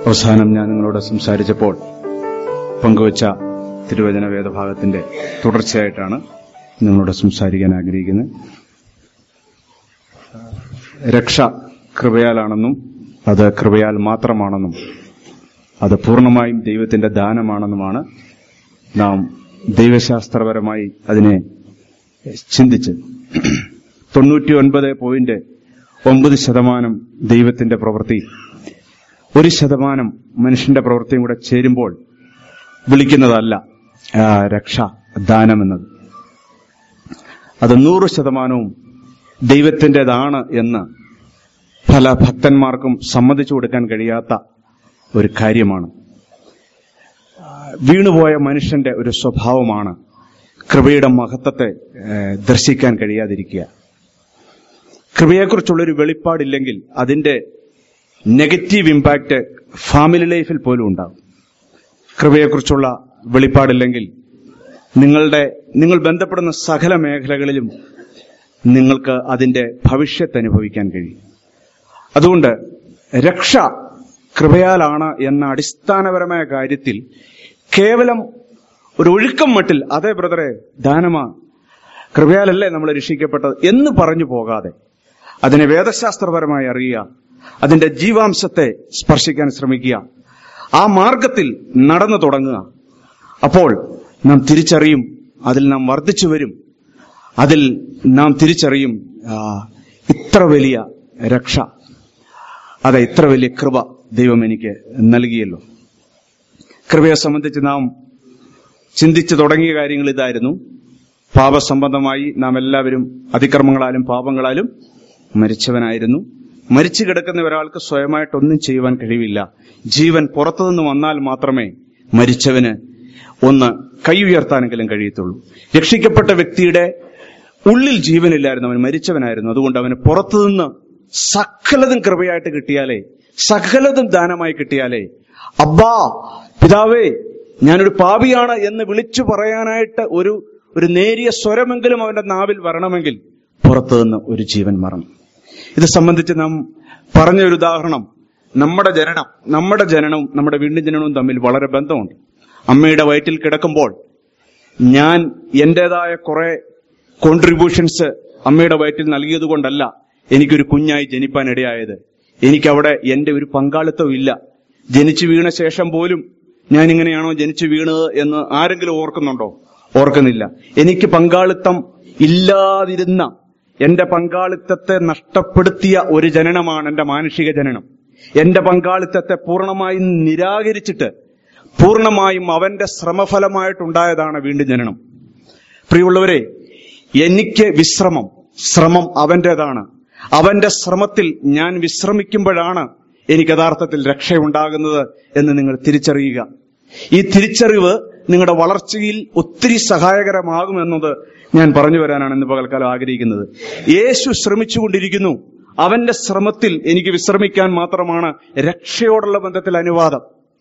അവസാനം ഞാൻ നിങ്ങളോട് സംസാരിച്ചപ്പോൾ പങ്കുവച്ച തിരുവചന വേദഭാഗത്തിന്റെ തുടർച്ചയായിട്ടാണ് നിങ്ങളോട് സംസാരിക്കാൻ ആഗ്രഹിക്കുന്നത് രക്ഷ കൃപയാലാണെന്നും അത് കൃപയാൽ മാത്രമാണെന്നും അത് പൂർണ്ണമായും ദൈവത്തിന്റെ ദാനമാണെന്നുമാണ് നാം ദൈവശാസ്ത്രപരമായി അതിനെ ചിന്തിച്ച് തൊണ്ണൂറ്റി ഒൻപത് പോയിന്റ് ഒമ്പത് ശതമാനം ദൈവത്തിന്റെ പ്രവൃത്തി ഒരു ശതമാനം മനുഷ്യന്റെ പ്രവൃത്തിയും കൂടെ ചേരുമ്പോൾ വിളിക്കുന്നതല്ല ആ, രക്ഷ ദാനമെന്നത് അത് നൂറ് ശതമാനവും ദൈവത്തിൻ്റെതാണ് എന്ന് പല ഭക്തന്മാർക്കും സമ്മതിച്ചു കൊടുക്കാൻ കഴിയാത്ത ഒരു കാര്യമാണ് ആ, വീണുപോയ മനുഷ്യന്റെ ഒരു സ്വഭാവമാണ് കൃപയുടെ മഹത്വത്തെ ഏ, ദർശിക്കാൻ കഴിയാതിരിക്കുക കൃപയെക്കുറിച്ചുള്ളൊരു വെളിപ്പാടില്ലെങ്കിൽ അതിന്റെ നെഗറ്റീവ് ഇമ്പാക്റ്റ് ഫാമിലി ലൈഫിൽ പോലും ഉണ്ടാകും കൃപയെക്കുറിച്ചുള്ള വെളിപ്പാടില്ലെങ്കിൽ നിങ്ങളുടെ നിങ്ങൾ ബന്ധപ്പെടുന്ന സകല മേഖലകളിലും നിങ്ങൾക്ക് അതിന്റെ ഭവിഷ്യത്ത് അനുഭവിക്കാൻ കഴിയും അതുകൊണ്ട് രക്ഷ കൃപയാലാണ് എന്ന അടിസ്ഥാനപരമായ കാര്യത്തിൽ കേവലം ഒരു ഒഴുക്കം മട്ടിൽ അതേ ബ്രദറെ ദാനമാ കൃപയാലല്ലേ നമ്മൾ രക്ഷിക്കപ്പെട്ടത് എന്ന് പറഞ്ഞു പോകാതെ അതിനെ വേദശാസ്ത്രപരമായി അറിയുക അതിന്റെ ജീവാംശത്തെ സ്പർശിക്കാൻ ശ്രമിക്കുക ആ മാർഗത്തിൽ നടന്നു തുടങ്ങുക അപ്പോൾ നാം തിരിച്ചറിയും അതിൽ നാം വർദ്ധിച്ചു വരും അതിൽ നാം തിരിച്ചറിയും ആ, ഇത്ര വലിയ രക്ഷ അതെ ഇത്ര വലിയ കൃപ ദൈവം എനിക്ക് നൽകിയല്ലോ കൃപയെ സംബന്ധിച്ച് നാം ചിന്തിച്ചു തുടങ്ങിയ കാര്യങ്ങൾ ഇതായിരുന്നു പാപസംബന്ധമായി നാം എല്ലാവരും അതിക്രമങ്ങളാലും പാപങ്ങളാലും മരിച്ചവനായിരുന്നു മരിച്ചു കിടക്കുന്ന ഒരാൾക്ക് സ്വയമായിട്ടൊന്നും ചെയ്യുവാൻ കഴിവില്ല ജീവൻ പുറത്തുനിന്ന് വന്നാൽ മാത്രമേ മരിച്ചവന് ഒന്ന് കൈ ഉയർത്താനെങ്കിലും കഴിയത്തുള്ളൂ രക്ഷിക്കപ്പെട്ട വ്യക്തിയുടെ ഉള്ളിൽ ജീവനില്ലായിരുന്നു അവൻ മരിച്ചവനായിരുന്നു അതുകൊണ്ട് അവന് പുറത്തുനിന്ന് സകലതും കൃപയായിട്ട് കിട്ടിയാലേ സകലതും ദാനമായി കിട്ടിയാലേ അബ്ബാ പിതാവേ ഞാനൊരു പാപിയാണ് എന്ന് വിളിച്ചു പറയാനായിട്ട് ഒരു ഒരു നേരിയ സ്വരമെങ്കിലും അവന്റെ നാവിൽ വരണമെങ്കിൽ പുറത്തുനിന്ന് ഒരു ജീവൻ മറണം ഇത് സംബന്ധിച്ച് നാം പറഞ്ഞ ഒരു ഉദാഹരണം നമ്മുടെ ജനനം നമ്മുടെ ജനനവും നമ്മുടെ വീണ്ടും ജനനവും തമ്മിൽ വളരെ ബന്ധമുണ്ട് അമ്മയുടെ വയറ്റിൽ കിടക്കുമ്പോൾ ഞാൻ എന്റേതായ കുറെ കോൺട്രിബ്യൂഷൻസ് അമ്മയുടെ വയറ്റിൽ നൽകിയത് കൊണ്ടല്ല എനിക്കൊരു കുഞ്ഞായി ജനിപ്പാൻ ഇടയായത് എനിക്കവിടെ എന്റെ ഒരു പങ്കാളിത്തം ഇല്ല ജനിച്ചു വീണ ശേഷം പോലും ഞാൻ ഇങ്ങനെയാണോ ജനിച്ചു വീണത് എന്ന് ആരെങ്കിലും ഓർക്കുന്നുണ്ടോ ഓർക്കുന്നില്ല എനിക്ക് പങ്കാളിത്തം ഇല്ലാതിരുന്ന എന്റെ പങ്കാളിത്തത്തെ നഷ്ടപ്പെടുത്തിയ ഒരു ജനനമാണ് എന്റെ മാനുഷിക ജനനം എന്റെ പങ്കാളിത്തത്തെ പൂർണ്ണമായും നിരാകരിച്ചിട്ട് പൂർണ്ണമായും അവന്റെ ശ്രമഫലമായിട്ടുണ്ടായതാണ് വീണ്ടും ജനനം പ്രിയമുള്ളവരെ എനിക്ക് വിശ്രമം ശ്രമം അവന്റേതാണ് അവന്റെ ശ്രമത്തിൽ ഞാൻ വിശ്രമിക്കുമ്പോഴാണ് എനിക്ക് യഥാർത്ഥത്തിൽ രക്ഷയുണ്ടാകുന്നത് എന്ന് നിങ്ങൾ തിരിച്ചറിയുക ഈ തിരിച്ചറിവ് നിങ്ങളുടെ വളർച്ചയിൽ ഒത്തിരി സഹായകരമാകുമെന്നത് ഞാൻ പറഞ്ഞു വരാനാണ് ഇന്ന് പകൽക്കാലം ആഗ്രഹിക്കുന്നത് യേശു ശ്രമിച്ചുകൊണ്ടിരിക്കുന്നു അവന്റെ ശ്രമത്തിൽ എനിക്ക് വിശ്രമിക്കാൻ മാത്രമാണ് രക്ഷയോടുള്ള ബന്ധത്തിൽ അനുവാദം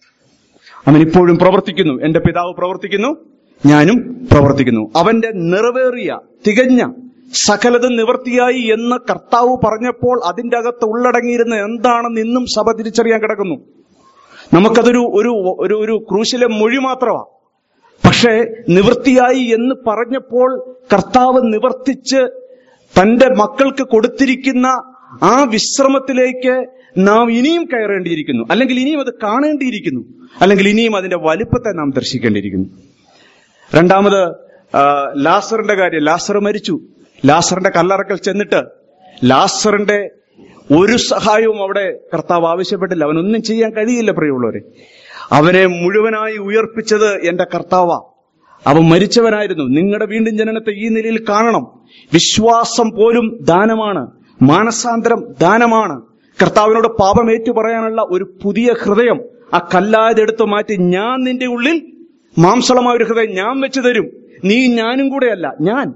അവൻ ഇപ്പോഴും പ്രവർത്തിക്കുന്നു എന്റെ പിതാവ് പ്രവർത്തിക്കുന്നു ഞാനും പ്രവർത്തിക്കുന്നു അവന്റെ നിറവേറിയ തികഞ്ഞ സകലതും നിവർത്തിയായി എന്ന് കർത്താവ് പറഞ്ഞപ്പോൾ അതിന്റെ അകത്ത് ഉള്ളടങ്ങിയിരുന്ന എന്താണെന്ന് ഇന്നും സഭ തിരിച്ചറിയാൻ കിടക്കുന്നു നമുക്കതൊരു ഒരു ഒരു ഒരു ക്രൂശിലെ മൊഴി മാത്രമാണ് പക്ഷേ നിവൃത്തിയായി എന്ന് പറഞ്ഞപ്പോൾ കർത്താവ് നിവർത്തിച്ച് തന്റെ മക്കൾക്ക് കൊടുത്തിരിക്കുന്ന ആ വിശ്രമത്തിലേക്ക് നാം ഇനിയും കയറേണ്ടിയിരിക്കുന്നു അല്ലെങ്കിൽ ഇനിയും അത് കാണേണ്ടിയിരിക്കുന്നു അല്ലെങ്കിൽ ഇനിയും അതിന്റെ വലുപ്പത്തെ നാം ദർശിക്കേണ്ടിയിരിക്കുന്നു രണ്ടാമത് ആ, ലാസറിന്റെ കാര്യം ലാസർ മരിച്ചു ലാസറിന്റെ കല്ലറക്കൽ ചെന്നിട്ട് ലാസറിന്റെ ഒരു സഹായവും അവിടെ കർത്താവ് ആവശ്യപ്പെട്ടില്ല അവനൊന്നും ചെയ്യാൻ കഴിയില്ല പ്രിയമുള്ളവരെ അവനെ മുഴുവനായി ഉയർപ്പിച്ചത് എന്റെ കർത്താവ അവൻ മരിച്ചവനായിരുന്നു നിങ്ങളുടെ വീണ്ടും ജനനത്തെ ഈ നിലയിൽ കാണണം വിശ്വാസം പോലും ദാനമാണ് മാനസാന്തരം ദാനമാണ് കർത്താവിനോട് പാപം ഏറ്റു പറയാനുള്ള ഒരു പുതിയ ഹൃദയം ആ കല്ലാതെടുത്ത് മാറ്റി ഞാൻ നിന്റെ ഉള്ളിൽ മാംസളമായ ഒരു ഹൃദയം ഞാൻ വെച്ചു തരും നീ ഞാനും കൂടെയല്ല ഞാൻ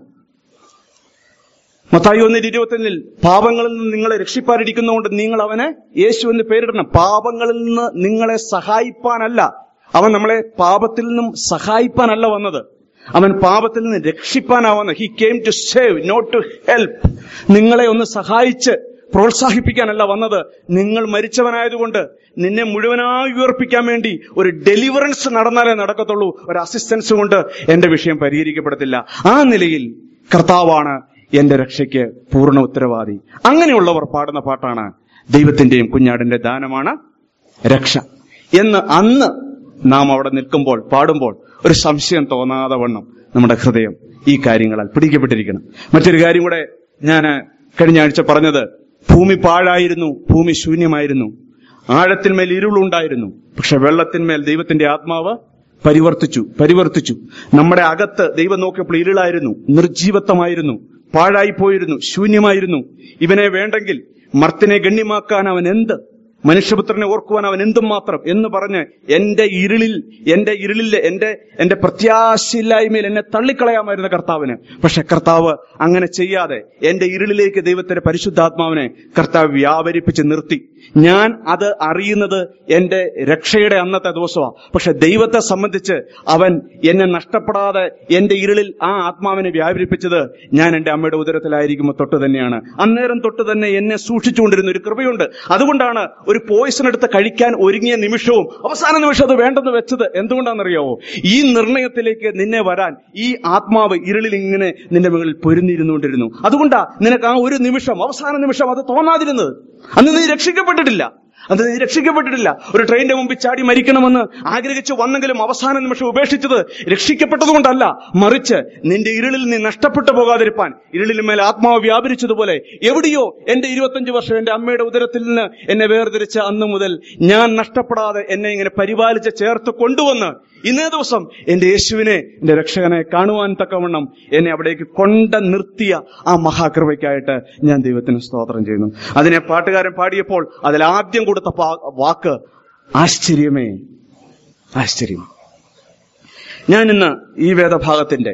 മത്തായി ഒന്നിൽ ഇരുപത്തൊന്നിൽ പാപങ്ങളിൽ നിന്ന് നിങ്ങളെ രക്ഷിപ്പാനിരിക്കുന്നതുകൊണ്ട് നിങ്ങൾ അവനെ യേശു എന്ന് പേരിടണം പാപങ്ങളിൽ നിന്ന് നിങ്ങളെ സഹായിപ്പാനല്ല അവൻ നമ്മളെ പാപത്തിൽ നിന്നും സഹായിപ്പാനല്ല വന്നത് അവൻ പാപത്തിൽ നിന്ന് രക്ഷിപ്പാനാ വന്നത് he came to save not to help നിങ്ങളെ ഒന്ന് സഹായിച്ച് പ്രോത്സാഹിപ്പിക്കാനല്ല വന്നത് നിങ്ങൾ മരിച്ചവനായതുകൊണ്ട് നിന്നെ മുഴുവനായി ഉയർപ്പിക്കാൻ വേണ്ടി ഒരു ഡെലിവറൻസ് നടന്നാലേ നടക്കത്തുള്ളൂ ഒരു അസിസ്റ്റൻസ് കൊണ്ട് എന്റെ വിഷയം പരിഹരിക്കപ്പെടത്തില്ല ആ നിലയിൽ കർത്താവാണ് എന്റെ രക്ഷയ്ക്ക് പൂർണ്ണ ഉത്തരവാദി അങ്ങനെയുള്ളവർ പാടുന്ന പാട്ടാണ് ദൈവത്തിന്റെയും കുഞ്ഞാടിന്റെ ദാനമാണ് രക്ഷ എന്ന് അന്ന് നാം അവിടെ നിൽക്കുമ്പോൾ പാടുമ്പോൾ ഒരു സംശയം തോന്നാതെ വണ്ണം നമ്മുടെ ഹൃദയം ഈ കാര്യങ്ങളാൽ പിടിക്കപ്പെട്ടിരിക്കണം മറ്റൊരു കാര്യം കൂടെ ഞാൻ കഴിഞ്ഞ ആഴ്ച പറഞ്ഞത് ഭൂമി പാഴായിരുന്നു ഭൂമി ശൂന്യമായിരുന്നു ആഴത്തിന്മേൽ ഇരുളുണ്ടായിരുന്നു പക്ഷെ വെള്ളത്തിന്മേൽ ദൈവത്തിന്റെ ആത്മാവ് പരിവർത്തിച്ചു പരിവർത്തിച്ചു നമ്മുടെ അകത്ത് ദൈവം നോക്കിയപ്പോൾ ഇരുളായിരുന്നു നിർജീവത്വമായിരുന്നു പാഴായി പോയിരുന്നു ശൂന്യമായിരുന്നു ഇവനെ വേണ്ടെങ്കിൽ മർത്തിനെ ഗണ്യമാക്കാൻ അവൻ എന്ത് മനുഷ്യപുത്രനെ ഓർക്കുവാൻ അവൻ എന്തും മാത്രം എന്ന് പറഞ്ഞ് എന്റെ ഇരുളിൽ എന്റെ ഇരുളിൽ എന്റെ എന്റെ പ്രത്യാശയില്ലായ്മയിൽ എന്നെ തള്ളിക്കളയാമായിരുന്ന കർത്താവിന് പക്ഷെ കർത്താവ് അങ്ങനെ ചെയ്യാതെ എന്റെ ഇരുളിലേക്ക് ദൈവത്തിന്റെ പരിശുദ്ധാത്മാവിനെ കർത്താവ് വ്യാപരിപ്പിച്ച് നിർത്തി ഞാൻ അത് അറിയുന്നത് എന്റെ രക്ഷയുടെ അന്നത്തെ ദിവസമാണ് പക്ഷെ ദൈവത്തെ സംബന്ധിച്ച് അവൻ എന്നെ നഷ്ടപ്പെടാതെ എന്റെ ഇരുളിൽ ആ ആത്മാവിനെ വ്യാപരിപ്പിച്ചത് ഞാൻ എന്റെ അമ്മയുടെ ഉദരത്തിലായിരിക്കുമ്പോൾ തൊട്ട് തന്നെയാണ് അന്നേരം തൊട്ട് തന്നെ എന്നെ സൂക്ഷിച്ചുകൊണ്ടിരുന്ന ഒരു കൃപയുണ്ട് അതുകൊണ്ടാണ് ഒരു പോയിസൺ എടുത്ത് കഴിക്കാൻ ഒരുങ്ങിയ നിമിഷവും അവസാന നിമിഷം അത് വേണ്ടെന്ന് വെച്ചത് എന്തുകൊണ്ടാണെന്നറിയാവോ ഈ നിർണയത്തിലേക്ക് നിന്നെ വരാൻ ഈ ആത്മാവ് ഇരുളിൽ ഇങ്ങനെ നിന്റെ മുകളിൽ പൊരുന്നിരുന്നുകൊണ്ടിരുന്നു അതുകൊണ്ടാ നിനക്ക് ആ ഒരു നിമിഷം അവസാന നിമിഷം അത് തോന്നാതിരുന്നത് അന്ന് നീ രക്ഷിക്കപ്പെട്ടിട്ടില്ല അത് നീ രക്ഷിക്കപ്പെട്ടിട്ടില്ല ഒരു ട്രെയിനിന്റെ മുമ്പിൽ ചാടി മരിക്കണമെന്ന് ആഗ്രഹിച്ചു വന്നെങ്കിലും അവസാന നിമിഷം ഉപേക്ഷിച്ചത് രക്ഷിക്കപ്പെട്ടതുകൊണ്ടല്ല മറിച്ച് നിന്റെ ഇരുളിൽ നീ നഷ്ടപ്പെട്ടു പോകാതിരിപ്പാൻ ഇരുളിൽ മേൽ ആത്മാവ് വ്യാപരിച്ചതുപോലെ എവിടെയോ എന്റെ ഇരുപത്തഞ്ച് വർഷം എന്റെ അമ്മയുടെ ഉദരത്തിൽ നിന്ന് എന്നെ വേർതിരിച്ച അന്ന് മുതൽ ഞാൻ നഷ്ടപ്പെടാതെ എന്നെ ഇങ്ങനെ പരിപാലിച്ച് ചേർത്ത് കൊണ്ടുവന്ന് ഇന്നേ ദിവസം എന്റെ യേശുവിനെ എന്റെ രക്ഷകനെ കാണുവാൻ തക്കവണ്ണം എന്നെ അവിടേക്ക് കൊണ്ട നിർത്തിയ ആ മഹാകൃപയ്ക്കായിട്ട് ഞാൻ ദൈവത്തിന് സ്തോത്രം ചെയ്യുന്നു അതിനെ പാട്ടുകാരൻ പാടിയപ്പോൾ അതിൽ ആദ്യം കൊടുത്ത പാ- വാക്ക് ആശ്ചര്യമേ ആശ്ചര്യം ഞാൻ ഇന്ന് ഈ വേദഭാഗത്തിന്റെ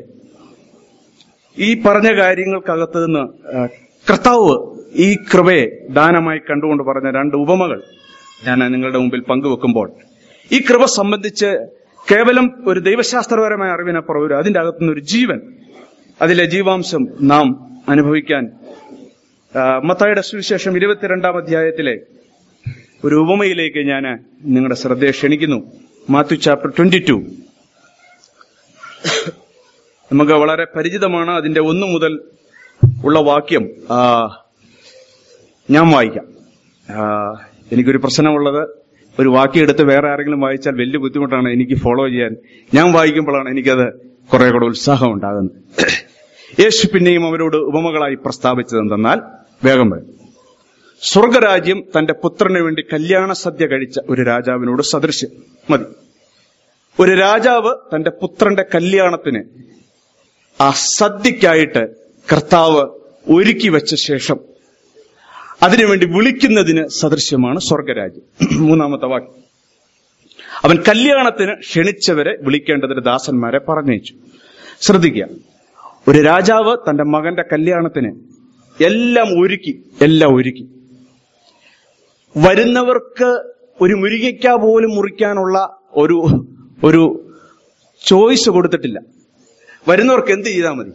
ഈ പറഞ്ഞ കാര്യങ്ങൾക്കകത്ത് നിന്ന് ആ, കർത്താവ് ഈ കൃപയെ ദാനമായി കണ്ടുകൊണ്ട് പറഞ്ഞ രണ്ട് ഉപമകൾ ഞാൻ നിങ്ങളുടെ മുമ്പിൽ പങ്കുവെക്കുമ്പോൾ ഈ കൃപ സംബന്ധിച്ച് കേവലം ഒരു ദൈവശാസ്ത്രപരമായ അറിവിനപ്പുറം ഒരു അതിന്റെ അകത്തുനിന്ന് ഒരു ജീവൻ അതിലെ ജീവാംശം നാം അനുഭവിക്കാൻ ആ, മത്തായിയുടെ സുവിശേഷം ഇരുപത്തിരണ്ടാം അധ്യായത്തിലെ ഒരു ഉപമയിലേക്ക് ഞാൻ നിങ്ങളുടെ ശ്രദ്ധയെ ക്ഷണിക്കുന്നു മാത്യു ചാപ്റ്റർ ട്വന്റി ടു നമുക്ക് വളരെ പരിചിതമാണ് അതിന്റെ ഒന്ന് മുതൽ ഉള്ള വാക്യം ആ, ഞാൻ വായിക്കാം ആ, എനിക്കൊരു പ്രശ്നമുള്ളത് ഒരു വാക്യം എടുത്ത് വേറെ ആരെങ്കിലും വായിച്ചാൽ വലിയ ബുദ്ധിമുട്ടാണ് എനിക്ക് ഫോളോ ചെയ്യാൻ ഞാൻ വായിക്കുമ്പോഴാണ് എനിക്കത് കുറെ കൂടെ ഉത്സാഹം ഉണ്ടാകുന്നത് യേശു പിന്നെയും അവരോട് ഉപമകളായി പ്രസ്താവിച്ചത് എന്തെന്നാൽ വേഗം വരും സ്വർഗരാജ്യം തന്റെ പുത്രന് വേണ്ടി കല്യാണ സദ്യ കഴിച്ച ഒരു രാജാവിനോട് സദൃശ്യം മതി ഒരു രാജാവ് തന്റെ പുത്രന്റെ കല്യാണത്തിന് ആ സദ്യക്കായിട്ട് കർത്താവ് ഒരുക്കി വെച്ച ശേഷം അതിനുവേണ്ടി വിളിക്കുന്നതിന് സദൃശ്യമാണ് സ്വർഗരാജ്യം മൂന്നാമത്തെ വാക്യം അവൻ കല്യാണത്തിന് ക്ഷണിച്ചവരെ വിളിക്കേണ്ടതിന് ദാസന്മാരെ പറഞ്ഞയച്ചു ശ്രദ്ധിക്കുക ഒരു രാജാവ് തന്റെ മകന്റെ കല്യാണത്തിന് എല്ലാം ഒരുക്കി എല്ലാം ഒരുക്കി വരുന്നവർക്ക് ഒരു മുരിങ്ങയ്ക്ക പോലും മുറിക്കാനുള്ള ഒരു ഒരു ചോയ്സ് കൊടുത്തിട്ടില്ല വരുന്നവർക്ക് എന്ത് ചെയ്താൽ മതി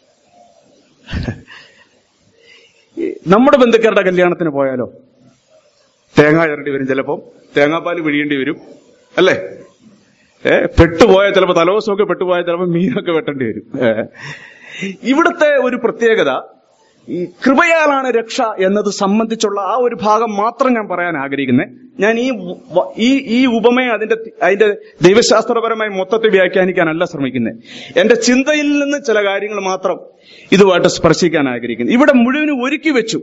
ഈ നമ്മുടെ ബന്ധുക്കാരുടെ കല്യാണത്തിന് പോയാലോ തേങ്ങ ചിരണ്ടി വരും ചിലപ്പം തേങ്ങാപ്പാൽ പിഴിയേണ്ടി വരും അല്ലേ ഏ പെട്ടുപോയാൽ ചിലപ്പോൾ തലവസമൊക്കെ പെട്ടുപോയാൽ ചിലപ്പോൾ മീനൊക്കെ വെട്ടേണ്ടി വരും ഏ. ഇവിടുത്തെ ഒരു പ്രത്യേകത ഈ കൃപയാലാണ് രക്ഷ എന്നത് സംബന്ധിച്ചുള്ള ആ ഒരു ഭാഗം മാത്രം ഞാൻ പറയാൻ ആഗ്രഹിക്കുന്നത് ഞാൻ ഈ വ- ഈ ഈ ഉപമയെ അതിന്റെ അതിന്റെ ദൈവശാസ്ത്രപരമായി മൊത്തത്തെ വ്യാഖ്യാനിക്കാനല്ല ശ്രമിക്കുന്നത് എന്റെ ചിന്തയിൽ നിന്ന് ചില കാര്യങ്ങൾ മാത്രം ഇതുമായിട്ട് സ്പർശിക്കാൻ ആഗ്രഹിക്കുന്നു ഇവിടെ മുഴുവനും ഒരുക്കി വെച്ചു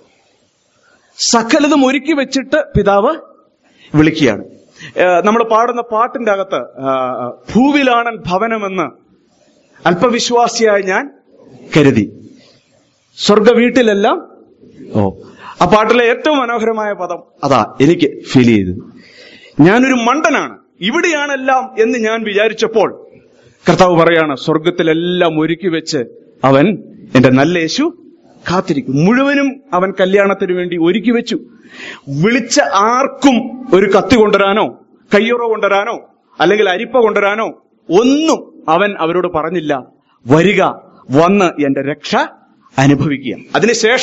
സകലതും ഒരുക്കി വെച്ചിട്ട് പിതാവ് വിളിക്കുകയാണ് നമ്മൾ പാടുന്ന പാട്ടിന്റെ അകത്ത് ആ, ഭൂവിലാണൻ ഭവനമെന്ന് അല്പവിശ്വാസിയായി ഞാൻ കരുതി സ്വർഗ വീട്ടിലെല്ലാം ഓ ആ പാട്ടിലെ ഏറ്റവും മനോഹരമായ പദം അതാ എനിക്ക് ഫീൽ ചെയ്തത് ഞാനൊരു മണ്ടനാണ് ഇവിടെയാണെല്ലാം എന്ന് ഞാൻ വിചാരിച്ചപ്പോൾ കർത്താവ് പറയാണ് സ്വർഗത്തിലെല്ലാം ഒരുക്കി വെച്ച് അവൻ എന്റെ നല്ല യേശു കാത്തിരിക്കും മുഴുവനും അവൻ കല്യാണത്തിന് വേണ്ടി ഒരുക്കി വെച്ചു വിളിച്ച ആർക്കും ഒരു കത്തി കൊണ്ടുവരാനോ കയ്യുറ കൊണ്ടുവരാനോ അല്ലെങ്കിൽ അരിപ്പ കൊണ്ടുവരാനോ ഒന്നും അവൻ അവരോട് പറഞ്ഞില്ല വരിക വന്ന് എന്റെ രക്ഷ അനുഭവിക്കുക അതിനുശേഷം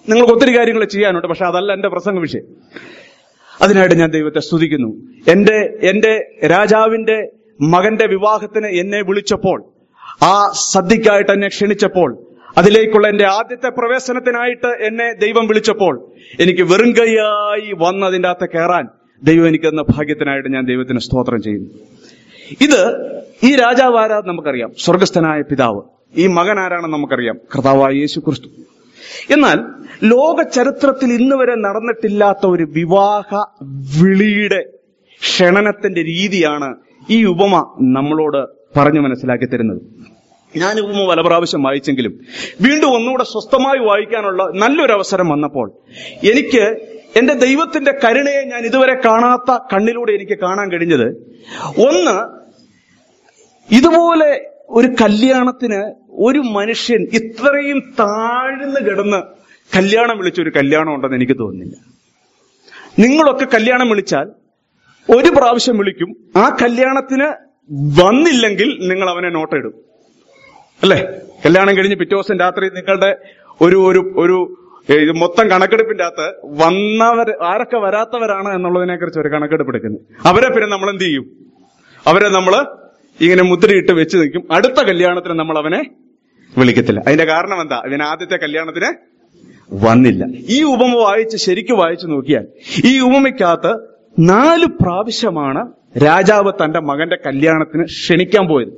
നിങ്ങൾക്ക് ഒത്തിരി കാര്യങ്ങൾ ചെയ്യാനുണ്ട് പക്ഷെ അതല്ല എന്റെ പ്രസംഗ വിഷയം അതിനായിട്ട് ഞാൻ ദൈവത്തെ സ്തുതിക്കുന്നു എന്റെ എന്റെ രാജാവിന്റെ മകന്റെ വിവാഹത്തിന് എന്നെ വിളിച്ചപ്പോൾ ആ സദ്യക്കായിട്ട് എന്നെ ക്ഷണിച്ചപ്പോൾ അതിലേക്കുള്ള എന്റെ ആദ്യത്തെ പ്രവേശനത്തിനായിട്ട് എന്നെ ദൈവം വിളിച്ചപ്പോൾ എനിക്ക് വെറും കൈയായി വന്ന് അതിൻ്റെ അകത്ത് കയറാൻ ദൈവം എനിക്ക് തന്ന ഭാഗ്യത്തിനായിട്ട് ഞാൻ ദൈവത്തിന് സ്തോത്രം ചെയ്യുന്നു ഇത് ഈ രാജാവ് ആരാന്ന് നമുക്കറിയാം സ്വർഗസ്ഥനായ പിതാവ് ഈ മകൻ ആരാണെന്ന് നമുക്കറിയാം കർത്താവായ യേശു ക്രിസ്തു എന്നാൽ ലോക ചരിത്രത്തിൽ ഇന്ന് വരെ നടന്നിട്ടില്ലാത്ത ഒരു വിവാഹ വിളിയുടെ ക്ഷണനത്തിന്റെ രീതിയാണ് ഈ ഉപമ നമ്മളോട് പറഞ്ഞു മനസ്സിലാക്കി തരുന്നത് ഞാൻ ഈ ഉപമ പല പ്രാവശ്യം വായിച്ചെങ്കിലും വീണ്ടും ഒന്നുകൂടെ സ്വസ്ഥമായി വായിക്കാനുള്ള നല്ലൊരു അവസരം വന്നപ്പോൾ എനിക്ക് എന്റെ ദൈവത്തിന്റെ കരുണയെ ഞാൻ ഇതുവരെ കാണാത്ത കണ്ണിലൂടെ എനിക്ക് കാണാൻ കഴിഞ്ഞത് ഒന്ന് ഇതുപോലെ ഒരു കല്യാണത്തിന് ഒരു മനുഷ്യൻ ഇത്രയും താഴ്ന്നു കിടന്ന് കല്യാണം വിളിച്ച ഒരു കല്യാണം ഉണ്ടെന്ന് എനിക്ക് തോന്നുന്നില്ല നിങ്ങളൊക്കെ കല്യാണം വിളിച്ചാൽ ഒരു പ്രാവശ്യം വിളിക്കും ആ കല്യാണത്തിന് വന്നില്ലെങ്കിൽ നിങ്ങൾ അവനെ നോട്ടിടും അല്ലേ കല്യാണം കഴിഞ്ഞ് പിറ്റേ ദിവസം രാത്രി നിങ്ങളുടെ ഒരു ഒരു ഒരു ഏ, ഇത് മൊത്തം കണക്കെടുപ്പിന്റെ അകത്ത് വന്നവർ ആരൊക്കെ വരാത്തവരാണ് എന്നുള്ളതിനെ കുറിച്ച് ഒരു കണക്കെടുപ്പ് എടുക്കുന്നത് അവരെ പിന്നെ നമ്മൾ എന്ത് ചെയ്യും അവരെ നമ്മൾ ഇങ്ങനെ മുദ്രയിട്ട് വെച്ച് നിൽക്കും അടുത്ത കല്യാണത്തിന് നമ്മൾ അവനെ വിളിക്കത്തില്ല അതിന്റെ കാരണം എന്താ ഇവൻ ആദ്യത്തെ കല്യാണത്തിന് വന്നില്ല ഈ ഉപമ വായിച്ച് ശരിക്കും വായിച്ചു നോക്കിയാൽ ഈ ഉപമയ്ക്കകത്ത് നാല് പ്രാവശ്യമാണ് രാജാവ് തന്റെ മകന്റെ കല്യാണത്തിന് ക്ഷണിക്കാൻ പോയത്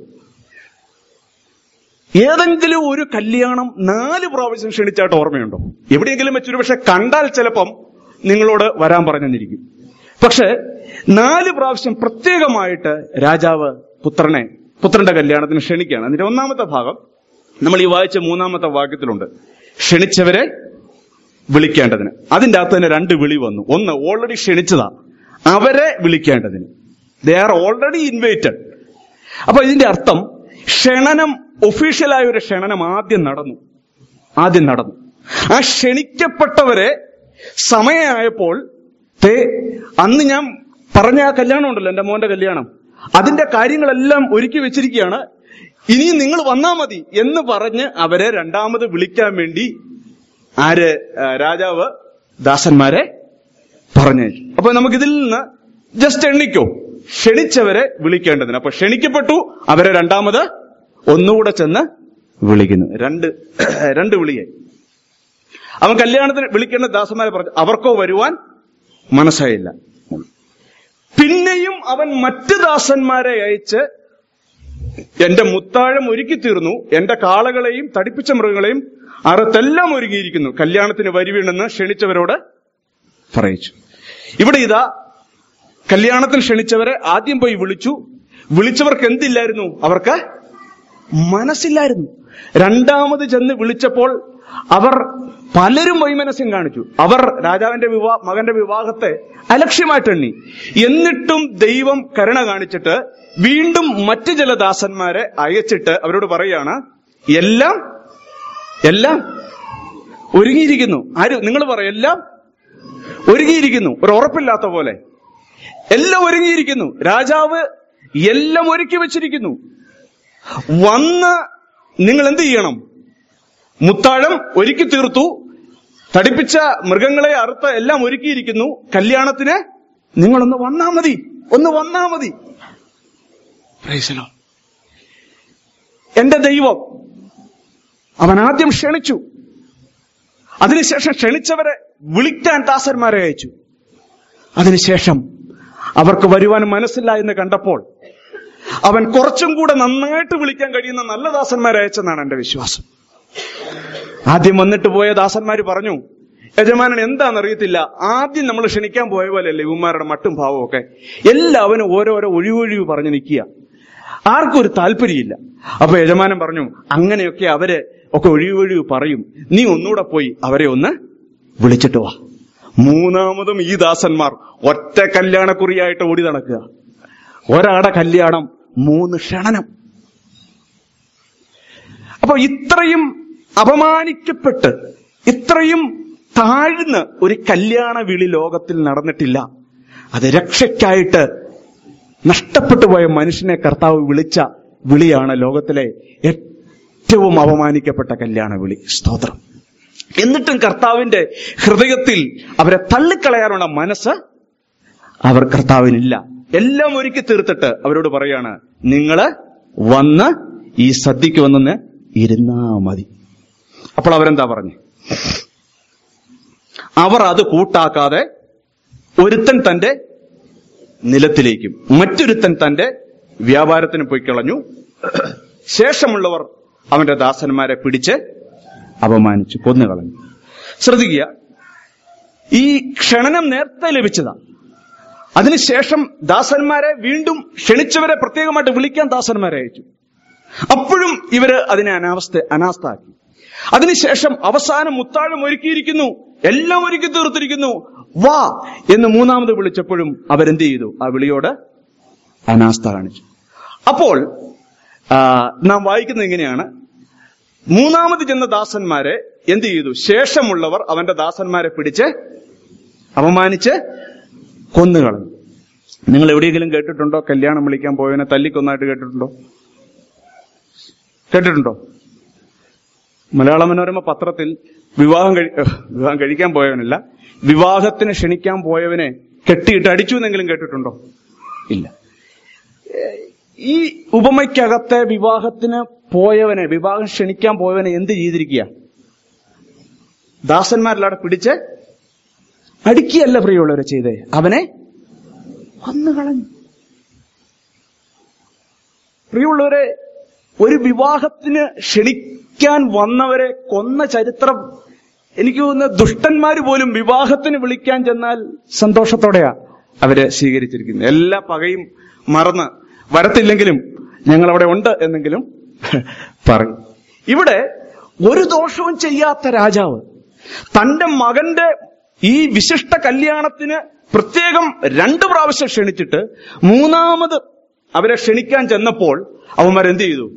ഏതെങ്കിലും ഒരു കല്യാണം നാല് പ്രാവശ്യം ക്ഷണിച്ചായിട്ട് ഓർമ്മയുണ്ടോ എവിടെയെങ്കിലും വെച്ചൊരു പക്ഷെ കണ്ടാൽ ചിലപ്പം നിങ്ങളോട് വരാൻ പറഞ്ഞെന്നിരിക്കും പക്ഷെ നാല് പ്രാവശ്യം പ്രത്യേകമായിട്ട് രാജാവ് പുത്രനെ പുത്രന്റെ കല്യാണത്തിന് ക്ഷണിക്കുകയാണ് അതിന്റെ ഒന്നാമത്തെ ഭാഗം നമ്മൾ ഈ വായിച്ച മൂന്നാമത്തെ വാക്യത്തിലുണ്ട് ക്ഷണിച്ചവരെ വിളിക്കേണ്ടതിന് അതിന്റെ അകത്ത് തന്നെ രണ്ട് വിളി വന്നു ഒന്ന് ഓൾറെഡി ക്ഷണിച്ചതാ അവരെ വിളിക്കേണ്ടതിന് ദേ ആർ ഓൾറെഡി ഇൻവൈറ്റഡ് അപ്പൊ ഇതിന്റെ അർത്ഥം ക്ഷണനം ഒഫീഷ്യലായ ഒരു ക്ഷണനം ആദ്യം നടന്നു ആദ്യം നടന്നു ആ ക്ഷണിക്കപ്പെട്ടവരെ സമയമായപ്പോൾ തേ അന്ന് ഞാൻ പറഞ്ഞ ആ കല്യാണം ഉണ്ടല്ലോ എന്റെ മോന്റെ കല്യാണം അതിന്റെ കാര്യങ്ങളെല്ലാം ഒരുക്കി വെച്ചിരിക്കുകയാണ് ഇനിയും നിങ്ങൾ വന്നാ മതി എന്ന് പറഞ്ഞ് അവരെ രണ്ടാമത് വിളിക്കാൻ വേണ്ടി ആര് ആ, രാജാവ് ദാസന്മാരെ പറഞ്ഞു അപ്പൊ നമുക്കിതിൽ നിന്ന് ജസ്റ്റ് എണ്ണിക്കോ ക്ഷണിച്ചവരെ വിളിക്കേണ്ടതിന് അപ്പൊ ക്ഷണിക്കപ്പെട്ടു അവരെ രണ്ടാമത് ഒന്നുകൂടെ ചെന്ന് വിളിക്കുന്നു രണ്ട് രണ്ട് വിളിയായി അവൻ കല്യാണത്തിന് വിളിക്കേണ്ട ദാസന്മാരെ പറഞ്ഞു അവർക്കോ വരുവാൻ മനസ്സായില്ല പിന്നെയും അവൻ മറ്റ് ദാസന്മാരെ അയച്ച് എന്റെ മുത്താഴം ഒരുക്കി തീർന്നു എന്റെ കാളകളെയും തടിപ്പിച്ച മൃഗങ്ങളെയും അറുത്തെല്ലാം ഒരുങ്ങിയിരിക്കുന്നു കല്യാണത്തിന് വരുവീണെന്ന് ക്ഷണിച്ചവരോട് പറയിച്ചു ഇവിടെ ഇതാ കല്യാണത്തിന് ക്ഷണിച്ചവരെ ആദ്യം പോയി വിളിച്ചു വിളിച്ചവർക്ക് എന്തില്ലായിരുന്നു അവർക്ക് മനസ്സില്ലായിരുന്നു രണ്ടാമത് ചെന്ന് വിളിച്ചപ്പോൾ അവർ പലരും വൈമനസ്യം കാണിച്ചു അവർ രാജാവിന്റെ വിവാ മകന്റെ വിവാഹത്തെ അലക്ഷ്യമായിട്ട് എണ്ണി എന്നിട്ടും ദൈവം കരുണ കാണിച്ചിട്ട് വീണ്ടും മറ്റു ചില ദാസന്മാരെ അയച്ചിട്ട് അവരോട് പറയാണ് എല്ലാം എല്ലാം ഒരുങ്ങിയിരിക്കുന്നു ആര് നിങ്ങൾ പറയും എല്ലാം ഒരുങ്ങിയിരിക്കുന്നു ഒരു ഉറപ്പില്ലാത്ത പോലെ എല്ലാം ഒരുങ്ങിയിരിക്കുന്നു രാജാവ് എല്ലാം ഒരുക്കി വെച്ചിരിക്കുന്നു വന്ന് നിങ്ങൾ എന്ത് ചെയ്യണം മുത്താഴം ഒരുക്കി തീർത്തു തടിപ്പിച്ച മൃഗങ്ങളെ അറുത്ത് എല്ലാം ഒരുക്കിയിരിക്കുന്നു കല്യാണത്തിന് നിങ്ങളൊന്ന് വന്നാ മതി ഒന്ന് വന്നാ മതി Praise the Lord. എന്റെ ദൈവം അവൻ ആദ്യം ക്ഷണിച്ചു അതിനുശേഷം ക്ഷണിച്ചവരെ വിളിക്കാൻ ദാസന്മാരെ അയച്ചു അതിനുശേഷം അവർക്ക് വരുവാൻ മനസ്സില്ല എന്ന് കണ്ടപ്പോൾ അവൻ കുറച്ചും കൂടെ നന്നായിട്ട് വിളിക്കാൻ കഴിയുന്ന നല്ല ദാസന്മാരെ അയച്ചെന്നാണ് എന്റെ വിശ്വാസം ആദ്യം വന്നിട്ട് പോയ ദാസന്മാര് പറഞ്ഞു യജമാനൻ എന്താണെന്നറിയത്തില്ല ആദ്യം നമ്മൾ ക്ഷണിക്കാൻ പോയ പോലെയല്ലേ ഇവന്മാരുടെ മട്ടും ഭാവവും ഒക്കെ എല്ലാവരും ഓരോരോ ഒഴിവൊഴിവ് പറഞ്ഞു നിൽക്കുക ആർക്കും ഒരു താല്പര്യമില്ല അപ്പൊ യജമാനൻ പറഞ്ഞു അങ്ങനെയൊക്കെ അവര് ഒക്കെ ഒഴിവൊഴിവ് പറയും നീ ഒന്നുകൂടെ പോയി അവരെ ഒന്ന് വിളിച്ചിട്ട് വാ മൂന്നാമതും ഈ ദാസന്മാർ ഒറ്റ കല്യാണക്കുറിയായിട്ട് ഓടി നടക്കുക ഒരാടെ കല്യാണം മൂന്ന് ക്ഷണനം അപ്പൊ ഇത്രയും അപമാനിക്കപ്പെട്ട് ഇത്രയും താഴ്ന്ന് ഒരു കല്യാണ വിളി ലോകത്തിൽ നടന്നിട്ടില്ല അത് രക്ഷയ്ക്കായിട്ട് നഷ്ടപ്പെട്ടു പോയ മനുഷ്യനെ കർത്താവ് വിളിച്ച വിളിയാണ് ലോകത്തിലെ ഏറ്റവും അപമാനിക്കപ്പെട്ട കല്യാണ വിളി സ്തോത്രം എന്നിട്ടും കർത്താവിന്റെ ഹൃദയത്തിൽ അവരെ തള്ളിക്കളയാനുള്ള മനസ്സ് അവർ കർത്താവിനില്ല എല്ലാം ഒരുക്കി തീർത്തിട്ട് അവരോട് പറയാണ് നിങ്ങള് വന്ന് ഈ സദ്യക്ക് വന്നെന്ന് ഇരുന്നാ മതി അപ്പോൾ അവരെന്താ പറഞ്ഞു അവർ അത് കൂട്ടാക്കാതെ ഒരുത്തൻ തന്റെ നിലത്തിലേക്കും മറ്റൊരുത്തൻ തന്റെ വ്യാപാരത്തിന് പോയി കളഞ്ഞു ശേഷമുള്ളവർ അവന്റെ ദാസന്മാരെ പിടിച്ച് അപമാനിച്ചു കൊന്നുകളഞ്ഞു ശ്രദ്ധിക്കുക ഈ ക്ഷണനം നേരത്തെ ലഭിച്ചതാ അതിനുശേഷം ദാസന്മാരെ വീണ്ടും ക്ഷണിച്ചവരെ പ്രത്യേകമായിട്ട് വിളിക്കാൻ ദാസന്മാരെ അയച്ചു അപ്പോഴും ഇവര് അതിനെ അനാവസ്ഥ അനാസ്ഥാക്കി അതിനുശേഷം അവസാനം മുത്താഴം ഒരുക്കിയിരിക്കുന്നു എല്ലാം ഒരുക്കി തീർത്തിരിക്കുന്നു വാ എന്ന് മൂന്നാമത് വിളിച്ചപ്പോഴും അവരെന്ത് ചെയ്തു ആ വിളിയോട് അനാസ്ഥ കാണിച്ചു അപ്പോൾ ആ, നാം വായിക്കുന്നത് ഇങ്ങനെയാണ് മൂന്നാമത് ചെന്ന ദാസന്മാരെ എന്ത് ചെയ്തു ശേഷമുള്ളവർ അവന്റെ ദാസന്മാരെ പിടിച്ച് അപമാനിച്ച് കൊന്നുകളഞ്ഞു നിങ്ങൾ എവിടെയെങ്കിലും കേട്ടിട്ടുണ്ടോ കല്യാണം വിളിക്കാൻ പോയവനെ തല്ലിക്കൊന്നായിട്ട് കേട്ടിട്ടുണ്ടോ കേട്ടിട്ടുണ്ടോ മലയാള മനോരമ പത്രത്തിൽ വിവാഹം കഴി ഏഹ്, വിവാഹം കഴിക്കാൻ പോയവനല്ല വിവാഹത്തിന് ക്ഷണിക്കാൻ പോയവനെ കെട്ടിയിട്ട് അടിച്ചു എന്നെങ്കിലും കേട്ടിട്ടുണ്ടോ ഇല്ല ഏഹ്, ഈ ഉപമയ്ക്കകത്തെ വിവാഹത്തിന് പോയവനെ വിവാഹം ക്ഷണിക്കാൻ പോയവനെ എന്ത് ചെയ്തിരിക്കുക ദാസന്മാരിലവിടെ പിടിച്ച് അടിക്കുകയല്ല പ്രിയമുള്ളവരെ ചെയ്തേ അവനെ കൊന്നു കളഞ്ഞു പ്രിയമുള്ളവരെ ഒരു വിവാഹത്തിന് ക്ഷണിക്കാൻ വന്നവരെ കൊന്ന ചരിത്രം എനിക്ക് തോന്നുന്ന ദുഷ്ടന്മാര് പോലും വിവാഹത്തിന് വിളിക്കാൻ ചെന്നാൽ സന്തോഷത്തോടെയാ അവരെ സ്വീകരിച്ചിരിക്കുന്നത് എല്ലാ പകയും മറന്ന് വരത്തില്ലെങ്കിലും ഞങ്ങൾ അവിടെ ഉണ്ട് എന്നെങ്കിലും പറയും ഇവിടെ ഒരു ദോഷവും ചെയ്യാത്ത രാജാവ് തന്റെ മകന്റെ ഈ വിശിഷ്ട കല്യാണത്തിന് പ്രത്യേകം രണ്ടു പ്രാവശ്യം ക്ഷണിച്ചിട്ട് മൂന്നാമത് അവരെ ക്ഷണിക്കാൻ ചെന്നപ്പോൾ അവന്മാരെന്ത് ചെയ്തു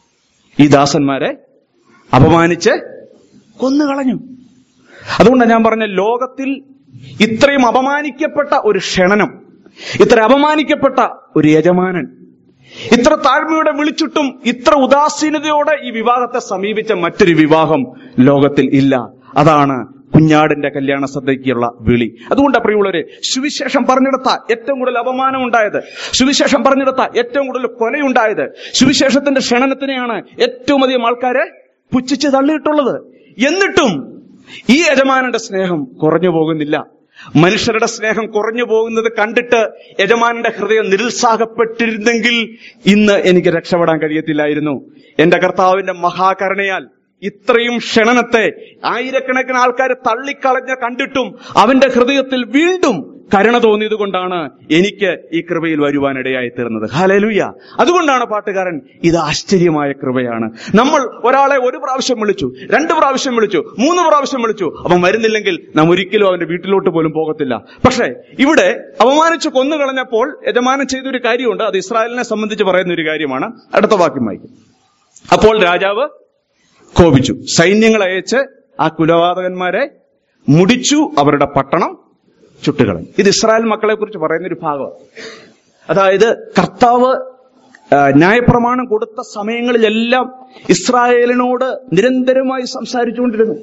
ഈ ദാസന്മാരെ അപമാനിച്ച് കൊന്നുകളഞ്ഞു അതുകൊണ്ടാണ് ഞാൻ പറഞ്ഞ ലോകത്തിൽ ഇത്രയും അപമാനിക്കപ്പെട്ട ഒരു ക്ഷണനം ഇത്ര അപമാനിക്കപ്പെട്ട ഒരു യജമാനൻ ഇത്ര താഴ്മയോടെ വിളിച്ചിട്ടും ഇത്ര ഉദാസീനതയോടെ ഈ വിവാഹത്തെ സമീപിച്ച മറ്റൊരു വിവാഹം ലോകത്തിൽ ഇല്ല അതാണ് കുഞ്ഞാടിന്റെ കല്യാണ സദ്യക്കുള്ള വിളി അതുകൊണ്ട് പ്രിയമുള്ളവരെ സുവിശേഷം പറഞ്ഞെടുത്ത ഏറ്റവും കൂടുതൽ അപമാനം ഉണ്ടായത് സുവിശേഷം പറഞ്ഞെടുത്ത ഏറ്റവും കൂടുതൽ കൊലയുണ്ടായത് സുവിശേഷത്തിന്റെ ക്ഷണനത്തിനെയാണ് ഏറ്റവും അധികം ആൾക്കാരെ പുച്ഛിച്ച് തള്ളിയിട്ടുള്ളത് എന്നിട്ടും ഈ യജമാനന്റെ സ്നേഹം കുറഞ്ഞു പോകുന്നില്ല മനുഷ്യരുടെ സ്നേഹം കുറഞ്ഞു പോകുന്നത് കണ്ടിട്ട് യജമാനന്റെ ഹൃദയം നിരുത്സാഹപ്പെട്ടിരുന്നെങ്കിൽ ഇന്ന് എനിക്ക് രക്ഷപ്പെടാൻ കഴിയത്തില്ലായിരുന്നു എന്റെ കർത്താവിന്റെ മഹാകരുണയാൽ ഇത്രയും ക്ഷണനത്തെ ആയിരക്കണക്കിന് ആൾക്കാരെ തള്ളിക്കളഞ്ഞ കണ്ടിട്ടും അവന്റെ ഹൃദയത്തിൽ വീണ്ടും കരുണ തോന്നിയത് കൊണ്ടാണ് എനിക്ക് ഈ കൃപയിൽ വരുവാനിടയായി തീർന്നത് ഹലലുയ അതുകൊണ്ടാണ് പാട്ടുകാരൻ ഇത് ആശ്ചര്യമായ കൃപയാണ് നമ്മൾ ഒരാളെ ഒരു പ്രാവശ്യം വിളിച്ചു രണ്ട് പ്രാവശ്യം വിളിച്ചു മൂന്ന് പ്രാവശ്യം വിളിച്ചു അവൻ വരുന്നില്ലെങ്കിൽ നാം ഒരിക്കലും അവന്റെ വീട്ടിലോട്ട് പോലും പോകത്തില്ല പക്ഷേ ഇവിടെ അപമാനിച്ച് കൊന്നുകളഞ്ഞപ്പോൾ യജമാനൻ ചെയ്തൊരു കാര്യമുണ്ട് അത് ഇസ്രായേലിനെ സംബന്ധിച്ച് പറയുന്ന ഒരു കാര്യമാണ് അടുത്ത വാക്യം വായിക്കും അപ്പോൾ രാജാവ് കോപിച്ചു സൈന്യങ്ങൾ അയച്ച് ആ കുലപാതകന്മാരെ മുടിച്ചു അവരുടെ പട്ടണം ചുട്ടുകളഞ്ഞു ഇത് ഇസ്രായേൽ മക്കളെ കുറിച്ച് പറയുന്ന ഒരു ഭാഗം അതായത് കർത്താവ് ആ, ന്യായപ്രമാണം കൊടുത്ത സമയങ്ങളിലെല്ലാം ഇസ്രായേലിനോട് നിരന്തരമായി സംസാരിച്ചുകൊണ്ടിരുന്നു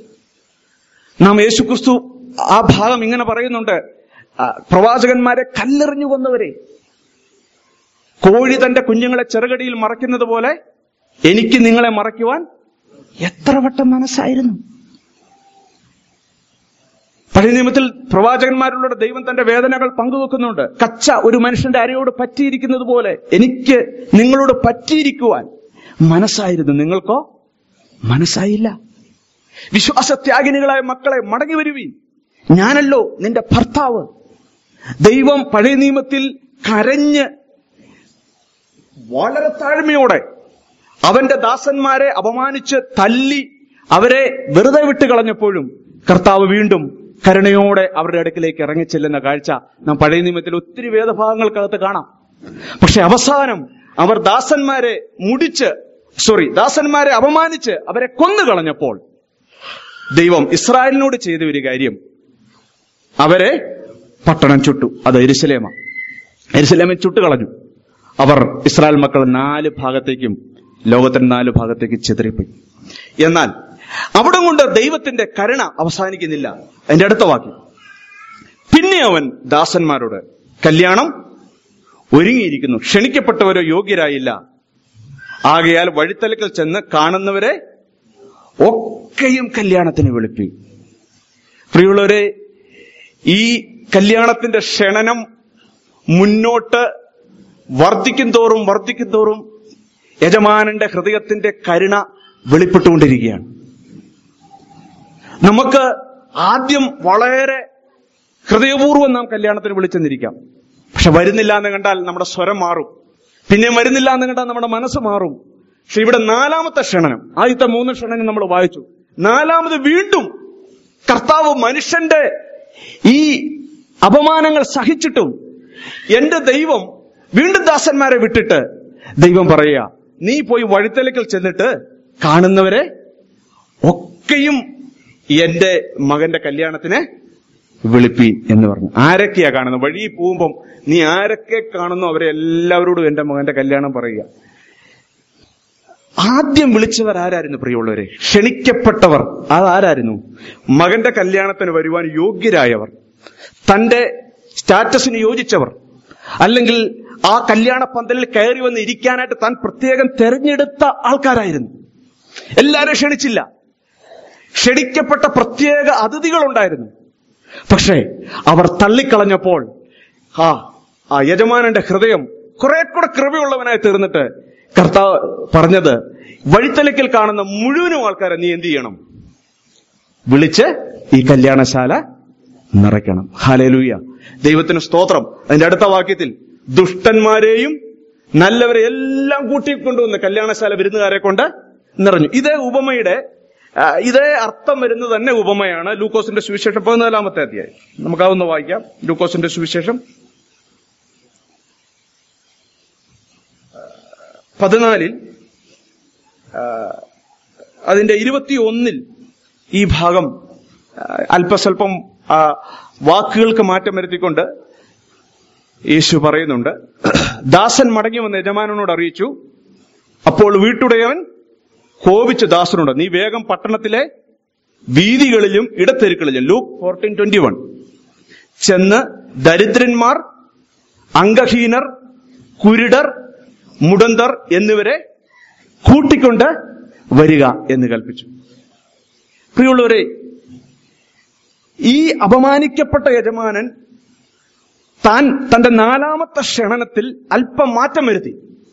നാം യേശുക്രിസ്തു ആ ഭാഗം ഇങ്ങനെ പറയുന്നുണ്ട് ആ, പ്രവാചകന്മാരെ കല്ലെറിഞ്ഞു കൊന്നവരെ കോഴി തന്റെ കുഞ്ഞുങ്ങളെ ചെറുകടിയിൽ മറയ്ക്കുന്നത് പോലെ എനിക്ക് നിങ്ങളെ മറയ്ക്കുവാൻ എത്ര വട്ടം മനസ്സായിരുന്നു പഴയ നിയമത്തിൽ പ്രവാചകന്മാരിലൂടെ ദൈവം തന്റെ വേദനകൾ പങ്കുവെക്കുന്നുണ്ട് കച്ച ഒരു മനുഷ്യന്റെ അരയോട് പറ്റിയിരിക്കുന്നത് പോലെ എനിക്ക് നിങ്ങളോട് പറ്റിയിരിക്കുവാൻ മനസ്സായിരുന്നു നിങ്ങൾക്കോ മനസ്സായില്ല വിശ്വാസത്യാഗിനികളായ മക്കളെ മടങ്ങി വരുവീൻ ഞാനല്ലോ നിന്റെ ഭർത്താവ് ദൈവം പഴയ നിയമത്തിൽ കരഞ്ഞ് വളരെ താഴ്മയോടെ അവന്റെ ദാസന്മാരെ അപമാനിച്ച് തല്ലി അവരെ വെറുതെ വിട്ട് കളഞ്ഞപ്പോഴും കർത്താവ് വീണ്ടും കരുണയോടെ അവരുടെ അടുക്കിലേക്ക് ഇറങ്ങിച്ചെല്ലുന്ന കാഴ്ച നാം പഴയ നിയമത്തിൽ ഒത്തിരി വേദഭാഗങ്ങൾക്കകത്ത് കാണാം പക്ഷെ അവസാനം അവർ ദാസന്മാരെ മുടിച്ച് സോറി ദാസന്മാരെ അപമാനിച്ച് അവരെ കൊന്നു കളഞ്ഞപ്പോൾ ദൈവം ഇസ്രായേലിനോട് ചെയ്ത ഒരു കാര്യം അവരെ പട്ടണം ചുട്ടു അത് എരുസലേമ എരുസലേമെ ചുട്ടുകളഞ്ഞു അവർ ഇസ്രായേൽ മക്കൾ നാല് ഭാഗത്തേക്കും ലോകത്തിന്റെ നാല് ഭാഗത്തേക്ക് ചിതറിപ്പോയി എന്നാൽ അവിടെ അവിടം കൊണ്ട് ദൈവത്തിന്റെ കരുണ അവസാനിക്കുന്നില്ല അതിന്റെ അടുത്ത വാക്യം പിന്നെ അവൻ ദാസന്മാരോട് കല്യാണം ഒരുങ്ങിയിരിക്കുന്നു ക്ഷണിക്കപ്പെട്ടവരോ യോഗ്യരായില്ല ആകയാൽ വഴിത്തലക്കൽ ചെന്ന് കാണുന്നവരെ ഒക്കെയും കല്യാണത്തിന് വിളിപ്പി പ്രിയമുള്ളവരെ ഈ കല്യാണത്തിന്റെ ക്ഷണനം മുന്നോട്ട് വർദ്ധിക്കും തോറും വർദ്ധിക്കും തോറും യജമാനന്റെ ഹൃദയത്തിന്റെ കരുണ വെളിപ്പെട്ടുകൊണ്ടിരിക്കുകയാണ് നമുക്ക് ആദ്യം വളരെ ഹൃദയപൂർവ്വം നാം കല്യാണത്തിന് വിളിച്ചെന്നിരിക്കാം പക്ഷെ വരുന്നില്ല എന്ന് കണ്ടാൽ നമ്മുടെ സ്വരം മാറും പിന്നെ വരുന്നില്ല എന്ന് കണ്ടാൽ നമ്മുടെ മനസ്സ് മാറും പക്ഷെ ഇവിടെ നാലാമത്തെ ക്ഷണനം ആദ്യത്തെ മൂന്ന് ക്ഷണനം നമ്മൾ വായിച്ചു നാലാമത് വീണ്ടും കർത്താവ് മനുഷ്യന്റെ ഈ അപമാനങ്ങൾ സഹിച്ചിട്ടും എന്റെ ദൈവം വീണ്ടും ദാസന്മാരെ വിട്ടിട്ട് ദൈവം പറയുക നീ പോയി വഴിത്തലക്കൽ ചെന്നിട്ട് കാണുന്നവരെ ഒക്കെയും എന്റെ മകന്റെ കല്യാണത്തിന് വിളിപ്പി എന്ന് പറഞ്ഞു ആരൊക്കെയാ കാണുന്നത് വഴി പോകുമ്പം നീ ആരൊക്കെ കാണുന്നു അവരെ എല്ലാവരോടും എന്റെ മകന്റെ കല്യാണം പറയുക ആദ്യം വിളിച്ചവർ ആരായിരുന്നു പ്രിയമുള്ളവരെ ക്ഷണിക്കപ്പെട്ടവർ അതാരായിരുന്നു മകന്റെ കല്യാണത്തിന് വരുവാൻ യോഗ്യരായവർ തന്റെ സ്റ്റാറ്റസിന് യോജിച്ചവർ അല്ലെങ്കിൽ ആ കല്യാണ പന്തലിൽ കയറി വന്ന് ഇരിക്കാനായിട്ട് താൻ പ്രത്യേകം തെരഞ്ഞെടുത്ത ആൾക്കാരായിരുന്നു എല്ലാവരും ക്ഷണിച്ചില്ല ക്ഷണിക്കപ്പെട്ട പ്രത്യേക അതിഥികളുണ്ടായിരുന്നു പക്ഷേ അവർ തള്ളിക്കളഞ്ഞപ്പോൾ ആ ആ യജമാനന്റെ ഹൃദയം കുറെ കൂടെ കൃപയുള്ളവനായി തീർന്നിട്ട് കർത്താവ് പറഞ്ഞത് വഴിത്തലക്കിൽ കാണുന്ന മുഴുവനും ആൾക്കാരെ നീ എന്ത് ചെയ്യണം വിളിച്ച് ഈ കല്യാണശാല നിറയ്ക്കണം ഹാലേലൂയ ദൈവത്തിന് സ്തോത്രം അതിന്റെ അടുത്ത വാക്യത്തിൽ ദുഷ്ടന്മാരെയും നല്ലവരെ എല്ലാം കൂട്ടിക്കൊണ്ടുവന്ന് കല്യാണശാല വിരുന്നുകാരെ കൊണ്ട് നിറഞ്ഞു ഇതേ ഉപമയുടെ ആ, ഇതേ അർത്ഥം വരുന്നത് തന്നെ ഉപമയാണ് ലൂക്കോസിന്റെ സുവിശേഷം പതിനാലാമത്തെ അധ്യായം നമുക്കതൊന്ന് വായിക്കാം ലൂക്കോസിന്റെ സുവിശേഷം പതിനാലിൽ ആ, അതിന്റെ ഇരുപത്തി ഒന്നിൽ ഈ ഭാഗം ആ, അല്പസ്വല്പം ആ, വാക്കുകൾക്ക് മാറ്റം വരുത്തിക്കൊണ്ട് യേശു പറയുന്നുണ്ട് ദാസൻ മടങ്ങി വന്ന് യജമാനനോട് അറിയിച്ചു അപ്പോൾ വീട്ടുടയവൻ കോപിച്ച് ദാസനോട് നീ വേഗം പട്ടണത്തിലെ വീതികളിലും ഇടത്തെരുക്കളിലും ലൂക്ക് ഫോർട്ടീൻ ട്വന്റി വൺ ചെന്ന് ദരിദ്രന്മാർ അംഗഹീനർ കുരുടർ മുടന്തർ എന്നിവരെ കൂട്ടിക്കൊണ്ട് വരിക എന്ന് കൽപ്പിച്ചു പ്രിയമുള്ളവരെ ഈ അപമാനിക്കപ്പെട്ട യജമാനൻ താൻ തന്റെ നാലാമത്തെ ക്ഷണനത്തിൽ അല്പം മാറ്റം വരുത്തി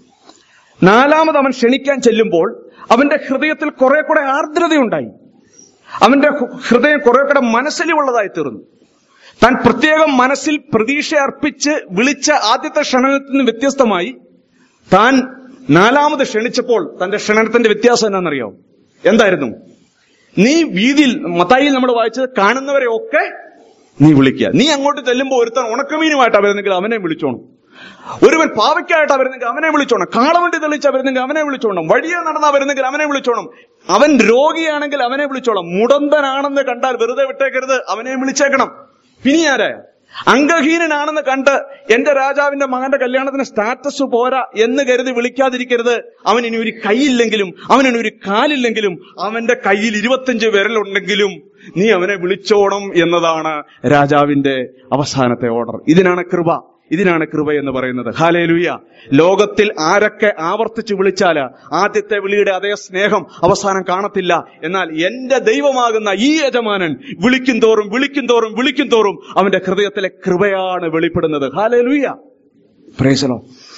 നാലാമത് അവൻ ക്ഷണിക്കാൻ ചെല്ലുമ്പോൾ അവന്റെ ഹൃദയത്തിൽ കുറെ കൂടെ ആർദ്രതയുണ്ടായി അവന്റെ ഹു- ഹൃദയം കുറെ കൂടെ മനസ്സിലുള്ളതായി തീർന്നു താൻ പ്രത്യേകം മനസ്സിൽ പ്രതീക്ഷ അർപ്പിച്ച് വിളിച്ച ആദ്യത്തെ ക്ഷണനത്തിൽ നിന്ന് വ്യത്യസ്തമായി താൻ നാലാമത് ക്ഷണിച്ചപ്പോൾ തന്റെ ക്ഷണനത്തിന്റെ വ്യത്യാസം എന്നാണെന്നറിയോ എന്തായിരുന്നു നീ വീതിയിൽ മത്തായിൽ നമ്മൾ വായിച്ചത് കാണുന്നവരെ ഒക്കെ നീ വിളിക്കുക നീ അങ്ങോട്ട് ചെല്ലുമ്പോൾ ഒരുത്തൻ ഉണക്കമീനുമായിട്ടാ വരുന്നെങ്കിൽ അവനെ വിളിച്ചോണം ഒരുവൻ പാവയ്ക്കായിട്ടാ വരുന്നെങ്കിൽ അവനെ വിളിച്ചോണം കാളവണ്ടി തെളിച്ചാ വരുന്നെങ്കിൽ അവനെ വിളിച്ചോണം വഴിയെ നടന്നാ വരുന്നെങ്കിൽ അവനെ വിളിച്ചോണം അവൻ രോഗിയാണെങ്കിൽ അവനെ വിളിച്ചോണം മുടന്തനാണെന്ന് കണ്ടാൽ വെറുതെ വിട്ടേക്കരുത് അവനെ വിളിച്ചേക്കണം ഇനി ആരാ അംഗഹീനനാണെന്ന് കണ്ട് എന്റെ രാജാവിന്റെ മകന്റെ കല്യാണത്തിന് സ്റ്റാറ്റസ് പോരാ എന്ന് കരുതി വിളിക്കാതിരിക്കരുത് അവൻ ഇനി ഒരു കൈയില്ലെങ്കിലും അവനിനി ഒരു കാലില്ലെങ്കിലും അവന്റെ കയ്യിൽ ഇരുപത്തഞ്ച് വിരലുണ്ടെങ്കിലും നീ അവനെ വിളിച്ചോണം എന്നതാണ് രാജാവിന്റെ അവസാനത്തെ ഓർഡർ ഇതിനാണ് കൃപ ഇതിനാണ് കൃപ എന്ന് പറയുന്നത് ഹാലേലുയ ലോകത്തിൽ ആരൊക്കെ ആവർത്തിച്ച് വിളിച്ചാല് ആദ്യത്തെ വിളിയുടെ അതേ സ്നേഹം അവസാനം കാണത്തില്ല എന്നാൽ എന്റെ ദൈവമാകുന്ന ഈ യജമാനൻ വിളിക്കും തോറും വിളിക്കും തോറും വിളിക്കും തോറും അവന്റെ ഹൃദയത്തിലെ കൃപയാണ് വെളിപ്പെടുന്നത് ഹാലേലുയ പ്രേസലോ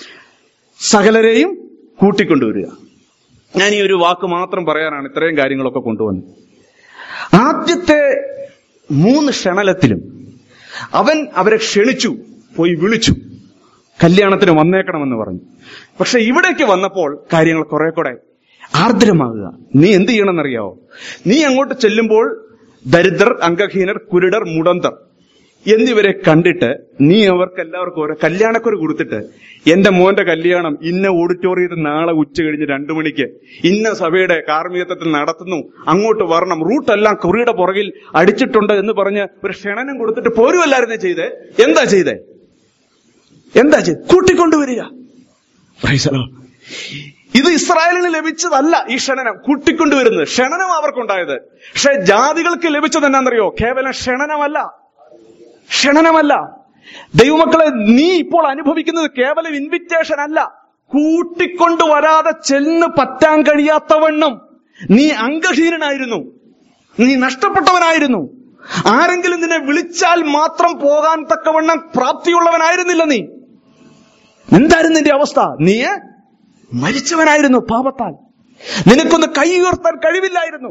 സകലരെയും കൂട്ടിക്കൊണ്ടുവരിക ഞാൻ ഈ ഒരു വാക്ക് മാത്രം പറയാനാണ് ഇത്രയും കാര്യങ്ങളൊക്കെ കൊണ്ടുവന്നത് ആദ്യത്തെ മൂന്ന് ക്ഷണലത്തിലും അവൻ അവരെ ക്ഷണിച്ചു പോയി വിളിച്ചു കല്യാണത്തിന് വന്നേക്കണമെന്ന് പറഞ്ഞു പക്ഷെ ഇവിടേക്ക് വന്നപ്പോൾ കാര്യങ്ങൾ കുറെ കൂടെ ആർദ്രമാകുക നീ എന്ത് ചെയ്യണമെന്നറിയാവോ നീ അങ്ങോട്ട് ചെല്ലുമ്പോൾ ദരിദ്രർ അംഗഹീനർ കുരുടർ മുടന്തർ എന്നിവരെ കണ്ടിട്ട് നീ അവർക്ക് എല്ലാവർക്കും ഓരോ കല്യാണക്കുറി കൊടുത്തിട്ട് എന്റെ മോന്റെ കല്യാണം ഇന്ന ഓഡിറ്റോറിയത്തിൽ നാളെ ഉച്ച കഴിഞ്ഞ് രണ്ടു മണിക്ക് ഇന്ന സഭയുടെ കാർമ്മികത്വത്തിൽ നടത്തുന്നു അങ്ങോട്ട് വരണം റൂട്ടെല്ലാം കുറിയുടെ പുറകിൽ അടിച്ചിട്ടുണ്ട് എന്ന് പറഞ്ഞ് ഒരു ക്ഷണനം കൊടുത്തിട്ട് പോരുമല്ലായിരുന്നേ ചെയ്തേ എന്താ ചെയ്തേ എന്താ ചെയ്ത് കൂട്ടിക്കൊണ്ടുവരിക Praise the Lord. ഇത് ഇസ്രായേലിന് ലഭിച്ചതല്ല ഈ ക്ഷണനം കൂട്ടിക്കൊണ്ടുവരുന്നത് ക്ഷണനം അവർക്കുണ്ടായത് പക്ഷെ ജാതികൾക്ക് ലഭിച്ചത് എന്നാന്നറിയോ കേവലം ക്ഷണനമല്ല ക്ഷണനമല്ല ദൈവമക്കളെ നീ ഇപ്പോൾ അനുഭവിക്കുന്നത് കേവലം ഇൻവിറ്റേഷൻ അല്ല കൂട്ടിക്കൊണ്ടുവരാതെ ചെന്ന് പറ്റാൻ കഴിയാത്തവണ്ണം നീ അംഗഹീനനായിരുന്നു നീ നഷ്ടപ്പെട്ടവനായിരുന്നു ആരെങ്കിലും നിന്നെ വിളിച്ചാൽ മാത്രം പോകാൻ തക്കവണ്ണം പ്രാപ്തിയുള്ളവനായിരുന്നില്ല നീ എന്തായിരുന്നു നിന്റെ അവസ്ഥ നീ മരിച്ചവനായിരുന്നു പാപത്താൽ നിനക്കൊന്ന് കൈ ഉയർത്താൻ കഴിവില്ലായിരുന്നു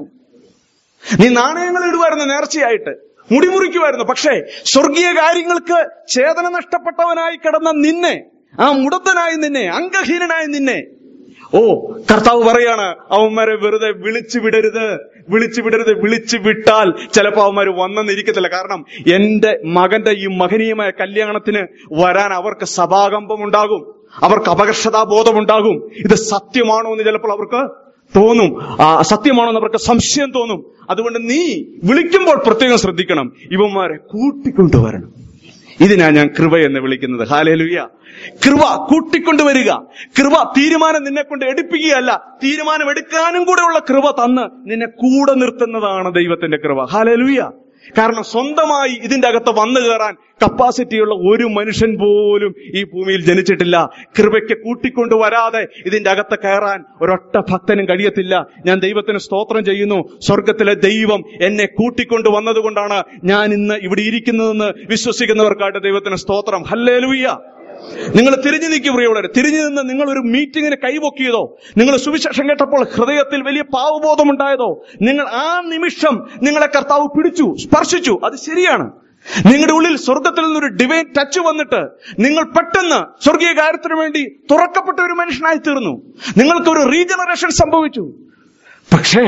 നീ നാണയങ്ങൾ ഇടുമായിരുന്നു നേർച്ചയായിട്ട് മുടിമുറിക്കുമായിരുന്നു പക്ഷേ സ്വർഗീയ കാര്യങ്ങൾക്ക് ചേതന നഷ്ടപ്പെട്ടവനായി കിടന്ന നിന്നെ ആ മുടത്തനായി നിന്നെ അംഗഹീനനായി നിന്നെ ഓ കർത്താവ് പറയാണ് അവന്മാരെ വെറുതെ വിളിച്ചു വിടരുത് വിളിച്ചു വിടരുത് വിളിച്ചു വിട്ടാൽ ചിലപ്പോ അവന്മാര് വന്നെന്നിരിക്കത്തില്ല കാരണം എന്റെ മകന്റെ ഈ മഹനീയമായ കല്യാണത്തിന് വരാൻ അവർക്ക് സഭാകമ്പം ഉണ്ടാകും അവർക്ക് അപകർഷതാബോധം ഉണ്ടാകും ഇത് സത്യമാണോ എന്ന് ചിലപ്പോൾ അവർക്ക് തോന്നും ആ സത്യമാണോ എന്ന് അവർക്ക് സംശയം തോന്നും അതുകൊണ്ട് നീ വിളിക്കുമ്പോൾ പ്രത്യേകം ശ്രദ്ധിക്കണം ഇവന്മാരെ കൂട്ടിക്കൊണ്ടുവരണം ഇതിനാ ഞാൻ കൃപ എന്ന് വിളിക്കുന്നത് ഹാലേലുയ്യ കൃപ കൂട്ടിക്കൊണ്ടുവരിക കൃപ തീരുമാനം നിന്നെ കൊണ്ട് എടുപ്പിക്കുകയല്ല തീരുമാനം എടുക്കാനും കൂടെയുള്ള കൃപ തന്ന് നിന്നെ കൂടെ നിർത്തുന്നതാണ് ദൈവത്തിന്റെ കൃപ ഹാലേലുയ്യ കാരണം സ്വന്തമായി ഇതിന്റെ അകത്ത് വന്നു കയറാൻ കപ്പാസിറ്റിയുള്ള ഒരു മനുഷ്യൻ പോലും ഈ ഭൂമിയിൽ ജനിച്ചിട്ടില്ല കൃപയ്ക്ക് കൂട്ടിക്കൊണ്ടു വരാതെ ഇതിന്റെ അകത്ത് കയറാൻ ഒരൊറ്റ ഭക്തനും കഴിയത്തില്ല ഞാൻ ദൈവത്തിന് സ്തോത്രം ചെയ്യുന്നു സ്വർഗത്തിലെ ദൈവം എന്നെ കൂട്ടിക്കൊണ്ടു വന്നതുകൊണ്ടാണ് ഞാൻ ഇന്ന് ഇവിടെ ഇരിക്കുന്നതെന്ന് വിശ്വസിക്കുന്നവർക്കായിട്ട് ദൈവത്തിന് സ്തോത്രം ഹല്ലേലൂയ്യ നിങ്ങൾ തിരിഞ്ഞു നിൽക്കി പ്രിയമുള്ളവരെ തിരിഞ്ഞു നിന്ന് നിങ്ങൾ ഒരു മീറ്റിങ്ങിന് കൈപൊക്കിയതോ നിങ്ങൾ സുവിശേഷം കേട്ടപ്പോൾ ഹൃദയത്തിൽ വലിയ പാവബോധം ഉണ്ടായതോ നിങ്ങൾ ആ നിമിഷം നിങ്ങളെ കർത്താവ് പിടിച്ചു സ്പർശിച്ചു അത് ശരിയാണ് നിങ്ങളുടെ ഉള്ളിൽ സ്വർഗത്തിൽ നിന്നൊരു ഡിവൈൻ ടച്ച് വന്നിട്ട് നിങ്ങൾ പെട്ടെന്ന് സ്വർഗീയ കാര്യത്തിന് വേണ്ടി തുറക്കപ്പെട്ട ഒരു മനുഷ്യനായി തീർന്നു നിങ്ങൾക്ക് ഒരു റീജനറേഷൻ സംഭവിച്ചു പക്ഷേ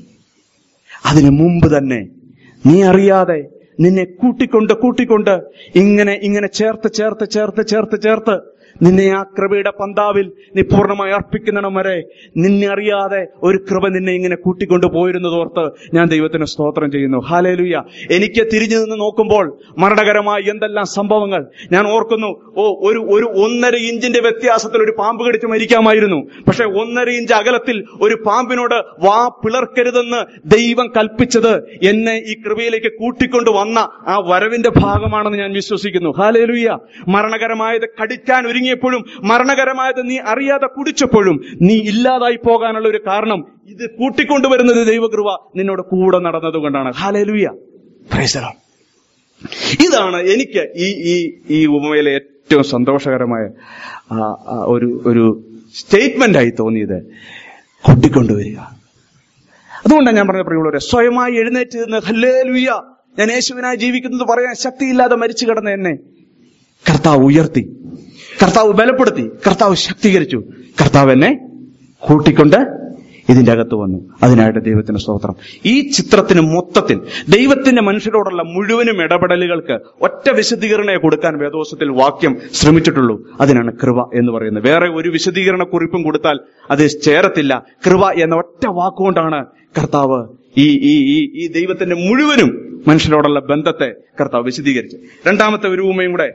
അതിനു മുമ്പ് തന്നെ നീ അറിയാതെ നിന്നെ കൂട്ടിക്കൊണ്ട് കൂട്ടിക്കൊണ്ട് ഇങ്ങനെ ഇങ്ങനെ ചേർത്ത് ചേർത്ത് ചേർത്ത് ചേർത്ത് ചേർത്ത് നിന്നെ ആ കൃപയുടെ പന്താവിൽ നീ പൂർണ്ണമായി അർപ്പിക്കുന്നിടം വരെ നിന്നെ അറിയാതെ ഒരു കൃപ നിന്നെ ഇങ്ങനെ കൂട്ടിക്കൊണ്ട് പോയിരുന്നതോർത്ത് ഞാൻ ദൈവത്തിന് സ്തോത്രം ചെയ്യുന്നു ഹാലേലുയ്യ എനിക്ക് തിരിഞ്ഞു നിന്ന് നോക്കുമ്പോൾ മരണകരമായ എന്തെല്ലാം സംഭവങ്ങൾ ഞാൻ ഓർക്കുന്നു ഓ ഒരു ഒരു ഒന്നര ഇഞ്ചിന്റെ വ്യത്യാസത്തിൽ ഒരു പാമ്പ് കടിച്ച് മരിക്കാമായിരുന്നു പക്ഷെ ഒന്നര ഇഞ്ച് അകലത്തിൽ ഒരു പാമ്പിനോട് വാ പിളർക്കരുതെന്ന് ദൈവം കൽപ്പിച്ചത് എന്നെ ഈ കൃപയിലേക്ക് കൂട്ടിക്കൊണ്ട് വന്ന ആ വരവിന്റെ ഭാഗമാണെന്ന് ഞാൻ വിശ്വസിക്കുന്നു ഹാലേലുയ്യ മരണകരമായത് കടിക്കാൻ ഒരുങ്ങിയപ്പോഴും മരണകരമായത് നീ അറിയാതെ കുടിച്ചപ്പോഴും നീ ഇല്ലാതായി പോകാനുള്ള ഒരു കാരണം ഇത് കൂട്ടിക്കൊണ്ടുവരുന്നത് ദൈവകൃപ നിന്നോട് കൂടെ നടന്നതുകൊണ്ടാണ് ഹാലേലുയ്യ Praise the Lord. ഇതാണ് എനിക്ക് ഈ ഈ ഈ ഉപമയിലെ ഏറ്റവും സന്തോഷകരമായ ആ, ആ, ഒരു ഒരു സ്റ്റേറ്റ്മെന്റ് ആയി തോന്നിയത് കൂട്ടിക്കൊണ്ടുവരിക അതുകൊണ്ടാണ് ഞാൻ പറഞ്ഞ പ്രിയമുള്ളവരെ സ്വയമായി എഴുന്നേറ്റ് നിന്ന് ഹല്ലേ ലുയ്യ ഞാൻ യേശുവിനായി ജീവിക്കുന്നത് പറയാൻ ശക്തിയില്ലാതെ മരിച്ചു കിടന്ന എന്നെ കർത്താവ് ഉയർത്തി കർത്താവ് ബലപ്പെടുത്തി കർത്താവ് ശക്തീകരിച്ചു കർത്താവ് എന്നെ കൂട്ടിക്കൊണ്ട് ഇതിന്റെ അകത്ത് വന്നു അതിനായിട്ട് ദൈവത്തിന് സ്തോത്രം ഈ ചിത്രത്തിന് മൊത്തത്തിൽ ദൈവത്തിന്റെ മനുഷ്യരോടുള്ള മുഴുവനും ഇടപെടലുകൾക്ക് ഒറ്റ വിശദീകരണയെ കൊടുക്കാൻ വേദോസത്തിൽ വാക്യം ശ്രമിച്ചിട്ടുള്ളൂ അതിനാണ് കൃപ എന്ന് പറയുന്നത് വേറെ ഒരു വിശദീകരണ കുറിപ്പും കൊടുത്താൽ അത് ചേരത്തില്ല കൃപ എന്ന ഒറ്റ വാക്കുകൊണ്ടാണ് കർത്താവ് ഈ ഈ ഈ ഈ ദൈവത്തിന്റെ മുഴുവനും മനുഷ്യരോടുള്ള ബന്ധത്തെ കർത്താവ് വിശദീകരിച്ചു രണ്ടാമത്തെ ഒരു ഉപമയും കൂടെ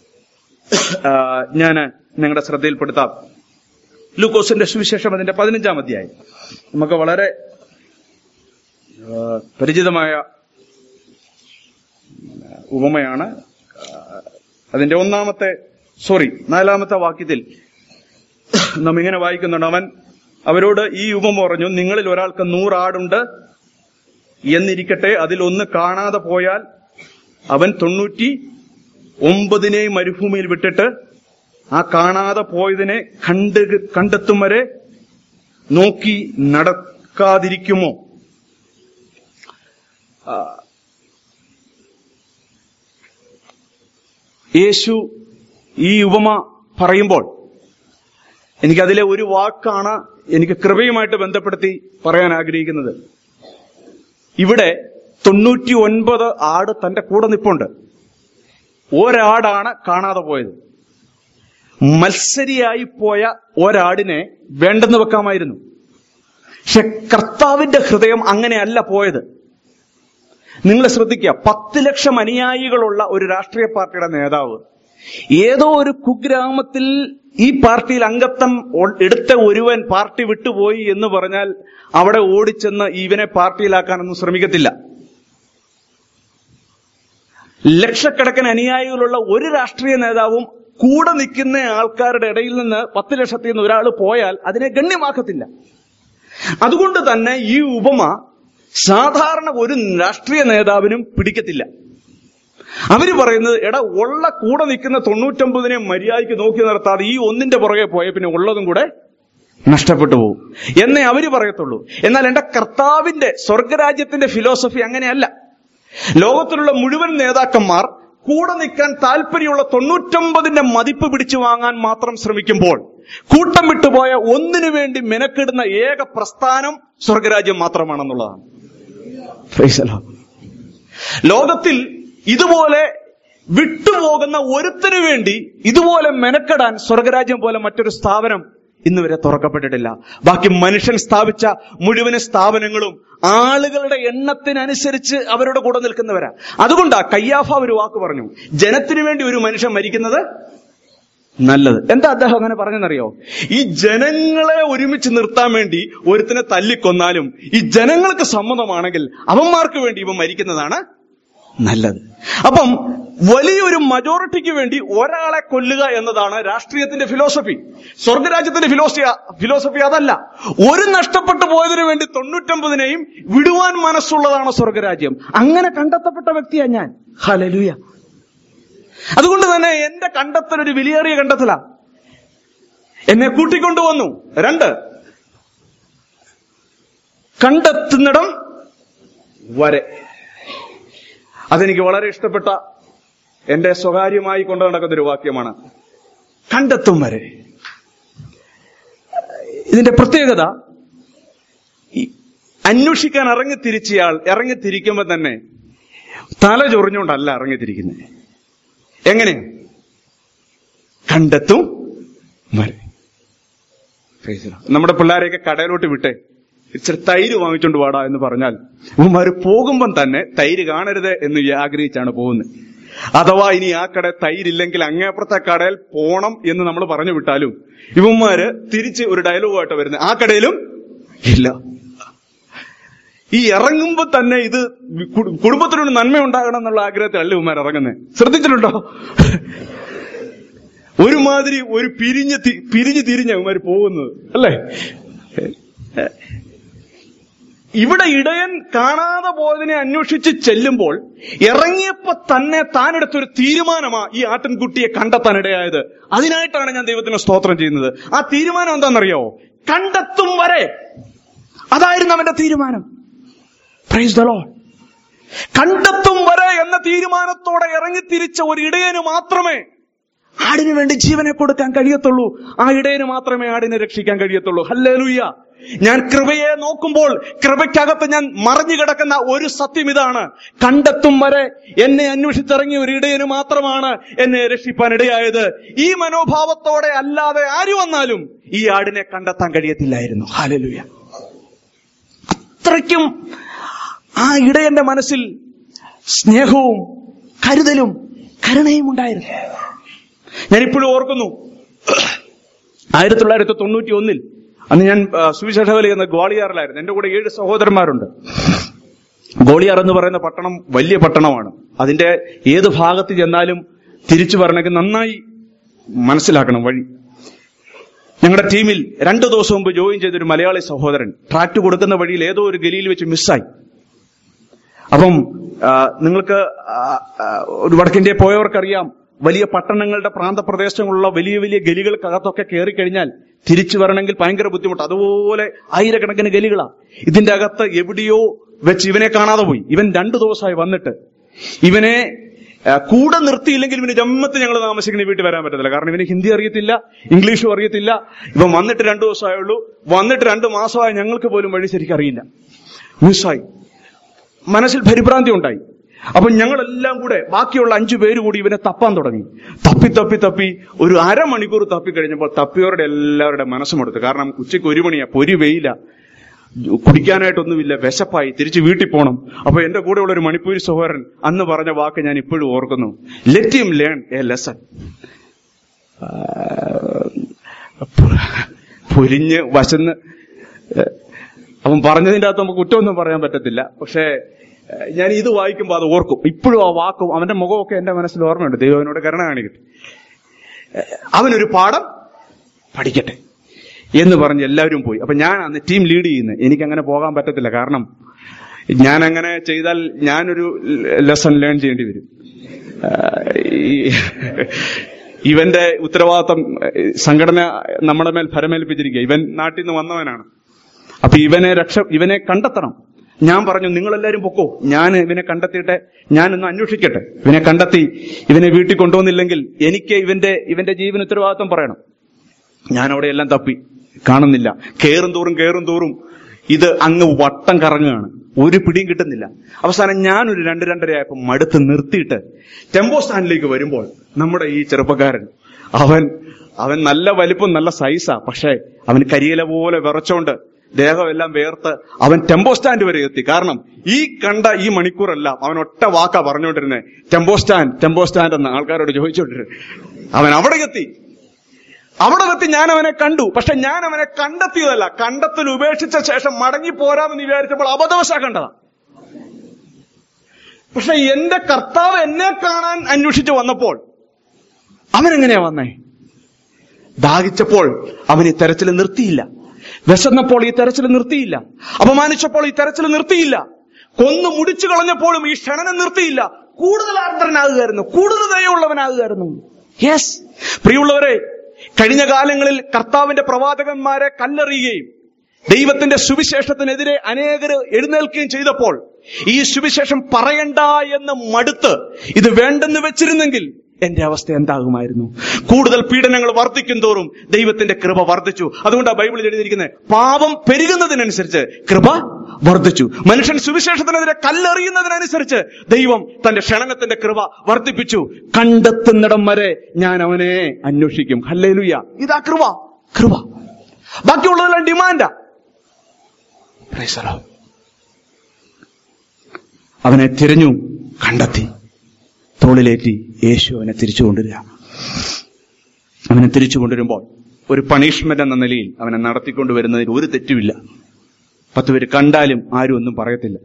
ഞാൻ നിങ്ങളുടെ ശ്രദ്ധയിൽപ്പെടുത്താം ലൂക്കോസിന്റെ സുവിശേഷം അതിന്റെ പതിനഞ്ചാം അധ്യായം നമുക്ക് വളരെ ആ, പരിചിതമായ ഉപമയാണ് ആ, അതിന്റെ ഒന്നാമത്തെ സോറി നാലാമത്തെ വാക്യത്തിൽ നാം ഇങ്ങനെ വായിക്കുന്നുണ്ട് അവൻ അവരോട് ഈ ഉപമ പറഞ്ഞു നിങ്ങളിൽ ഒരാൾക്ക് നൂറാടുണ്ട് എന്നിരിക്കട്ടെ അതിൽ ഒന്ന് കാണാതെ പോയാൽ അവൻ തൊണ്ണൂറ്റി ഒമ്പതിനെ മരുഭൂമിയിൽ വിട്ടിട്ട് ആ കാണാതെ പോയതിനെ കണ്ട് കണ്ടെത്തും വരെ നോക്കി നടക്കാതിരിക്കുമോ ആ, യേശു ഈ ഉപമ പറയുമ്പോൾ എനിക്കതിലെ ഒരു വാക്കാണ് എനിക്ക് കൃപയുമായിട്ട് ബന്ധപ്പെടുത്തി പറയാൻ ആഗ്രഹിക്കുന്നത് ഇവിടെ തൊണ്ണൂറ്റി ഒൻപത് ആട് തന്റെ കൂടെ നിപ്പുണ്ട് ഒരാടാണ് കാണാതെ പോയത് മത്സരിയായി പോയ ഒരാടിനെ വേണ്ടെന്ന് വെക്കാമായിരുന്നു പക്ഷെ കർത്താവിന്റെ ഹൃദയം അങ്ങനെയല്ല പോയത് നിങ്ങൾ ശ്രദ്ധിക്കുക പത്ത് ലക്ഷം അനുയായികളുള്ള ഒരു രാഷ്ട്രീയ പാർട്ടിയുടെ നേതാവ് ഏതോ ഒരു കുഗ്രാമത്തിൽ ഈ പാർട്ടിയിൽ അംഗത്വം ഒ- എടുത്ത ഒരുവൻ പാർട്ടി വിട്ടുപോയി എന്ന് പറഞ്ഞാൽ അവിടെ ഓടിച്ചെന്ന് ഇവനെ പാർട്ടിയിലാക്കാനൊന്നും ശ്രമിക്കത്തില്ല ലക്ഷക്കണക്കിന് അനുയായികളുള്ള ഒരു രാഷ്ട്രീയ നേതാവും കൂടെ നിൽക്കുന്ന ആൾക്കാരുടെ ഇടയിൽ നിന്ന് പത്ത് ലക്ഷത്തിൽ നിന്ന് ഒരാൾ പോയാൽ അതിനെ ഗണ്യമാക്കത്തില്ല അതുകൊണ്ട് തന്നെ ഈ ഉപമ സാധാരണ ഒരു രാഷ്ട്രീയ നേതാവിനും പിടിക്കത്തില്ല അവര് പറയുന്നത് എടാ ഉള്ള കൂടെ നിൽക്കുന്ന തൊണ്ണൂറ്റൊമ്പതിനെ മര്യാദയ്ക്ക് നോക്കി നിർത്താതെ ഈ ഒന്നിന്റെ പുറകെ പോയ പിന്നെ ഉള്ളതും കൂടെ നഷ്ടപ്പെട്ടു പോകും എന്നേ അവര് പറയത്തുള്ളൂ എന്നാൽ എന്റെ കർത്താവിന്റെ സ്വർഗരാജ്യത്തിന്റെ ഫിലോസഫി അങ്ങനെയല്ല ലോകത്തിലുള്ള മുഴുവൻ നേതാക്കന്മാർ കൂടെ നിൽക്കാൻ താല്പര്യമുള്ള തൊണ്ണൂറ്റൊമ്പതിന്റെ മതിപ്പ് പിടിച്ചു വാങ്ങാൻ മാത്രം ശ്രമിക്കുമ്പോൾ കൂട്ടം വിട്ടുപോയ ഒന്നിനു വേണ്ടി മെനക്കെടുന്ന ഏക പ്രസ്ഥാനം സ്വർഗരാജ്യം മാത്രമാണെന്നുള്ളതാണ് Praise the Lord. ലോകത്തിൽ ഇതുപോലെ വിട്ടുപോകുന്ന ഒരുത്തിനു വേണ്ടി ഇതുപോലെ മെനക്കെടാൻ സ്വർഗരാജ്യം പോലെ മറ്റൊരു സ്ഥാപനം ഇന്ന് വരെ തുറക്കപ്പെട്ടിട്ടില്ല ബാക്കി മനുഷ്യൻ സ്ഥാപിച്ച മുഴുവൻ സ്ഥാപനങ്ങളും ആളുകളുടെ എണ്ണത്തിനനുസരിച്ച് അവരുടെ കൂടെ നിൽക്കുന്നവരാ അതുകൊണ്ടാ കയ്യാഫ ഒരു വാക്ക് പറഞ്ഞു ജനത്തിനു വേണ്ടി ഒരു മനുഷ്യൻ മരിക്കുന്നത് നല്ലത് എന്താ അദ്ദേഹം അങ്ങനെ പറഞ്ഞെന്നറിയോ ഈ ജനങ്ങളെ ഒരുമിച്ച് നിർത്താൻ വേണ്ടി ഒരുത്തിനെ തല്ലിക്കൊന്നാലും ഈ ജനങ്ങൾക്ക് സമ്മതമാണെങ്കിൽ അവന്മാർക്ക് വേണ്ടി ഇവൻ മരിക്കുന്നതാണ് നല്ലത് അപ്പം വലിയൊരു മജോറിറ്റിക്ക് വേണ്ടി ഒരാളെ കൊല്ലുക എന്നതാണ് രാഷ്ട്രീയത്തിന്റെ ഫിലോസഫി സ്വർഗരാജ്യത്തിന്റെ ഫിലോസഫി ഫിലോസഫി അതല്ല ഒരു നഷ്ടപ്പെട്ടു പോയതിനു വേണ്ടി തൊണ്ണൂറ്റൊമ്പതിനെയും വിടുവാൻ മനസ്സുള്ളതാണ് സ്വർഗരാജ്യം അങ്ങനെ കണ്ടെത്തപ്പെട്ട വ്യക്തിയാ ഞാൻ ഹലലുയ അതുകൊണ്ട് തന്നെ എന്റെ കണ്ടെത്തൽ ഒരു വിലയേറിയ കണ്ടെത്തല എന്നെ കൂട്ടിക്കൊണ്ടുവന്നു രണ്ട് കണ്ടെത്തുന്നിടം വരെ അതെനിക്ക് വളരെ ഇഷ്ടപ്പെട്ട എന്റെ സ്വകാര്യമായി കൊണ്ടു നടക്കുന്ന ഒരു വാക്യമാണ് കണ്ടെത്തും വരെ ഇതിന്റെ പ്രത്യേകത ഈ അന്വേഷിക്കാൻ ഇറങ്ങിത്തിരിച്ചയാൾ ഇറങ്ങിത്തിരിക്കുമ്പോൾ തന്നെ തല ചൊറിഞ്ഞുകൊണ്ടല്ല ഇറങ്ങിത്തിരിക്കുന്നത് എങ്ങനെ കണ്ടെത്തും വരെ Praise the Lord. നമ്മുടെ പിള്ളേരെയൊക്കെ കടയിലോട്ട് വിട്ടേ ഇച്ചിരി തൈര് വാങ്ങിച്ചോണ്ട് വാടാ എന്ന് പറഞ്ഞാൽ ഉമ്മാര് പോകുമ്പം തന്നെ തൈര് കാണരുത് എന്ന് ആഗ്രഹിച്ചാണ് പോകുന്നത് അഥവാ ഇനി ആ കട തൈരില്ലെങ്കിൽ അങ്ങേപ്പുറത്തെ കടയിൽ പോണം എന്ന് നമ്മൾ പറഞ്ഞു വിട്ടാലും ഇവന്മാര് തിരിച്ച് ഒരു ഡയലോഗായിട്ട് വരുന്നത് ആ കടയിലും ഇല്ല ഈ ഇറങ്ങുമ്പോ തന്നെ ഇത് കു- കുടുംബത്തിനൊരു നന്മ ഉണ്ടാകണം എന്നുള്ള ആഗ്രഹത്തിലല്ല ഇവന്മാർ ഇറങ്ങുന്നത് ശ്രദ്ധിച്ചിട്ടുണ്ടോ ഒരുമാതിരി ഒരു പിരിഞ്ഞ് തി- പിരിഞ്ഞ് തിരിഞ്ഞ ഇവന്മാർ പോകുന്നത് അല്ലേ ഇവിടെ ഇടയൻ കാണാതെ പോയതിനെ അന്വേഷിച്ച് ചെല്ലുമ്പോൾ ഇറങ്ങിയപ്പോ തന്നെ താനെടുത്തൊരു തീരുമാനമാ ഈ ആട്ടിൻകുട്ടിയെ കണ്ടെത്താൻ ഇടയായത് അതിനായിട്ടാണ് ഞാൻ ദൈവത്തിന് സ്തോത്രം ചെയ്യുന്നത് ആ തീരുമാനം എന്താണെന്നറിയോ കണ്ടെത്തും വരെ അതായിരുന്നു അവന്റെ തീരുമാനം പ്രൈസ് ദ ലോർഡ് കണ്ടെത്തും വരെ എന്ന തീരുമാനത്തോടെ ഇറങ്ങിത്തിരിച്ച ഒരു ഇടയന് മാത്രമേ ആടിന് വേണ്ടി ജീവനെ കൊടുക്കാൻ കഴിയത്തുള്ളൂ ആ ഇടയന് മാത്രമേ ആടിനെ രക്ഷിക്കാൻ കഴിയത്തുള്ളൂ ഹല്ലേലൂയ ഞാൻ കൃപയെ നോക്കുമ്പോൾ കൃപയ്ക്കകത്ത് ഞാൻ മറിഞ്ഞു കിടക്കുന്ന ഒരു സത്യം ഇതാണ് കണ്ടെത്തും വരെ എന്നെ അന്വേഷിച്ചിറങ്ങിയ ഒരു ഇടയന് മാത്രമാണ് എന്നെ രക്ഷിപ്പാൻ ഇടയായത് ഈ മനോഭാവത്തോടെ അല്ലാതെ ആര് വന്നാലും ഈ ആടിനെ കണ്ടെത്താൻ കഴിയത്തില്ലായിരുന്നു ഹാലലുയ അത്രയ്ക്കും ആ ഇടയന്റെ മനസ്സിൽ സ്നേഹവും കരുതലും കരുണയും ഉണ്ടായിരുന്നു ഞാൻ ഇപ്പോഴും ഓർക്കുന്നു ആയിരത്തി തൊള്ളായിരത്തി തൊണ്ണൂറ്റി ഒന്നിൽ അന്ന് ഞാൻ ആ, സുവിശേഷ വേല എന്ന ഗ്വാളിയാറിലായിരുന്നു എന്റെ കൂടെ ഏഴ് സഹോദരന്മാരുണ്ട് ഗോളിയാർ എന്ന് പറയുന്ന പട്ടണം വലിയ പട്ടണമാണ് അതിന്റെ ഏത് ഭാഗത്ത് ചെന്നാലും തിരിച്ചു വരണമെങ്കിൽ നന്നായി മനസ്സിലാക്കണം വഴി ഞങ്ങളുടെ ടീമിൽ രണ്ടു ദിവസം മുമ്പ് ജോയിൻ ചെയ്തൊരു മലയാളി സഹോദരൻ ട്രാക്ട് കൊടുക്കുന്ന വഴിയിൽ ഏതോ ഒരു ഗലിയിൽ വെച്ച് മിസ്സായി അപ്പം ആ, നിങ്ങൾക്ക് ആ, ആ, ഒരു വടക്കിന്ത്യ പോയവർക്കറിയാം വലിയ പട്ടണങ്ങളുടെ പ്രാന്തപ്രദേശങ്ങളുള്ള വലിയ വലിയ ഗലികൾക്കകത്തൊക്കെ കയറി കഴിഞ്ഞാൽ തിരിച്ചു വരണമെങ്കിൽ ഭയങ്കര ബുദ്ധിമുട്ട് അതുപോലെ ആയിരക്കണക്കിന് ഗലികളാ ഇതിന്റെ അകത്ത് എവിടെയോ വെച്ച് ഇവനെ കാണാതെ പോയി ഇവൻ രണ്ടു ദിവസമായി വന്നിട്ട് ഇവനെ ആ, കൂടെ നിർത്തിയില്ലെങ്കിൽ ഇവന് ജമ്മത്ത് ഞങ്ങൾ താമസിക്കുന്ന വീട്ടിൽ വരാൻ പറ്റത്തില്ല കാരണം ഇവന് ഹിന്ദി അറിയത്തില്ല ഇംഗ്ലീഷും അറിയത്തില്ല ഇവൻ വന്നിട്ട് രണ്ടു ദിവസമായുള്ളൂ വന്നിട്ട് രണ്ടു മാസമായി ഞങ്ങൾക്ക് പോലും വഴി ശരിക്കും അറിയില്ല മിസ്സായി മനസ്സിൽ പരിഭ്രാന്തി ഉണ്ടായി അപ്പൊ ഞങ്ങളെല്ലാം കൂടെ ബാക്കിയുള്ള അഞ്ചു പേര് കൂടി ഇവനെ തപ്പാൻ തുടങ്ങി തപ്പി തപ്പി തപ്പി ഒരു അരമണിക്കൂർ തപ്പി കഴിഞ്ഞപ്പോൾ തപ്പിയവരുടെ എല്ലാവരുടെ മനസ്സും എടുത്തു കാരണം ഉച്ചയ്ക്ക് ഒരു മണിയാ പൊരി വെയില കുടിക്കാനായിട്ടൊന്നുമില്ല വിശപ്പായി തിരിച്ച് വീട്ടിൽ പോകണം അപ്പൊ എന്റെ കൂടെയുള്ള ഒരു മണിപ്പൂരി സഹോദരൻ അന്ന് പറഞ്ഞ വാക്ക് ഞാൻ ഇപ്പോഴും ഓർക്കുന്നു let him learn a lesson പൊരിഞ്ഞ് വശന്ന് ഏഹ്, അവൻ പറഞ്ഞതിന്റെ അകത്ത് നമുക്ക് കുറ്റമൊന്നും പറയാൻ പറ്റത്തില്ല പക്ഷേ ഏഹ്, ഞാൻ ഇത് വായിക്കുമ്പോൾ അത് ഓർക്കും ഇപ്പോഴും ആ വാക്കും അവന്റെ മുഖമൊക്കെ എന്റെ മനസ്സിൽ ഓർമ്മയുണ്ട് ദൈവം അവനോട് കരുണ കാണിക്കട്ടെ ഏഹ്, അവനൊരു പാഠം പഠിക്കട്ടെ എന്ന് പറഞ്ഞ് എല്ലാവരും പോയി അപ്പൊ ഞാൻ അന്ന് ടീം ലീഡ് ചെയ്യുന്നത് എനിക്ക് അങ്ങനെ പോകാൻ പറ്റത്തില്ല കാരണം ഞാൻ അങ്ങനെ ചെയ്താൽ ഞാനൊരു ലെസൺ ലേൺ ചെയ്യേണ്ടി വരും ആഹ് ഈ- ഇവന്റെ ഉത്തരവാദിത്തം ഏഹ്, സംഘടന നമ്മുടെ മേൽ ഫലമേൽപ്പിച്ചിരിക്കുക ഇവൻ നാട്ടിൽ നിന്ന് വന്നവനാണ് അപ്പൊ ഇവനെ രക്ഷ ഇവനെ കണ്ടെത്തണം ഞാൻ പറഞ്ഞു നിങ്ങളെല്ലാരും പൊക്കോ ഞാൻ ഇവനെ കണ്ടെത്തിയിട്ട് ഞാനൊന്ന് അന്വേഷിക്കട്ടെ ഇവനെ കണ്ടെത്തി ഇവനെ വീട്ടിൽ കൊണ്ടുവന്നില്ലെങ്കിൽ എനിക്ക് ഇവന്റെ ഇവന്റെ ജീവൻ ഉത്തരവാദിത്വം പറയണം ഞാൻ അവിടെ എല്ലാം തപ്പി കാണുന്നില്ല കേറും തോറും കേറും തോറും ഇത് അങ്ങ് വട്ടം കറങ്ങുകയാണ് ഒരു പിടിയും കിട്ടുന്നില്ല അവസാനം ഞാനൊരു രണ്ട് രണ്ടര ആയപ്പോ മടുത്ത് നിർത്തിയിട്ട് ടെമ്പോ സ്റ്റാൻഡിലേക്ക് വരുമ്പോൾ നമ്മുടെ ഈ ചെറുപ്പക്കാരൻ അവൻ അവൻ നല്ല വലിപ്പം നല്ല സൈസാ പക്ഷേ അവൻ കരിയില പോലെ വിറച്ചോണ്ട് ദേഹമെല്ലാം വേർത്ത് അവൻ ടെമ്പോ സ്റ്റാൻഡ് വരെ എത്തി കാരണം ഈ കണ്ട ഈ മണിക്കൂറെല്ലാം അവൻ ഒറ്റ വാക്കാ പറഞ്ഞുകൊണ്ടിരുന്നത് ടെമ്പോ സ്റ്റാൻഡ് ടെമ്പോ സ്റ്റാൻഡ് എന്ന് ആൾക്കാരോട് ചോദിച്ചോണ്ടിരുന്നത് അവൻ അവിടെ എത്തി അവിടെ എത്തി ഞാൻ അവനെ കണ്ടു പക്ഷെ ഞാൻ അവനെ കണ്ടെത്തിയതല്ല കണ്ടെത്തൽ ഉപേക്ഷിച്ച ശേഷം മടങ്ങി പോരാമെന്ന് വിചാരിച്ചപ്പോൾ അബദ്ധവശ കണ്ടതാ പക്ഷെ എന്റെ കർത്താവ് എന്നെ കാണാൻ അന്വേഷിച്ചു വന്നപ്പോൾ അവനെങ്ങനെയാ വന്നേ ദാഹിച്ചപ്പോൾ അവൻ ഈ തെരച്ചിൽ നിർത്തിയില്ല വിശന്നപ്പോൾ ഈ തെരച്ചിൽ നിർത്തിയില്ല അപമാനിച്ചപ്പോൾ ഈ തെരച്ചിൽ നിർത്തിയില്ല കൊന്നു മുടിച്ചു കളഞ്ഞപ്പോഴും ഈ ക്ഷണനം നിർത്തിയില്ല കൂടുതൽ ആർദ്രനാകുകയായിരുന്നു കൂടുതൽ ദയുള്ളവനാകുകയായിരുന്നു യെസ് പ്രിയമുള്ളവരെ കഴിഞ്ഞ കാലങ്ങളിൽ കർത്താവിന്റെ പ്രവാചകന്മാരെ കല്ലെറിയുകയും ദൈവത്തിന്റെ സുവിശേഷത്തിനെതിരെ അനേകർ എഴുന്നേൽക്കുകയും ചെയ്തപ്പോൾ ഈ സുവിശേഷം പറയണ്ട എന്ന് മടുത്ത് ഇത് വേണ്ടെന്ന് വെച്ചിരുന്നെങ്കിൽ എന്റെ അവസ്ഥ എന്താകുമായിരുന്നു കൂടുതൽ പീഡനങ്ങൾ വർദ്ധിക്കും തോറും ദൈവത്തിന്റെ കൃപ വർദ്ധിച്ചു അതുകൊണ്ടാണ് ബൈബിളിൽ എഴുതിയിരിക്കുന്നത് പാപം പെരുകുന്നതിനനുസരിച്ച് കൃപ വർദ്ധിച്ചു മനുഷ്യൻ സുവിശേഷത്തിനെതിരെ കല്ലെറിയുന്നതിനനുസരിച്ച് ദൈവം തന്റെ ക്ഷണനത്തിന്റെ കൃപ വർദ്ധിപ്പിച്ചു കണ്ടെത്തുന്നിടം വരെ ഞാൻ അവനെ അന്വേഷിക്കും ഹല്ലേലൂയ ഇതാ കൃപ കൃപ ബാക്കിയുള്ളതെല്ലാം ഡിമാൻഡാ Praise the Lord. അവനെ തിരഞ്ഞു കണ്ടെത്തി തോളിലേറ്റി യേശു അവനെ തിരിച്ചു കൊണ്ടുവരിക അവനെ തിരിച്ചു കൊണ്ടുവരുമ്പോൾ ഒരു പണിഷ്മെന്റ് എന്ന നിലയിൽ അവനെ നടത്തിക്കൊണ്ടുവരുന്നതിൽ ഒരു തെറ്റുമില്ല പത്ത് പേര് കണ്ടാലും ആരും ഒന്നും പറയത്തില്ല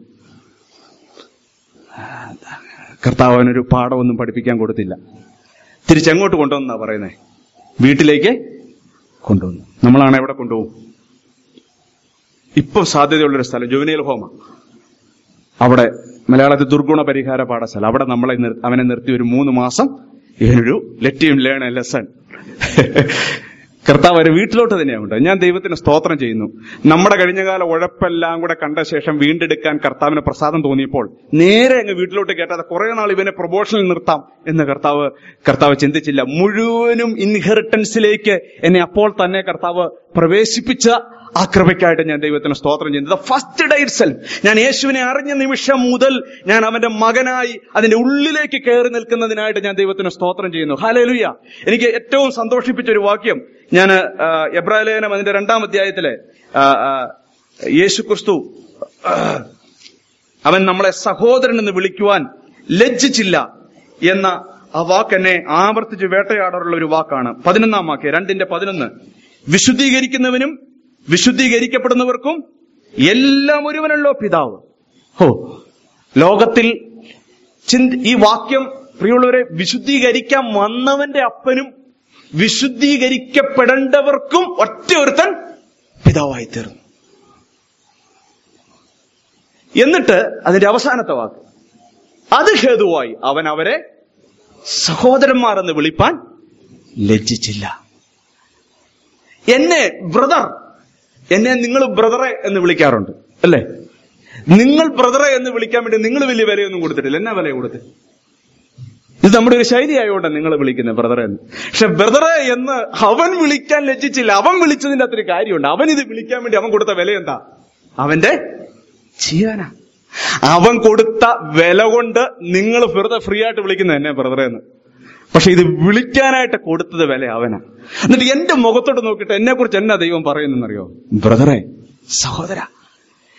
കർത്താവ് അവനൊരു പാഠമൊന്നും പഠിപ്പിക്കാൻ കൊടുത്തില്ല തിരിച്ചെങ്ങോട്ട് കൊണ്ടുവന്നാ പറയുന്നേ വീട്ടിലേക്ക് കൊണ്ടുവന്നു നമ്മളാണ് എവിടെ കൊണ്ടുപോകും ഇപ്പം സാധ്യതയുള്ളൊരു സ്ഥലം ജുവനൈൽ ഹോമ അവിടെ മലയാളത്തിൽ ദുർഗുണ പരിഹാര പാഠശാല അവിടെ നമ്മളെ നിർ- അവനെ നിർത്തി ഒരു മൂന്ന് മാസം ഇവനൊരു ലെറ്റിയും ലേൺ എ ലെസൺ കർത്താവ് ഒരു വീട്ടിലോട്ട് തന്നെയാണ് ഉണ്ട് ഞാൻ ദൈവത്തിന് സ്തോത്രം ചെയ്യുന്നു നമ്മുടെ കഴിഞ്ഞകാല ഉഴപ്പെല്ലാം കൂടെ കണ്ട ശേഷം വീണ്ടെടുക്കാൻ കർത്താവിന് പ്രസാദം തോന്നിയപ്പോൾ നേരെ അങ്ങ് വീട്ടിലോട്ട് കേട്ടാതെ കുറെ നാൾ ഇവനെ പ്രൊബോഷനിൽ നിർത്താം എന്ന് കർത്താവ് കർത്താവ് ചിന്തിച്ചില്ല മുഴുവനും ഇൻഹെറിറ്റൻസിലേക്ക് എന്നെ അപ്പോൾ തന്നെ കർത്താവ് പ്രവേശിപ്പിച്ച ആ കൃപയ്ക്കായിട്ട് ഞാൻ ദൈവത്തിന് സ്തോത്രം ചെയ്യുന്നത് ഫസ്റ്റ് ഡേ ഇറ്റ് സെൽഫ് ഞാൻ യേശുവിനെ അറിഞ്ഞ നിമിഷം മുതൽ ഞാൻ അവന്റെ മകനായി അതിന്റെ ഉള്ളിലേക്ക് കയറി നിൽക്കുന്നതിനായിട്ട് ഞാൻ ദൈവത്തിന് സ്തോത്രം ചെയ്യുന്നു ഹാലേലുയ്യ എനിക്ക് ഏറ്റവും സന്തോഷിപ്പിച്ച ഒരു വാക്യം ഞാൻ എബ്രാലേനം അതിന്റെ രണ്ടാം അധ്യായത്തിലെ ആ, ആ, യേശു ക്രിസ്തു ആ, അവൻ നമ്മളെ സഹോദരൻ എന്ന് വിളിക്കുവാൻ ലജ്ജിച്ചില്ല എന്ന ആ വാക്ക് എന്നെ ആവർത്തിച്ച് വേട്ടയാടാറുള്ള ഒരു വാക്കാണ് പതിനൊന്നാം വാക്ക് രണ്ടിന്റെ പതിനൊന്ന് വിശുദ്ധീകരിക്കുന്നവനും വിശുദ്ധീകരിക്കപ്പെടുന്നവർക്കും എല്ലാം ഒരുവനല്ലോ പിതാവ് ഹോ ലോകത്തിൽ ചിന്ത ഈ വാക്യം പ്രിയമുള്ളവരെ വിശുദ്ധീകരിക്കാൻ വന്നവന്റെ അപ്പനും വിശുദ്ധീകരിക്കപ്പെടേണ്ടവർക്കും ഒറ്റ ഒരുത്തൻ പിതാവായി തീർന്നു എന്നിട്ട് അതിന്റെ അവസാനത്തെ വാക്ക് അത് ഹേതുവായി അവൻ അവരെ സഹോദരന്മാർ എന്ന് വിളിപ്പാൻ ലജ്ജിച്ചില്ല എന്നെ ബ്രദർ എന്നെ നിങ്ങൾ ബ്രദറെ എന്ന് വിളിക്കാറുണ്ട് അല്ലേ നിങ്ങൾ ബ്രദറെ എന്ന് വിളിക്കാൻ വേണ്ടി നിങ്ങൾ വലിയ വിലയൊന്നും കൊടുത്തിട്ടില്ല എന്നാ വില കൊടുത്ത് ഇത് നമ്മുടെ ഒരു ശൈലി ആയതുകൊണ്ട് നിങ്ങൾ വിളിക്കുന്നത് ബ്രദറെ എന്ന് പക്ഷെ ബ്രദറെ എന്ന് അവൻ വിളിക്കാൻ ലജ്ജിച്ചില്ല അവൻ വിളിച്ചതിന്റെ അത്ര കാര്യമുണ്ട് അവൻ ഇത് വിളിക്കാൻ വേണ്ടി അവൻ കൊടുത്ത വില എന്താ അവന്റെ ജീവന അവൻ കൊടുത്ത വില കൊണ്ട് നിങ്ങൾ വെറുതെ ഫ്രീ ആയിട്ട് വിളിക്കുന്നത് എന്നെ ബ്രദറെ എന്ന് പക്ഷെ ഇത് വിളിക്കാനായിട്ട് കൊടുത്തത് വില അവനാ എന്നിട്ട് എന്റെ മുഖത്തോട്ട് നോക്കിയിട്ട് എന്നെ കുറിച്ച് എന്നാ ദൈവം പറയുന്നറിയോ ബ്രദറെ സഹോദര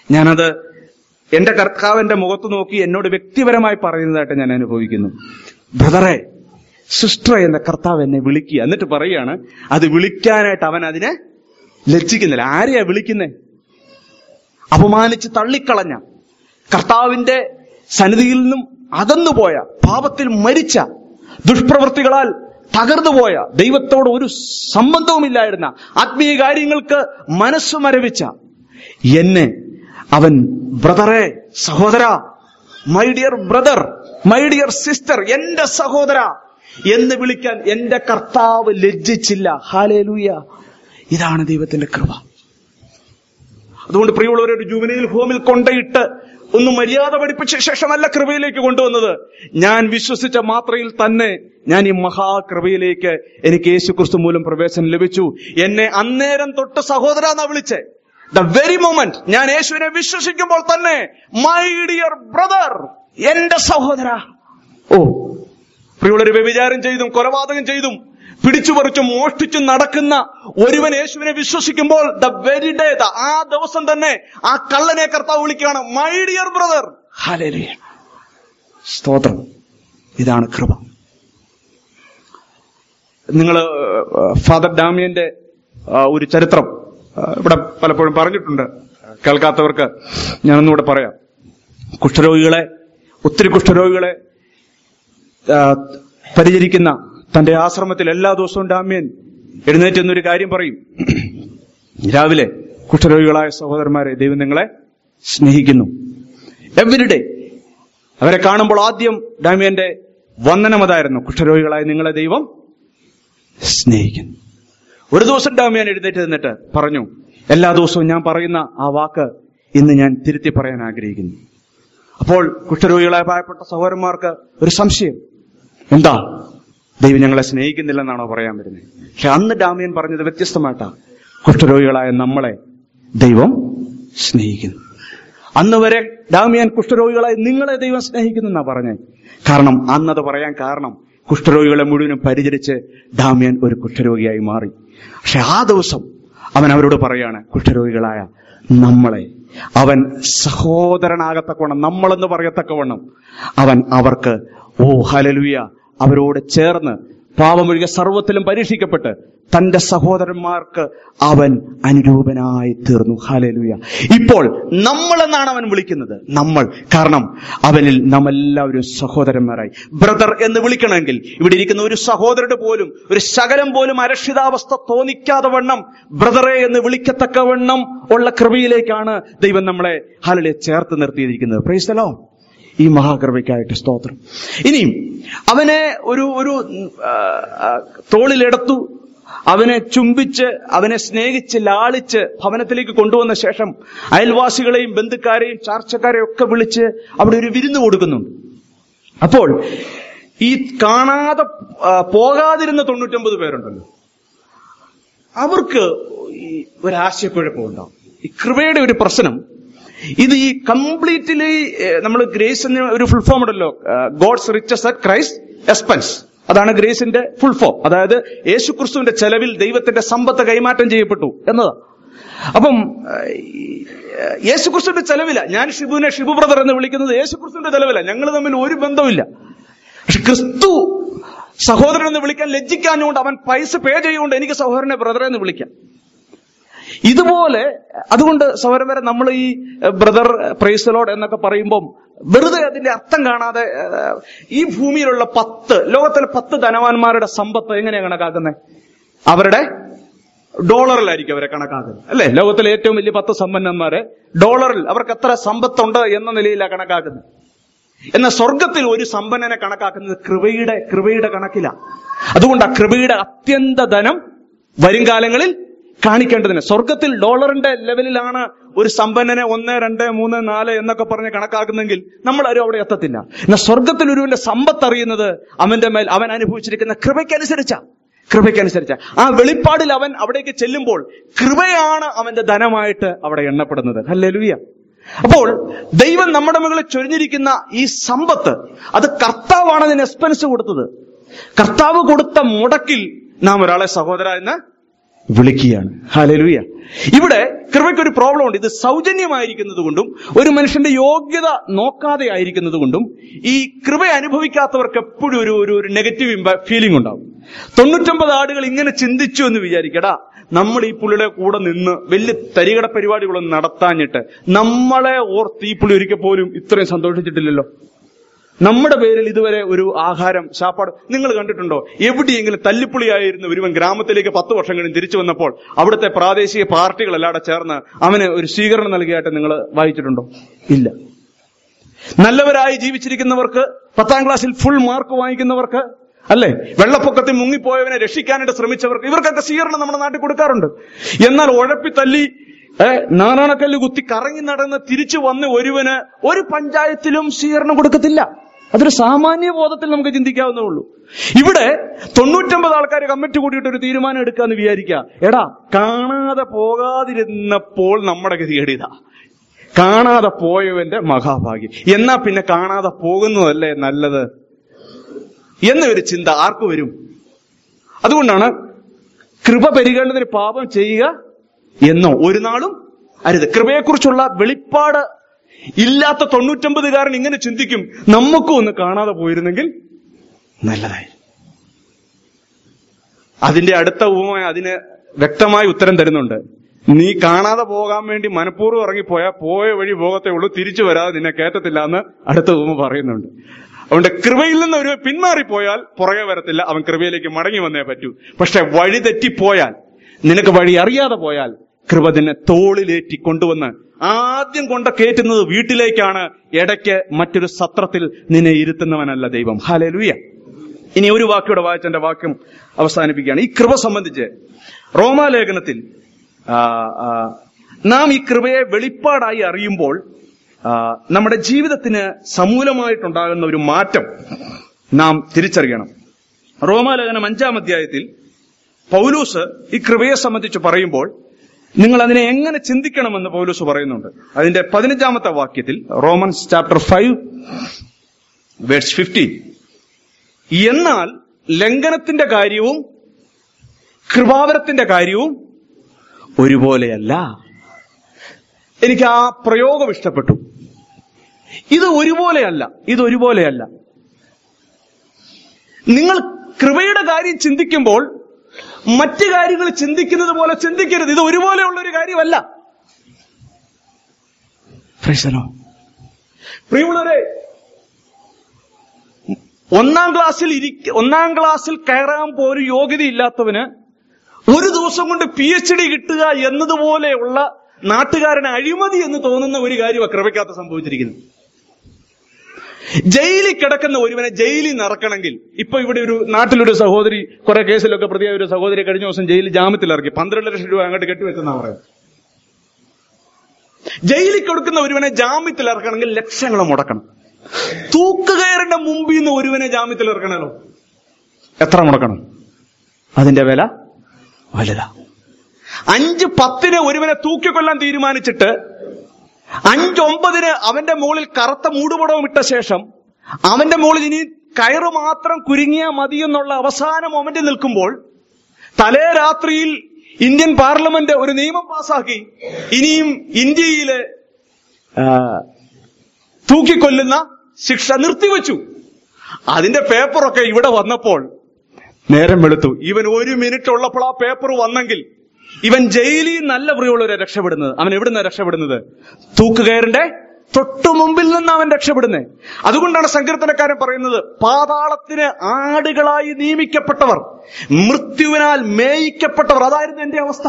ഞാനത് എന്റെ കർത്താവിന്റെ മുഖത്ത് നോക്കി എന്നോട് വ്യക്തിപരമായി പറയുന്നതായിട്ട് ഞാൻ അനുഭവിക്കുന്നു ബ്രദറെ സിസ്റ്റർ എന്ന കർത്താവ് എന്നെ വിളിക്കുക എന്നിട്ട് പറയുകയാണ് അത് വിളിക്കാനായിട്ട് അവൻ അതിനെ ലജ്ജിക്കുന്നില്ല ആരെയാ വിളിക്കുന്നേ അപമാനിച്ച് തള്ളിക്കളഞ്ഞ കർത്താവിന്റെ സന്നിധിയിൽ നിന്നും അകന്നുപോയ പാപത്തിൽ മരിച്ച ദുഷ്പ്രവൃത്തികളാൽ തകർന്നുപോയ ദൈവത്തോട് ഒരു സംബന്ധവുമില്ലായിരുന്ന ആത്മീയ കാര്യങ്ങൾക്ക് മനസ്സ് മരവിച്ച എന്നെ അവൻ ബ്രദറെ സഹോദര my dear brother my dear sister എന്റെ സഹോദര എന്ന് വിളിക്കാൻ എന്റെ കർത്താവ് ലജ്ജിച്ചില്ല ഹാലേലൂയ ഇതാണ് ദൈവത്തിന്റെ കൃപ അതുകൊണ്ട് പ്രിയമുള്ളവരെ ഒരു ജുവനയിൽ ഹോമിൽ കൊണ്ടയിട്ട് ഒന്ന് മര്യാദ പഠിപ്പിച്ച ശേഷമല്ല കൃപയിലേക്ക് കൊണ്ടുവന്നത് ഞാൻ വിശ്വസിച്ച മാത്രയിൽ തന്നെ ഞാൻ ഈ മഹാകൃപയിലേക്ക് എനിക്ക് യേശു ക്രിസ്തു മൂലം പ്രവേശനം ലഭിച്ചു എന്നെ അന്നേരം തൊട്ട് സഹോദര എന്നാ വിളിച്ചേ ദ വെരി മൊമെന്റ് ഞാൻ യേശുവിനെ വിശ്വസിക്കുമ്പോൾ തന്നെ മൈ ഡിയർ ബ്രദർ എന്റെ സഹോദര ഓ പ്രിയുള്ളൊരു വ്യഭിചാരം ചെയ്തും കൊലപാതകം ചെയ്തും പിടിച്ചുപറിച്ചും മോഷ്ടിച്ചും നടക്കുന്ന ഒരുവൻ യേശുവിനെ വിശ്വസിക്കുമ്പോൾ ദ വെരി ഡേ ആ ദിവസം തന്നെ ആ കള്ളനെ കർത്താവ് വിളിക്കുകയാണ് മൈ ഡിയർ ബ്രദർ ഹാലേലിയ സ്തോത്രം ഇതാണ് കൃപ നിങ്ങൾ ഫാദർ ഡാമിയന്റെ ആ, ഒരു ചരിത്രം ആ, ഇവിടെ പലപ്പോഴും പറഞ്ഞിട്ടുണ്ട് കേൾക്കാത്തവർക്ക് ഞാനൊന്നുകൂടെ പറയാം കുഷ്ഠരോഗികളെ ഒത്തിരി കുഷ്ഠരോഗികളെ ആ, പരിചരിക്കുന്ന തന്റെ ആശ്രമത്തിൽ എല്ലാ ദിവസവും ഡാമ്യൻ എഴുന്നേറ്റ് എന്നൊരു കാര്യം പറയും രാവിലെ കുഷ്ഠരോഗികളായ സഹോദരന്മാരെ ദൈവം നിങ്ങളെ സ്നേഹിക്കുന്നു എവരിഡേ അവരെ കാണുമ്പോൾ ആദ്യം ഡാമിയന്റെ വന്ദനം അതായിരുന്നു കുഷ്ഠരോഗികളായ നിങ്ങളെ ദൈവം സ്നേഹിക്കുന്നു ഒരു ദിവസം ഡാമിയൻ എഴുന്നേറ്റ് നിന്നിട്ട് പറഞ്ഞു എല്ലാ ദിവസവും ഞാൻ പറയുന്ന ആ വാക്ക് ഇന്ന് ഞാൻ തിരുത്തി പറയാൻ ആഗ്രഹിക്കുന്നു അപ്പോൾ കുഷ്ഠരോഗികളായ പാവപ്പെട്ട സഹോദരന്മാർക്ക് ഒരു സംശയം എന്താ ദൈവം ഞങ്ങളെ സ്നേഹിക്കുന്നില്ലെന്നാണോ പറയാൻ വരുന്നത് പക്ഷെ അന്ന് ഡാമിയൻ പറഞ്ഞത് വ്യത്യസ്തമായിട്ടാ കുഷ്ഠരോഗികളായ നമ്മളെ ദൈവം സ്നേഹിക്കുന്നു അന്ന് വരെ ഡാമിയൻ കുഷ്ഠരോഗികളായി നിങ്ങളെ ദൈവം സ്നേഹിക്കുന്നു എന്നാ പറഞ്ഞത് കാരണം അന്നത് പറയാൻ കാരണം കുഷ്ഠരോഗികളെ മുഴുവനും പരിചരിച്ച് ഡാമിയൻ ഒരു കുഷ്ഠരോഗിയായി മാറി പക്ഷെ ആ ദിവസം അവൻ അവരോട് പറയാണ് കുഷ്ഠരോഗികളായ നമ്മളെ അവൻ സഹോദരനാകത്തക്കവണ്ണം നമ്മളെന്ന് പറയത്തക്കവണ്ണം അവൻ അവർക്ക് ഓ ഹലലുയ അവരോട് ചേർന്ന് പാപമൊഴികെ സർവത്തിലും പരീക്ഷിക്കപ്പെട്ട് തന്റെ സഹോദരന്മാർക്ക് അവൻ അനുരൂപനായി തീർന്നു ഹാലലുയ ഇപ്പോൾ നമ്മൾ എന്നാണ് അവൻ വിളിക്കുന്നത് നമ്മൾ കാരണം അവനിൽ നമ്മെല്ലാവരും സഹോദരന്മാരായി ബ്രദർ എന്ന് വിളിക്കണമെങ്കിൽ ഇവിടെ ഇരിക്കുന്ന ഒരു സഹോദരന് പോലും ഒരു ശകലം പോലും അരക്ഷിതാവസ്ഥ തോന്നിക്കാതെ വണ്ണം ബ്രദറെ എന്ന് വിളിക്കത്തക്കവണ്ണം ഉള്ള കൃപയിലേക്കാണ് ദൈവം നമ്മളെ ഹാലലെ ചേർത്ത് നിർത്തിയിരിക്കുന്നത് പ്രൈസ്തലോ ഈ മഹാകൃപയ്ക്കായിട്ട് സ്തോത്രം ഇനിയും അവനെ ഒരു ഒരു ആ, ആ, തോളിലെടുത്തു അവനെ ചുംബിച്ച് അവനെ സ്നേഹിച്ച് ലാളിച്ച് ഭവനത്തിലേക്ക് കൊണ്ടുവന്ന ശേഷം അയൽവാസികളെയും ബന്ധുക്കാരെയും ചാർച്ചക്കാരെയും ഒക്കെ വിളിച്ച് അവിടെ ഒരു വിരുന്ന് കൊടുക്കുന്നുണ്ട് അപ്പോൾ ഈ കാണാതെ ആ, പോകാതിരുന്ന തൊണ്ണൂറ്റൊമ്പത് പേരുണ്ടല്ലോ അവർക്ക് ഈ ഒരു ആശയക്കുഴപ്പം ഈ കൃപയുടെ ഒരു പ്രശ്നം ഇത് ഈ കംപ്ലീറ്റ്ലി നമ്മൾ ഗ്രേസ് എന്ന ഒരു ഫുൾ ഫോം ഉണ്ടല്ലോ God's riches at Christ expense അതാണ് ഗ്രേസിന്റെ ഫുൾ ഫോം അതായത് യേശു ക്രിസ്തുവിന്റെ ചെലവിൽ ദൈവത്തിന്റെ സമ്പത്ത് കൈമാറ്റം ചെയ്യപ്പെട്ടു എന്നതാ അപ്പം യേശു ക്രിസ്തുവിന്റെ ചെലവില്ല ഞാൻ ഷിബുവിനെ ഷിബു ബ്രദർ എന്ന് വിളിക്കുന്നത് യേശു ക്രിസ്തുവിന്റെ ചെലവില്ല ഞങ്ങൾ തമ്മിൽ ഒരു ബന്ധവുമില്ല പക്ഷെ ക്രിസ്തു സഹോദരൻ എന്ന് വിളിക്കാൻ ലജ്ജിക്കാഞ്ഞുകൊണ്ട് അവൻ പൈസ പേ ചെയ്യുകൊണ്ട് എനിക്ക് സഹോദരനെ ബ്രദറെ എന്ന് വിളിക്കാം ഇതുപോലെ അതുകൊണ്ട് സഹോദരന്മാരെ നമ്മൾ ഈ ബ്രദർ പ്രൈസലോഡ് എന്നൊക്കെ പറയുമ്പം വെറുതെ അതിന്റെ അർത്ഥം കാണാതെ ഏഹ്, ഈ ഭൂമിയിലുള്ള പത്ത് ലോകത്തിലെ പത്ത് ധനവാന്മാരുടെ സമ്പത്ത് എങ്ങനെയാണ് കണക്കാക്കുന്നത് അവരുടെ ഡോളറിലായിരിക്കും അവരെ കണക്കാക്കുന്നത് അല്ലെ ലോകത്തിലെ ഏറ്റവും വലിയ പത്ത് സമ്പന്നന്മാരെ ഡോളറിൽ അവർക്ക് എത്ര സമ്പത്തുണ്ട് എന്ന നിലയിലാണ് കണക്കാക്കുന്നത് എന്നാൽ സ്വർഗത്തിൽ ഒരു സമ്പന്നനെ കണക്കാക്കുന്നത് കൃപയുടെ കൃപയുടെ കണക്കില അതുകൊണ്ട് ആ കൃപയുടെ അത്യന്ത ധനം വരും കാലങ്ങളിൽ കാണിക്കേണ്ടതിന് സ്വർഗത്തിൽ ഡോളറിന്റെ ലെവലിലാണ് ഒരു സമ്പന്നനെ ഒന്ന് രണ്ട് മൂന്ന് നാല് എന്നൊക്കെ പറഞ്ഞ് കണക്കാക്കുന്നെങ്കിൽ നമ്മൾ ആരും അവിടെ എത്തത്തില്ല എന്നാൽ സ്വർഗത്തിൽ ഒരുവന്റെ സമ്പത്ത് അറിയുന്നത് അവന്റെ മേൽ അവൻ അനുഭവിച്ചിരിക്കുന്ന കൃപയ്ക്കനുസരിച്ചാ കൃപയ്ക്കനുസരിച്ച ആ വെളിപ്പാടിൽ അവൻ അവിടേക്ക് ചെല്ലുമ്പോൾ കൃപയാണ് അവന്റെ ധനമായിട്ട് അവിടെ എണ്ണപ്പെടുന്നത് ഹല്ലേലൂയ അപ്പോൾ ദൈവം നമ്മുടെ മുകളിൽ ചൊരിഞ്ഞിരിക്കുന്ന ഈ സമ്പത്ത് അത് കർത്താവാണ് അതിന് എക്സ്പെൻസ് കൊടുത്തത് കർത്താവ് കൊടുത്ത മുടക്കിൽ നാം ഒരാളെ സഹോദര എന്ന് വിളിക്കുകയാണ് ഹാലലുയ ഇവിടെ കൃപയ്ക്ക് ഒരു പ്രോബ്ലം ഉണ്ട് ഇത് സൗജന്യമായിരിക്കുന്നത് കൊണ്ടും ഒരു മനുഷ്യന്റെ യോഗ്യത നോക്കാതെ ആയിരിക്കുന്നത് കൊണ്ടും ഈ കൃപ അനുഭവിക്കാത്തവർക്ക് എപ്പോഴും ഒരു ഒരു ഒരു നെഗറ്റീവ് ഫീലിംഗ് ഉണ്ടാവും തൊണ്ണൂറ്റൊമ്പത് ആടുകൾ ഇങ്ങനെ ചിന്തിച്ചു എന്ന് വിചാരിക്കടാ നമ്മൾ ഈ പുള്ളിയുടെ കൂടെ നിന്ന് വലിയ തരികട പരിപാടികളൊന്നും നടത്താഞ്ഞിട്ട് നമ്മളെ ഓർത്ത് ഈ പുള്ളി ഒരിക്കൽ പോലും ഇത്രയും സന്തോഷിച്ചിട്ടില്ലല്ലോ നമ്മുടെ പേരിൽ ഇതുവരെ ഒരു ആഹാരം ശാപ്പാട് നിങ്ങൾ കണ്ടിട്ടുണ്ടോ എവിടെയെങ്കിലും തല്ലിപ്പുളിയായിരുന്ന ഒരുവൻ ഗ്രാമത്തിലേക്ക് പത്ത് വർഷം കഴിഞ്ഞ് തിരിച്ചു വന്നപ്പോൾ അവിടുത്തെ പ്രാദേശിക പാർട്ടികളെല്ലാടെ ചേർന്ന് അവന് ഒരു സ്വീകരണം നൽകിയായിട്ട് നിങ്ങൾ വായിച്ചിട്ടുണ്ടോ ഇല്ല നല്ലവരായി ജീവിച്ചിരിക്കുന്നവർക്ക് പത്താം ക്ലാസ്സിൽ ഫുൾ മാർക്ക് വാങ്ങിക്കുന്നവർക്ക് അല്ലേ വെള്ളപ്പൊക്കത്തിൽ മുങ്ങിപ്പോയവനെ രക്ഷിക്കാനായിട്ട് ശ്രമിച്ചവർക്ക് ഇവർക്കൊക്കെ സ്വീകരണം നമ്മുടെ നാട്ടിൽ കൊടുക്കാറുണ്ട് എന്നാൽ ഉഴപ്പി തല്ലി ഏ, നാരായണക്കല്ല് കുത്തി കറങ്ങി നടന്ന് തിരിച്ചു വന്ന് ഒരുവന് ഒരു പഞ്ചായത്തിലും സ്വീകരണം കൊടുക്കത്തില്ല അതൊരു സാമാന്യ ബോധത്തിൽ നമുക്ക് ചിന്തിക്കാവുന്നേ ഉള്ളൂ ഇവിടെ തൊണ്ണൂറ്റമ്പത് ആൾക്കാർ കമ്മിറ്റി കൂടിയിട്ട് ഒരു തീരുമാനം എടുക്കാന്ന് വിചാരിക്കുക എടാ കാണാതെ പോകാതിരുന്നപ്പോൾ നമ്മുടെ ഗതികേടിതാ കാണാതെ പോയവന്റെ മഹാഭാഗ്യം എന്നാ പിന്നെ കാണാതെ പോകുന്നതല്ലേ നല്ലത് എന്നൊരു ചിന്ത ആർക്ക് വരും അതുകൊണ്ടാണ് കൃപ പരിഗണനത്തിന് പാപം ചെയ്യുക എന്നോ ഒരു നാളും അരുത് കൃപയെക്കുറിച്ചുള്ള വെളിപ്പാട് ഇല്ലാത്ത തൊണ്ണൂറ്റമ്പതുകാരൻ ഇങ്ങനെ ചിന്തിക്കും നമുക്കും ഒന്ന് കാണാതെ പോയിരുന്നെങ്കിൽ നല്ലതായി അതിന്റെ അടുത്ത ഉപമ അതിന് വ്യക്തമായ ഉത്തരം തരുന്നുണ്ട് നീ കാണാതെ പോകാൻ വേണ്ടി മനഃപൂർവ്വം ഇറങ്ങിപ്പോയാൽ പോയ വഴി പോകത്തേ ഉള്ളൂ തിരിച്ചു വരാതെ നിന്നെ കയറ്റത്തില്ല എന്ന് അടുത്ത ഉപമ പറയുന്നുണ്ട് അതുകൊണ്ട് കൃപയിൽ നിന്ന് ഒരു പിന്മാറിപ്പോയാൽ പുറകെ വരത്തില്ല അവൻ കൃപയിലേക്ക് മടങ്ങി വന്നേ പറ്റൂ പക്ഷെ വഴി തെറ്റിപ്പോയാൽ നിനക്ക് വഴി അറിയാതെ പോയാൽ കൃപ നിന്നെ തോളിലേറ്റി കൊണ്ടുവന്ന് ആദ്യം കൊണ്ട കയറ്റുന്നത് വീട്ടിലേക്കാണ് ഇടയ്ക്ക് മറ്റൊരു സത്രത്തിൽ നിന്നെ ഇരുത്തുന്നവനല്ല ദൈവം ഹാലലുയ ഇനി ഒരു വാക്കിയുടെ വായിച്ച് എന്റെ വാക്യം അവസാനിപ്പിക്കുകയാണ് ഈ കൃപ സംബന്ധിച്ച് റോമാലേഖനത്തിൽ ആ, ആ, നാം ഈ കൃപയെ വെളിപ്പാടായി അറിയുമ്പോൾ ആ, നമ്മുടെ ജീവിതത്തിന് സമൂലമായിട്ടുണ്ടാകുന്ന ഒരു മാറ്റം നാം തിരിച്ചറിയണം റോമാലേഖനം അഞ്ചാം അധ്യായത്തിൽ പൗലൂസ് ഈ കൃപയെ സംബന്ധിച്ച് പറയുമ്പോൾ നിങ്ങൾ അതിനെ എങ്ങനെ ചിന്തിക്കണമെന്ന് പൗലൂസ് പറയുന്നുണ്ട് അതിന്റെ പതിനഞ്ചാമത്തെ വാക്യത്തിൽ Romans chapter five verse fifteen എന്നാൽ ലംഘനത്തിന്റെ കാര്യവും കൃപാവരത്തിന്റെ കാര്യവും ഒരുപോലെയല്ല എനിക്ക് ആ പ്രയോഗം ഇഷ്ടപ്പെട്ടു ഇത് ഒരുപോലെയല്ല ഇത് ഒരുപോലെയല്ല നിങ്ങൾ കൃപയുടെ കാര്യം ചിന്തിക്കുമ്പോൾ മറ്റു കാര്യങ്ങൾ ചിന്തിക്കുന്നത് പോലെ ചിന്തിക്കരുത് ഇത് ഒരുപോലെയുള്ള ഒരു കാര്യമല്ല പ്രൈസലോ. പ്രിയമുള്ളവരെ ഒന്നാം ക്ലാസ്സിൽ ഇരിക്ക ഒന്നാം ക്ലാസ്സിൽ കയറാൻ പോലും യോഗ്യതയില്ലാത്തവന് ഒരു ദിവസം കൊണ്ട് പി എച്ച് ഡി കിട്ടുക എന്നതുപോലെയുള്ള നാട്ടുകാരന് അഴിമതി എന്ന് തോന്നുന്ന ഒരു കാര്യമാണ് കൃപയ്ക്കകത്ത് സംഭവിച്ചിരിക്കുന്നത് ജയിലിൽ കിടക്കുന്ന ഒരുവനെ ജയിലിൽ നിന്ന് ഇറക്കണമെങ്കിൽ ഇപ്പൊ ഇവിടെ ഒരു നാട്ടിലൊരു സഹോദരി കുറെ കേസിലൊക്കെ പ്രതിയായ ഒരു സഹോദരി കഴിഞ്ഞ ദിവസം ജയിലിൽ ജാമ്യത്തിൽ ഇറക്കി പന്ത്രണ്ട് ലക്ഷം രൂപ അങ്ങോട്ട് കെട്ടിവെച്ചെന്നാ പറയുന്നത് ജയിലിൽ കൊടുക്കുന്ന ഒരുവനെ ജാമ്യത്തിൽ ഇറക്കണമെങ്കിൽ ലക്ഷങ്ങൾ മുടക്കണം തൂക്കുകയറിന്റെ മുമ്പിൽ നിന്ന് ഒരുവനെ ജാമ്യത്തിൽ ഇറക്കണമല്ലോ എത്ര മുടക്കണം അതിന്റെ വില വലുതാ അഞ്ച് പത്തിന് ഒരുവനെ തൂക്കിക്കൊല്ലാൻ തീരുമാനിച്ചിട്ട് അഞ്ചൊമ്പതിന് അവന്റെ മുകളിൽ കറുത്ത മൂടുപടവും ഇട്ട ശേഷം അവന്റെ മുകളിൽ ഇനി കയറ് മാത്രം കുരുങ്ങിയാൽ മതി എന്നുള്ള അവസാന മൊമെന്റ് നിൽക്കുമ്പോൾ തലേ രാത്രിയിൽ ഇന്ത്യൻ പാർലമെന്റ് ഒരു നിയമം പാസാക്കി ഇനിയും ഇന്ത്യയിലെ ആ, തൂക്കിക്കൊല്ലുന്ന ശിക്ഷ നിർത്തിവെച്ചു അതിന്റെ പേപ്പറൊക്കെ ഇവിടെ വന്നപ്പോൾ നേരം വെളുത്തു ഇവൻ ഒരു മിനിറ്റ് ഉള്ളപ്പോൾ ആ പേപ്പർ വന്നെങ്കിൽ ഇവൻ ജയിലിൽ നല്ല പ്രിയമുള്ളവരെ രക്ഷപ്പെടുന്നത് അവൻ എവിടുന്ന രക്ഷപ്പെടുന്നത് തൂക്കുകയറിന്റെ തൊട്ടു മുമ്പിൽ നിന്ന് അവൻ രക്ഷപ്പെടുന്നത് അതുകൊണ്ടാണ് സങ്കീർത്തനക്കാരൻ പറയുന്നത് പാതാളത്തിന് ആടുകളായി നിയമിക്കപ്പെട്ടവർ മൃത്യുവിനാൽ മേയിക്കപ്പെട്ടവർ അതായിരുന്നു എന്റെ അവസ്ഥ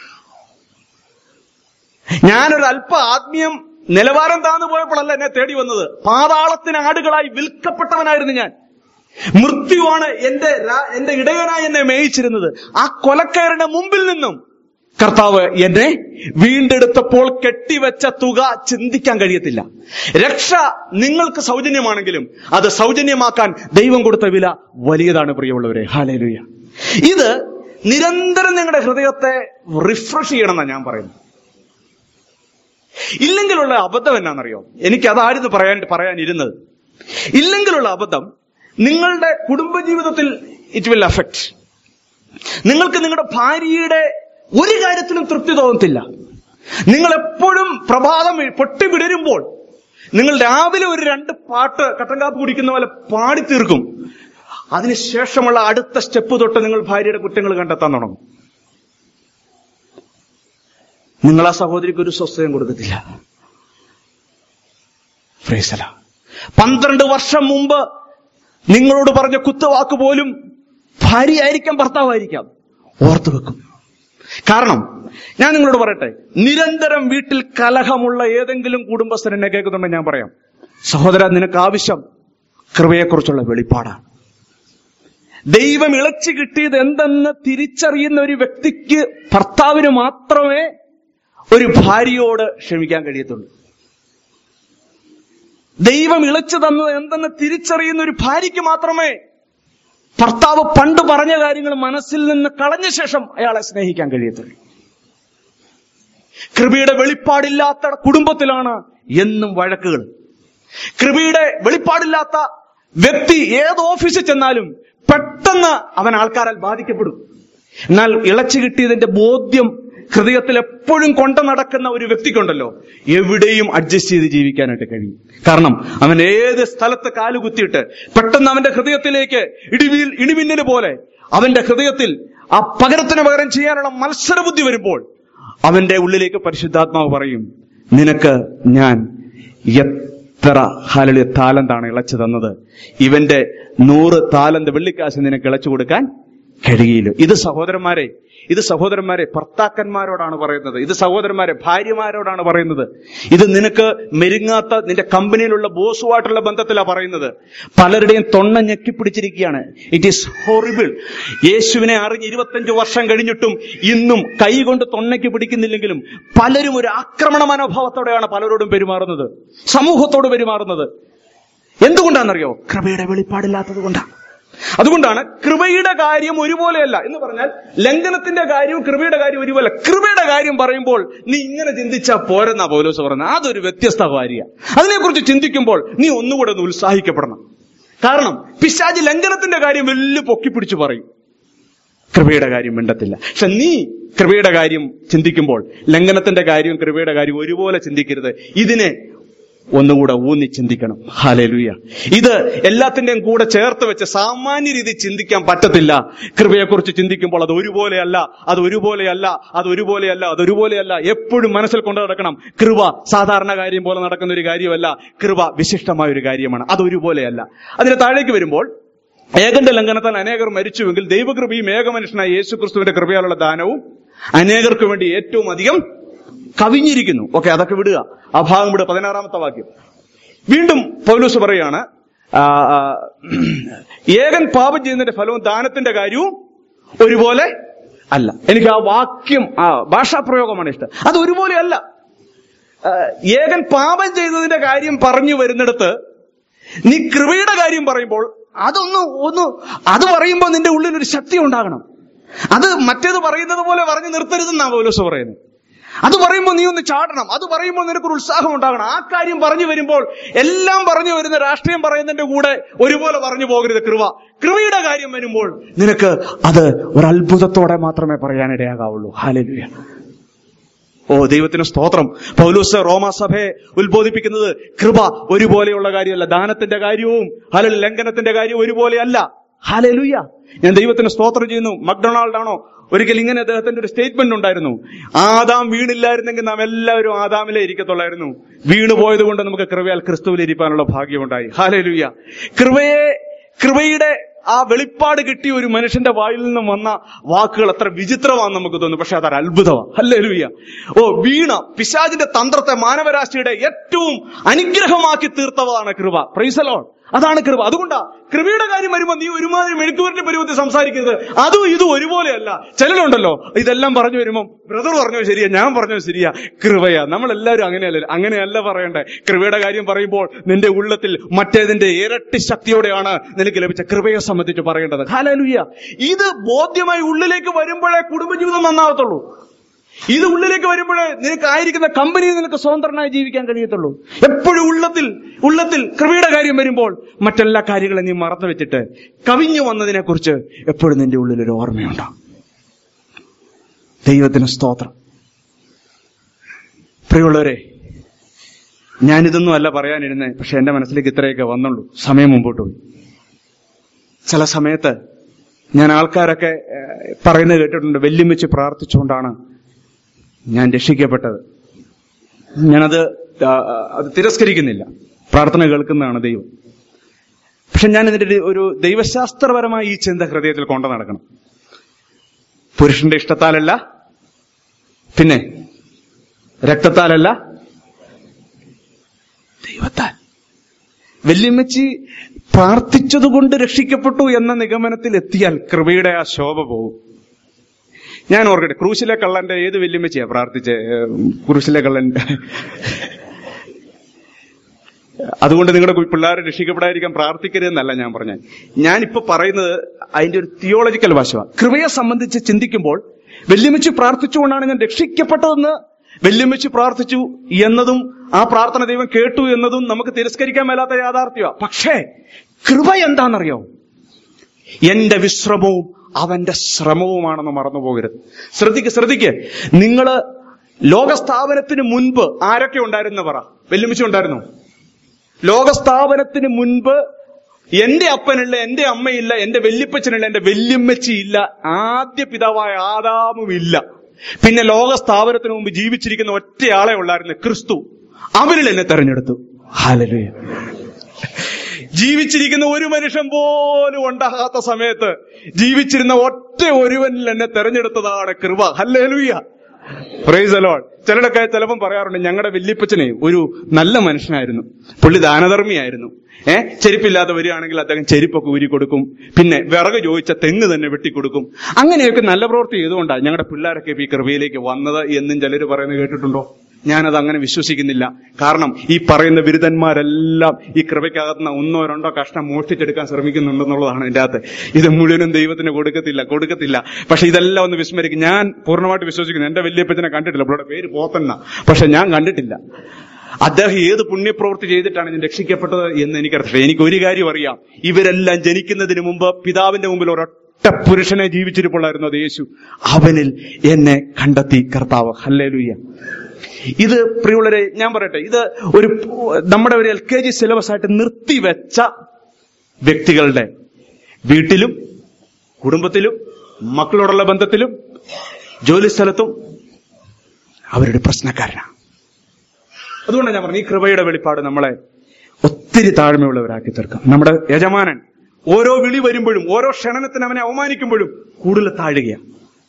ഞാനൊരു അല്പ ആത്മീയം നിലവാരം താന്നു പോയപ്പോഴല്ല എന്നെ തേടി വന്നത് പാതാളത്തിന് ആടുകളായി വിൽക്കപ്പെട്ടവനായിരുന്നു ഞാൻ മൃത്യുവാണ് എന്റെ രാ- എന്റെ ഇടയനായി എന്നെ മേയിച്ചിരുന്നത് ആ കൊലക്കാരന്റെ മുമ്പിൽ നിന്നും കർത്താവ് എന്നെ വീണ്ടെടുത്തപ്പോൾ കെട്ടിവെച്ച തുക ചിന്തിക്കാൻ കഴിയത്തില്ല രക്ഷ നിങ്ങൾക്ക് സൗജന്യമാണെങ്കിലും അത് സൗജന്യമാക്കാൻ ദൈവം കൊടുത്ത വില വലിയതാണ് പ്രിയമുള്ളവരെ ഹാലേലുയ ഇത് നിരന്തരം നിങ്ങളുടെ ഹൃദയത്തെ റിഫ്രഷ് ചെയ്യണമെന്നാണ് ഞാൻ പറയുന്നത് ഇല്ലെങ്കിലുള്ള അബദ്ധം എന്നാണെന്നറിയോ എനിക്ക് അതായിരുന്നു പറയാൻ പറയാനിരുന്നത് ഇല്ലെങ്കിലുള്ള അബദ്ധം നിങ്ങളുടെ കുടുംബജീവിതത്തിൽ ഇറ്റ് വിൽ അഫക്ട് നിങ്ങൾക്ക് നിങ്ങളുടെ ഭാര്യയുടെ ഒരു കാര്യത്തിലും തൃപ്തി തോന്നത്തില്ല നിങ്ങൾ എപ്പോഴും പ്രഭാതം പൊട്ടി വിടരുമ്പോൾ നിങ്ങൾ രാവിലെ ഒരു രണ്ട് പാട്ട് കട്ടൻ കാപ്പ് കുടിക്കുന്ന പോലെ പാടി തീർക്കും അതിനുശേഷമുള്ള അടുത്ത സ്റ്റെപ്പ് തൊട്ട് നിങ്ങൾ ഭാര്യയുടെ കുറ്റങ്ങൾ കണ്ടെത്താൻ തുടങ്ങും നിങ്ങൾ ആ സഹോദരിക്ക് ഒരു സ്വസ്ഥയും കൊടുക്കത്തില്ല ഫ്രേസല പന്ത്രണ്ട് വർഷം മുമ്പ് നിങ്ങളോട് പറഞ്ഞ കുത്തുവാക്ക് പോലും ഭാര്യയായിരിക്കാം ഭർത്താവായിരിക്കാം ഓർത്തു വെക്കും കാരണം ഞാൻ നിങ്ങളോട് പറയട്ടെ നിരന്തരം വീട്ടിൽ കലഹമുള്ള ഏതെങ്കിലും കുടുംബസ്ഥൻ എന്നെ കേൾക്കുന്നുണ്ടെങ്കിൽ ഞാൻ പറയാം സഹോദര നിനക്ക് ആവശ്യം കൃപയെക്കുറിച്ചുള്ള വെളിപ്പാടാണ് ദൈവം ഇളച്ചു കിട്ടിയത് എന്തെന്ന് തിരിച്ചറിയുന്ന ഒരു വ്യക്തിക്ക് ഭർത്താവിന് മാത്രമേ ഒരു ഭാര്യയോട് ക്ഷമിക്കാൻ കഴിയത്തുള്ളൂ ദൈവം ഇളച്ചു തന്നത് എന്തെന്ന് തിരിച്ചറിയുന്ന ഒരു ഭാര്യയ്ക്ക് മാത്രമേ ഭർത്താവ് പണ്ട് പറഞ്ഞ കാര്യങ്ങൾ മനസ്സിൽ നിന്ന് കളഞ്ഞ ശേഷം അയാളെ സ്നേഹിക്കാൻ കഴിയത്തുള്ളൂ കൃപയുടെ വെളിപ്പാടില്ലാത്ത കുടുംബത്തിലാണ് എന്നും വഴക്കുകൾ കൃപയുടെ വെളിപ്പാടില്ലാത്ത വ്യക്തി ഏത് ഓഫീസിൽ ചെന്നാലും പെട്ടെന്ന് അവൻ ആൾക്കാരാൽ ബാധിക്കപ്പെടും എന്നാൽ ഇളച്ചു കിട്ടിയതിന്റെ ബോധ്യം ഹൃദയത്തിൽ എപ്പോഴും കൊണ്ടു നടക്കുന്ന ഒരു വ്യക്തിക്കുണ്ടല്ലോ എവിടെയും അഡ്ജസ്റ്റ് ചെയ്ത് ജീവിക്കാനായിട്ട് കഴിയും കാരണം അവൻ ഏത് സ്ഥലത്ത് കാലുകുത്തിയിട്ട് പെട്ടെന്ന് അവന്റെ ഹൃദയത്തിലേക്ക് ഇടിവീൽ ഇടിമിന്നല് പോലെ അവന്റെ ഹൃദയത്തിൽ ആ പകരത്തിന് പകരം ചെയ്യാനുള്ള മത്സരബുദ്ധി വരുമ്പോൾ അവന്റെ ഉള്ളിലേക്ക് പരിശുദ്ധാത്മാവ് പറയും നിനക്ക് ഞാൻ എത്ര ഹാലളിയ താലന്താണ് ഇളച്ചു തന്നത് ഇവന്റെ നൂറ് താലന്ത് വെള്ളിക്കാശ് നിനക്ക് ഇളച്ചു കൊടുക്കാൻ കഴിയില്ല ഇത് സഹോദരന്മാരെ ഇത് സഹോദരന്മാരെ ഭർത്താക്കന്മാരോടാണ് പറയുന്നത് ഇത് സഹോദരന്മാരെ ഭാര്യമാരോടാണ് പറയുന്നത് ഇത് നിനക്ക് മെരുങ്ങാത്ത നിന്റെ കമ്പനിയിലുള്ള ബോസുമായിട്ടുള്ള ബന്ധത്തിലാണ് പറയുന്നത് പലരുടെയും തൊണ്ണ ഞെക്കിപ്പിടിച്ചിരിക്കുകയാണ് ഇറ്റ് ഈസ് ഹോറിബിൾ യേശുവിനെ അറിഞ്ഞ് ഇരുപത്തഞ്ച് വർഷം കഴിഞ്ഞിട്ടും ഇന്നും കൈ കൊണ്ട് തൊണ്ണയ്ക്ക് പിടിക്കുന്നില്ലെങ്കിലും പലരും ഒരു ആക്രമണ മനോഭാവത്തോടെയാണ് പലരോടും പെരുമാറുന്നത് സമൂഹത്തോട് പെരുമാറുന്നത് എന്തുകൊണ്ടാണെന്നറിയോ കൃപയുടെ വെളിപ്പാടില്ലാത്തത് കൊണ്ടാണ് അതുകൊണ്ടാണ് കൃപയുടെ കാര്യം ഒരുപോലെയല്ല എന്ന് പറഞ്ഞാൽ ലംഘനത്തിന്റെ കാര്യവും കൃപയുടെ കാര്യം ഒരുപോലെ കൃപയുടെ കാര്യം പറയുമ്പോൾ നീ ഇങ്ങനെ ചിന്തിച്ചാ പോരെന്നാ പൗലോസ് പറയുന്നത് അതൊരു വ്യത്യസ്ത കാര്യ അതിനെക്കുറിച്ച് ചിന്തിക്കുമ്പോൾ നീ ഒന്നുകൂടെ ഒന്ന് ഉത്സാഹിക്കപ്പെടണം കാരണം പിശാജ് ലംഘനത്തിന്റെ കാര്യം വലിയ പൊക്കിപ്പിടിച്ചു പറയും കൃപയുടെ കാര്യം മിണ്ടത്തില്ല പക്ഷെ നീ കൃപയുടെ കാര്യം ചിന്തിക്കുമ്പോൾ ലംഘനത്തിന്റെ കാര്യവും കൃപയുടെ കാര്യം ഒരുപോലെ ചിന്തിക്കരുത് ഇതിനെ ഒന്നുകൂടെ ഊന്നി ചിന്തിക്കണം ഹാലലുയ ഇത് എല്ലാത്തിന്റെയും കൂടെ ചേർത്ത് വെച്ച് സാമാന്യ രീതി ചിന്തിക്കാൻ പറ്റത്തില്ല കൃപയെക്കുറിച്ച് ചിന്തിക്കുമ്പോൾ അത് ഒരുപോലെയല്ല അത് ഒരുപോലെയല്ല അത് ഒരുപോലെയല്ല അത് ഒരുപോലെയല്ല എപ്പോഴും മനസ്സിൽ കൊണ്ടു നടക്കണം കൃപ സാധാരണ കാര്യം പോലെ നടക്കുന്ന ഒരു കാര്യമല്ല കൃപ വിശിഷ്ടമായ ഒരു കാര്യമാണ് അത് ഒരുപോലെയല്ല അതിന് താഴേക്ക് വരുമ്പോൾ ഏകന്റെ ലംഘനത്താൽ അനേകർ മരിച്ചുവെങ്കിൽ ദൈവകൃപയും ഏകമനുഷ്യനായ യേശു ക്രിസ്തുവിന്റെ കൃപയാലുള്ള ദാനവും അനേകർക്ക് വേണ്ടി ഏറ്റവും അധികം കവിഞ്ഞിരിക്കുന്നു ഓക്കെ അതൊക്കെ വിടുക ആ ഭാഗം വിടുക പതിനാറാമത്തെ വാക്യം വീണ്ടും പൗലൂസ് പറയാണ് ആ, ആ, ഏകൻ പാപം ചെയ്യുന്നതിന്റെ ഫലവും ദാനത്തിന്റെ കാര്യവും ഒരുപോലെ അല്ല എനിക്ക് ആ വാക്യം ആ ഭാഷാപ്രയോഗമാണ് ഇഷ്ടം അത് ഒരുപോലെ അല്ല ആ, ഏകൻ പാപം ചെയ്തതിന്റെ കാര്യം പറഞ്ഞു വരുന്നിടത്ത് നീ കൃപയുടെ കാര്യം പറയുമ്പോൾ അതൊന്ന് ഒന്ന് അത് പറയുമ്പോൾ നിന്റെ ഉള്ളിൽ ഒരു ശക്തി ഉണ്ടാകണം അത് മറ്റേത് പറയുന്നത് പോലെ പറഞ്ഞു നിർത്തരുതെന്നാ പൗലോസ് പറയുന്നത് അത് പറയുമ്പോൾ നീ ഒന്ന് ചാടണം അത് പറയുമ്പോൾ നിനക്കൊരു ഉത്സാഹം ഉണ്ടാകണം ആ കാര്യം പറഞ്ഞു വരുമ്പോൾ എല്ലാം പറഞ്ഞു വരുന്ന രാഷ്ട്രീയം പറയുന്നതിന്റെ കൂടെ ഒരുപോലെ പറഞ്ഞു പോകരുത് കൃപ കൃപയുടെ കാര്യം വരുമ്പോൾ നിനക്ക് അത് ഒരു അത്ഭുതത്തോടെ മാത്രമേ പറയാനിടയാകാവുള്ളൂ ഹാലലുയ ഓ ദൈവത്തിന് സ്തോത്രം പൗലൂസ് റോമാസഭയെ ഉത്ബോധിപ്പിക്കുന്നത് കൃപ ഒരുപോലെയുള്ള കാര്യമല്ല ദാനത്തിന്റെ കാര്യവും ഹലൽ ലംഘനത്തിന്റെ കാര്യവും ഒരുപോലെയല്ല ഹലലുയ ഞാൻ ദൈവത്തിന് സ്തോത്രം ചെയ്യുന്നു മക്ഡൊണാൾഡ് ആണോ ഒരിക്കൽ ഇങ്ങനെ അദ്ദേഹത്തിന്റെ ഒരു സ്റ്റേറ്റ്മെന്റ് ഉണ്ടായിരുന്നു ആദാം വീണില്ലായിരുന്നെങ്കിൽ നാം എല്ലാവരും ആദാമിലെ ഇരിക്കത്തുള്ളായിരുന്നു വീണു പോയത് കൊണ്ട് നമുക്ക് കൃപയാൽ ക്രിസ്തുവിൽ ഇരിക്കാനുള്ള ഭാഗ്യമുണ്ടായി ഹാലലുയ കൃപയെ കൃപയുടെ ആ വെളിപ്പാട് കിട്ടിയ ഒരു മനുഷ്യന്റെ വായിൽ നിന്നും വന്ന വാക്കുകൾ അത്ര വിചിത്രമാണെന്ന് നമുക്ക് തോന്നുന്നു പക്ഷെ അതൊരു അത്ഭുതമാണ് അല്ലേലുയ്യ ഓ വീണ പിശാജിന്റെ തന്ത്രത്തെ മാനവരാശിയുടെ ഏറ്റവും അനുഗ്രഹമാക്കി തീർത്തതാണ് കൃപ പ്രൈസലോൺ അതാണ് കൃപ അതുകൊണ്ടാ കൃപയുടെ കാര്യം വരുമ്പോൾ നീ ഒരുമാതിരി മെഴുക്കുവരന്റെ പരുവത്തിൽ സംസാരിക്കരുത് അതും ഇതും ഒരുപോലെയല്ല ചിലരുണ്ടല്ലോ ഇതെല്ലാം പറഞ്ഞു വരുമ്പോൾ ബ്രദർ പറഞ്ഞോ ശരിയാ ഞാൻ പറഞ്ഞോ ശരിയാ കൃപയാ നമ്മളെല്ലാവരും അങ്ങനെയല്ല അങ്ങനെയല്ല പറയണ്ടേ കൃപയുടെ കാര്യം പറയുമ്പോൾ നിന്റെ ഉള്ളത്തിൽ മറ്റേതിന്റെ ഇരട്ടി ശക്തിയോടെയാണ് നിനക്ക് ലഭിച്ച കൃപയെ സംബന്ധിച്ച് പറയേണ്ടത് ഹാലലുയ്യ ഇത് ബോധ്യമായി ഉള്ളിലേക്ക് വരുമ്പോഴേ കുടുംബജീവിതം നന്നാവത്തുള്ളൂ ഇത് ഉള്ളിലേക്ക് വരുമ്പോഴേ നിനക്ക് ആയിരിക്കുന്ന കമ്പനിയിൽ നിനക്ക് സ്വതന്ത്രനായി ജീവിക്കാൻ കഴിയത്തുള്ളൂ എപ്പോഴും ഉള്ളത്തിൽ ഉള്ളത്തിൽ കൃപയുടെ കാര്യം വരുമ്പോൾ മറ്റെല്ലാ കാര്യങ്ങളും നീ മറന്നു വെച്ചിട്ട് കവിഞ്ഞു വന്നതിനെ കുറിച്ച് എപ്പോഴും നിന്റെ ഉള്ളിൽ ഒരു ഓർമ്മയുണ്ടാവും ദൈവത്തിന് സ്തോത്രം പ്രിയമുള്ളവരെ ഞാനിതൊന്നും അല്ല പറയാനിരുന്നേ പക്ഷെ എന്റെ മനസ്സിലേക്ക് ഇത്രയൊക്കെ വന്നുള്ളൂ സമയം മുമ്പോട്ട് പോയി ചില സമയത്ത് ഞാൻ ആൾക്കാരൊക്കെ ഏഹ്, പറയുന്നത് കേട്ടിട്ടുണ്ട് വെല്ലുമിച്ച് പ്രാർത്ഥിച്ചുകൊണ്ടാണ് ഞാൻ രക്ഷിക്കപ്പെട്ടത് ഞാനത് ആ, അത് തിരസ്കരിക്കുന്നില്ല പ്രാർത്ഥന കേൾക്കുന്നതാണ് ദൈവം പക്ഷെ ഞാൻ ഇതിന്റെ ഒരു- ഒരു ദൈവശാസ്ത്രപരമായ ഈ ചിന്ത ഹൃദയത്തിൽ കൊണ്ടു നടക്കണം പുരുഷന്റെ ഇഷ്ടത്താലല്ല പിന്നെ രക്തത്താലല്ല ദൈവത്താൽ വല്യമ്മച്ചി പ്രാർത്ഥിച്ചതുകൊണ്ട് രക്ഷിക്കപ്പെട്ടു എന്ന നിഗമനത്തിൽ എത്തിയാൽ കൃപയുടെ ആ ശോഭ പോകും ഞാൻ ഓർക്കട്ടെ ക്രൂശിലെ കള്ളന്റെ ഏത് വല്യമ്മച്ചിയാ പ്രാർത്ഥിച്ചേ ഏഹ്, ക്രൂശിലെ കള്ളൻ അതുകൊണ്ട് നിങ്ങളുടെ കു- പിള്ളേരെ രക്ഷിക്കപ്പെടാതിരിക്കാൻ പ്രാർത്ഥിക്കരുതെന്നല്ല ഞാൻ പറഞ്ഞത് ഞാനിപ്പോ പറയുന്നത് അതിന്റെ ഒരു തിയോളജിക്കൽ വശമാണ് കൃപയെ സംബന്ധിച്ച് ചിന്തിക്കുമ്പോൾ വെല്ലുമിച്ച് പ്രാർത്ഥിച്ചുകൊണ്ടാണ് ഞാൻ രക്ഷിക്കപ്പെട്ടതെന്ന് വെല്ലുമിച്ച് പ്രാർത്ഥിച്ചു എന്നതും ആ പ്രാർത്ഥന ദൈവം കേട്ടു എന്നതും നമുക്ക് തിരസ്കരിക്കാൻ മേലാത്ത യാഥാർത്ഥ്യമാണ് പക്ഷേ കൃപ എന്താണെന്നറിയോ എന്റെ വിശ്രമവും അവന്റെ ശ്രമവുമാണെന്ന് മറന്നു പോകരുത് ശ്രദ്ധിക്ക് ശ്രദ്ധിക്ക് നിങ്ങള് ലോകസ്ഥാപനത്തിന് മുൻപ് ആരൊക്കെ ഉണ്ടായിരുന്നു പറ വെല്ലുമിച്ച് ഉണ്ടായിരുന്നു ലോകസ്ഥാപനത്തിന് മുൻപ് എന്റെ അപ്പനില്ല എന്റെ അമ്മയില്ല എന്റെ വെല്ലിപ്പച്ചനില്ല എന്റെ വെല്ലുമ്മച്ചിയില്ല ആദ്യ പിതാവായ ആദാമും ഇല്ല പിന്നെ ലോകസ്ഥാപനത്തിന് മുമ്പ് ജീവിച്ചിരിക്കുന്ന ഒറ്റയാളെ ഉള്ളായിരുന്നു ക്രിസ്തു അവനിൽ എന്നെ തെരഞ്ഞെടുത്തു ഹാലലുയ ജീവിച്ചിരിക്കുന്ന ഒരു മനുഷ്യൻ പോലും ഉണ്ടാകാത്ത സമയത്ത് ജീവിച്ചിരുന്ന ഒറ്റ ഒരുവനിൽ എന്നെ തെരഞ്ഞെടുത്തതാണ് കൃപ ഹല്ലേലൂയ പ്രൈസ് അലോൾ ചിലരൊക്കെ ചിലപ്പം പറയാറുണ്ട് ഞങ്ങളുടെ വല്യപ്പച്ചനെ ഒരു നല്ല മനുഷ്യനായിരുന്നു പുള്ളി ദാനധർമ്മിയായിരുന്നു ഏ ചെരുപ്പില്ലാതെ വരികയാണെങ്കിൽ അദ്ദേഹം ചെരുപ്പൊക്കെ ഊരി കൊടുക്കും പിന്നെ വിറക് ചോദിച്ച തെങ്ങ് തന്നെ വെട്ടിക്കൊടുക്കും അങ്ങനെയൊക്കെ നല്ല പ്രവൃത്തി ചെയ്തുകൊണ്ടാണ് ഞങ്ങളുടെ പിള്ളേരൊക്കെ ഇപ്പൊ ഈ കൃപയിലേക്ക് വന്നത് എന്നും ചിലർ പറയുന്നത് കേട്ടിട്ടുണ്ടോ ഞാനത് അങ്ങനെ വിശ്വസിക്കുന്നില്ല കാരണം ഈ പറയുന്ന ബിരുദന്മാരെല്ലാം ഈ കൃപയ്ക്കകത്തുനിന്ന് ഒന്നോ രണ്ടോ കഷ്ണം മോഷ്ടിച്ചെടുക്കാൻ ശ്രമിക്കുന്നുണ്ടെന്നുള്ളതാണ് ഇതിന്റെ അകത്ത് ഇത് മുഴുവനും ദൈവത്തിന് കൊടുക്കത്തില്ല കൊടുക്കത്തില്ല പക്ഷെ ഇതെല്ലാം ഒന്ന് വിസ്മരിക്കും ഞാൻ പൂർണ്ണമായിട്ട് വിശ്വസിക്കുന്നു എന്റെ വല്യപ്പച്ചനെ കണ്ടിട്ടില്ല പുള്ളിയുടെ പേര് പോത്തന്ന പക്ഷെ ഞാൻ കണ്ടിട്ടില്ല അദ്ദേഹം ഏത് പുണ്യപ്രവൃത്തി ചെയ്തിട്ടാണ് ഞാൻ രക്ഷിക്കപ്പെട്ടത് എന്ന് എനിക്കറിയില്ല എനിക്ക് ഒരു കാര്യം അറിയാം ഇവരെല്ലാം ജനിക്കുന്നതിന് മുമ്പ് പിതാവിന്റെ മുമ്പിൽ ഒരൊറ്റ പുരുഷനെ ജീവിച്ചിരിപ്പുള്ളായിരുന്നു അത് യേശു അവനിൽ എന്നെ കണ്ടെത്തി കർത്താവ് ഹല്ലേലൂയ്യ ഇത് പ്രിയുള്ളരെ ഞാൻ പറയട്ടെ ഇത് ഒരു നമ്മുടെ ഒരു എൽ കെ ജി സിലബസ് ആയിട്ട് നിർത്തിവെച്ച വ്യക്തികളുടെ വീട്ടിലും കുടുംബത്തിലും മക്കളോടുള്ള ബന്ധത്തിലും ജോലിസ്ഥലത്തും അവരുടെ പ്രശ്നക്കാരനാണ് അതുകൊണ്ടാണ് ഞാൻ പറഞ്ഞു ഈ കൃപയുടെ വെളിപ്പാട് നമ്മളെ ഒത്തിരി താഴ്മയുള്ളവരാക്കി തീർക്കും നമ്മുടെ യജമാനൻ ഓരോ വിളി വരുമ്പോഴും ഓരോ ക്ഷണനത്തിന് അവനെ അവമാനിക്കുമ്പോഴും കൂടുതൽ താഴുകയാണ്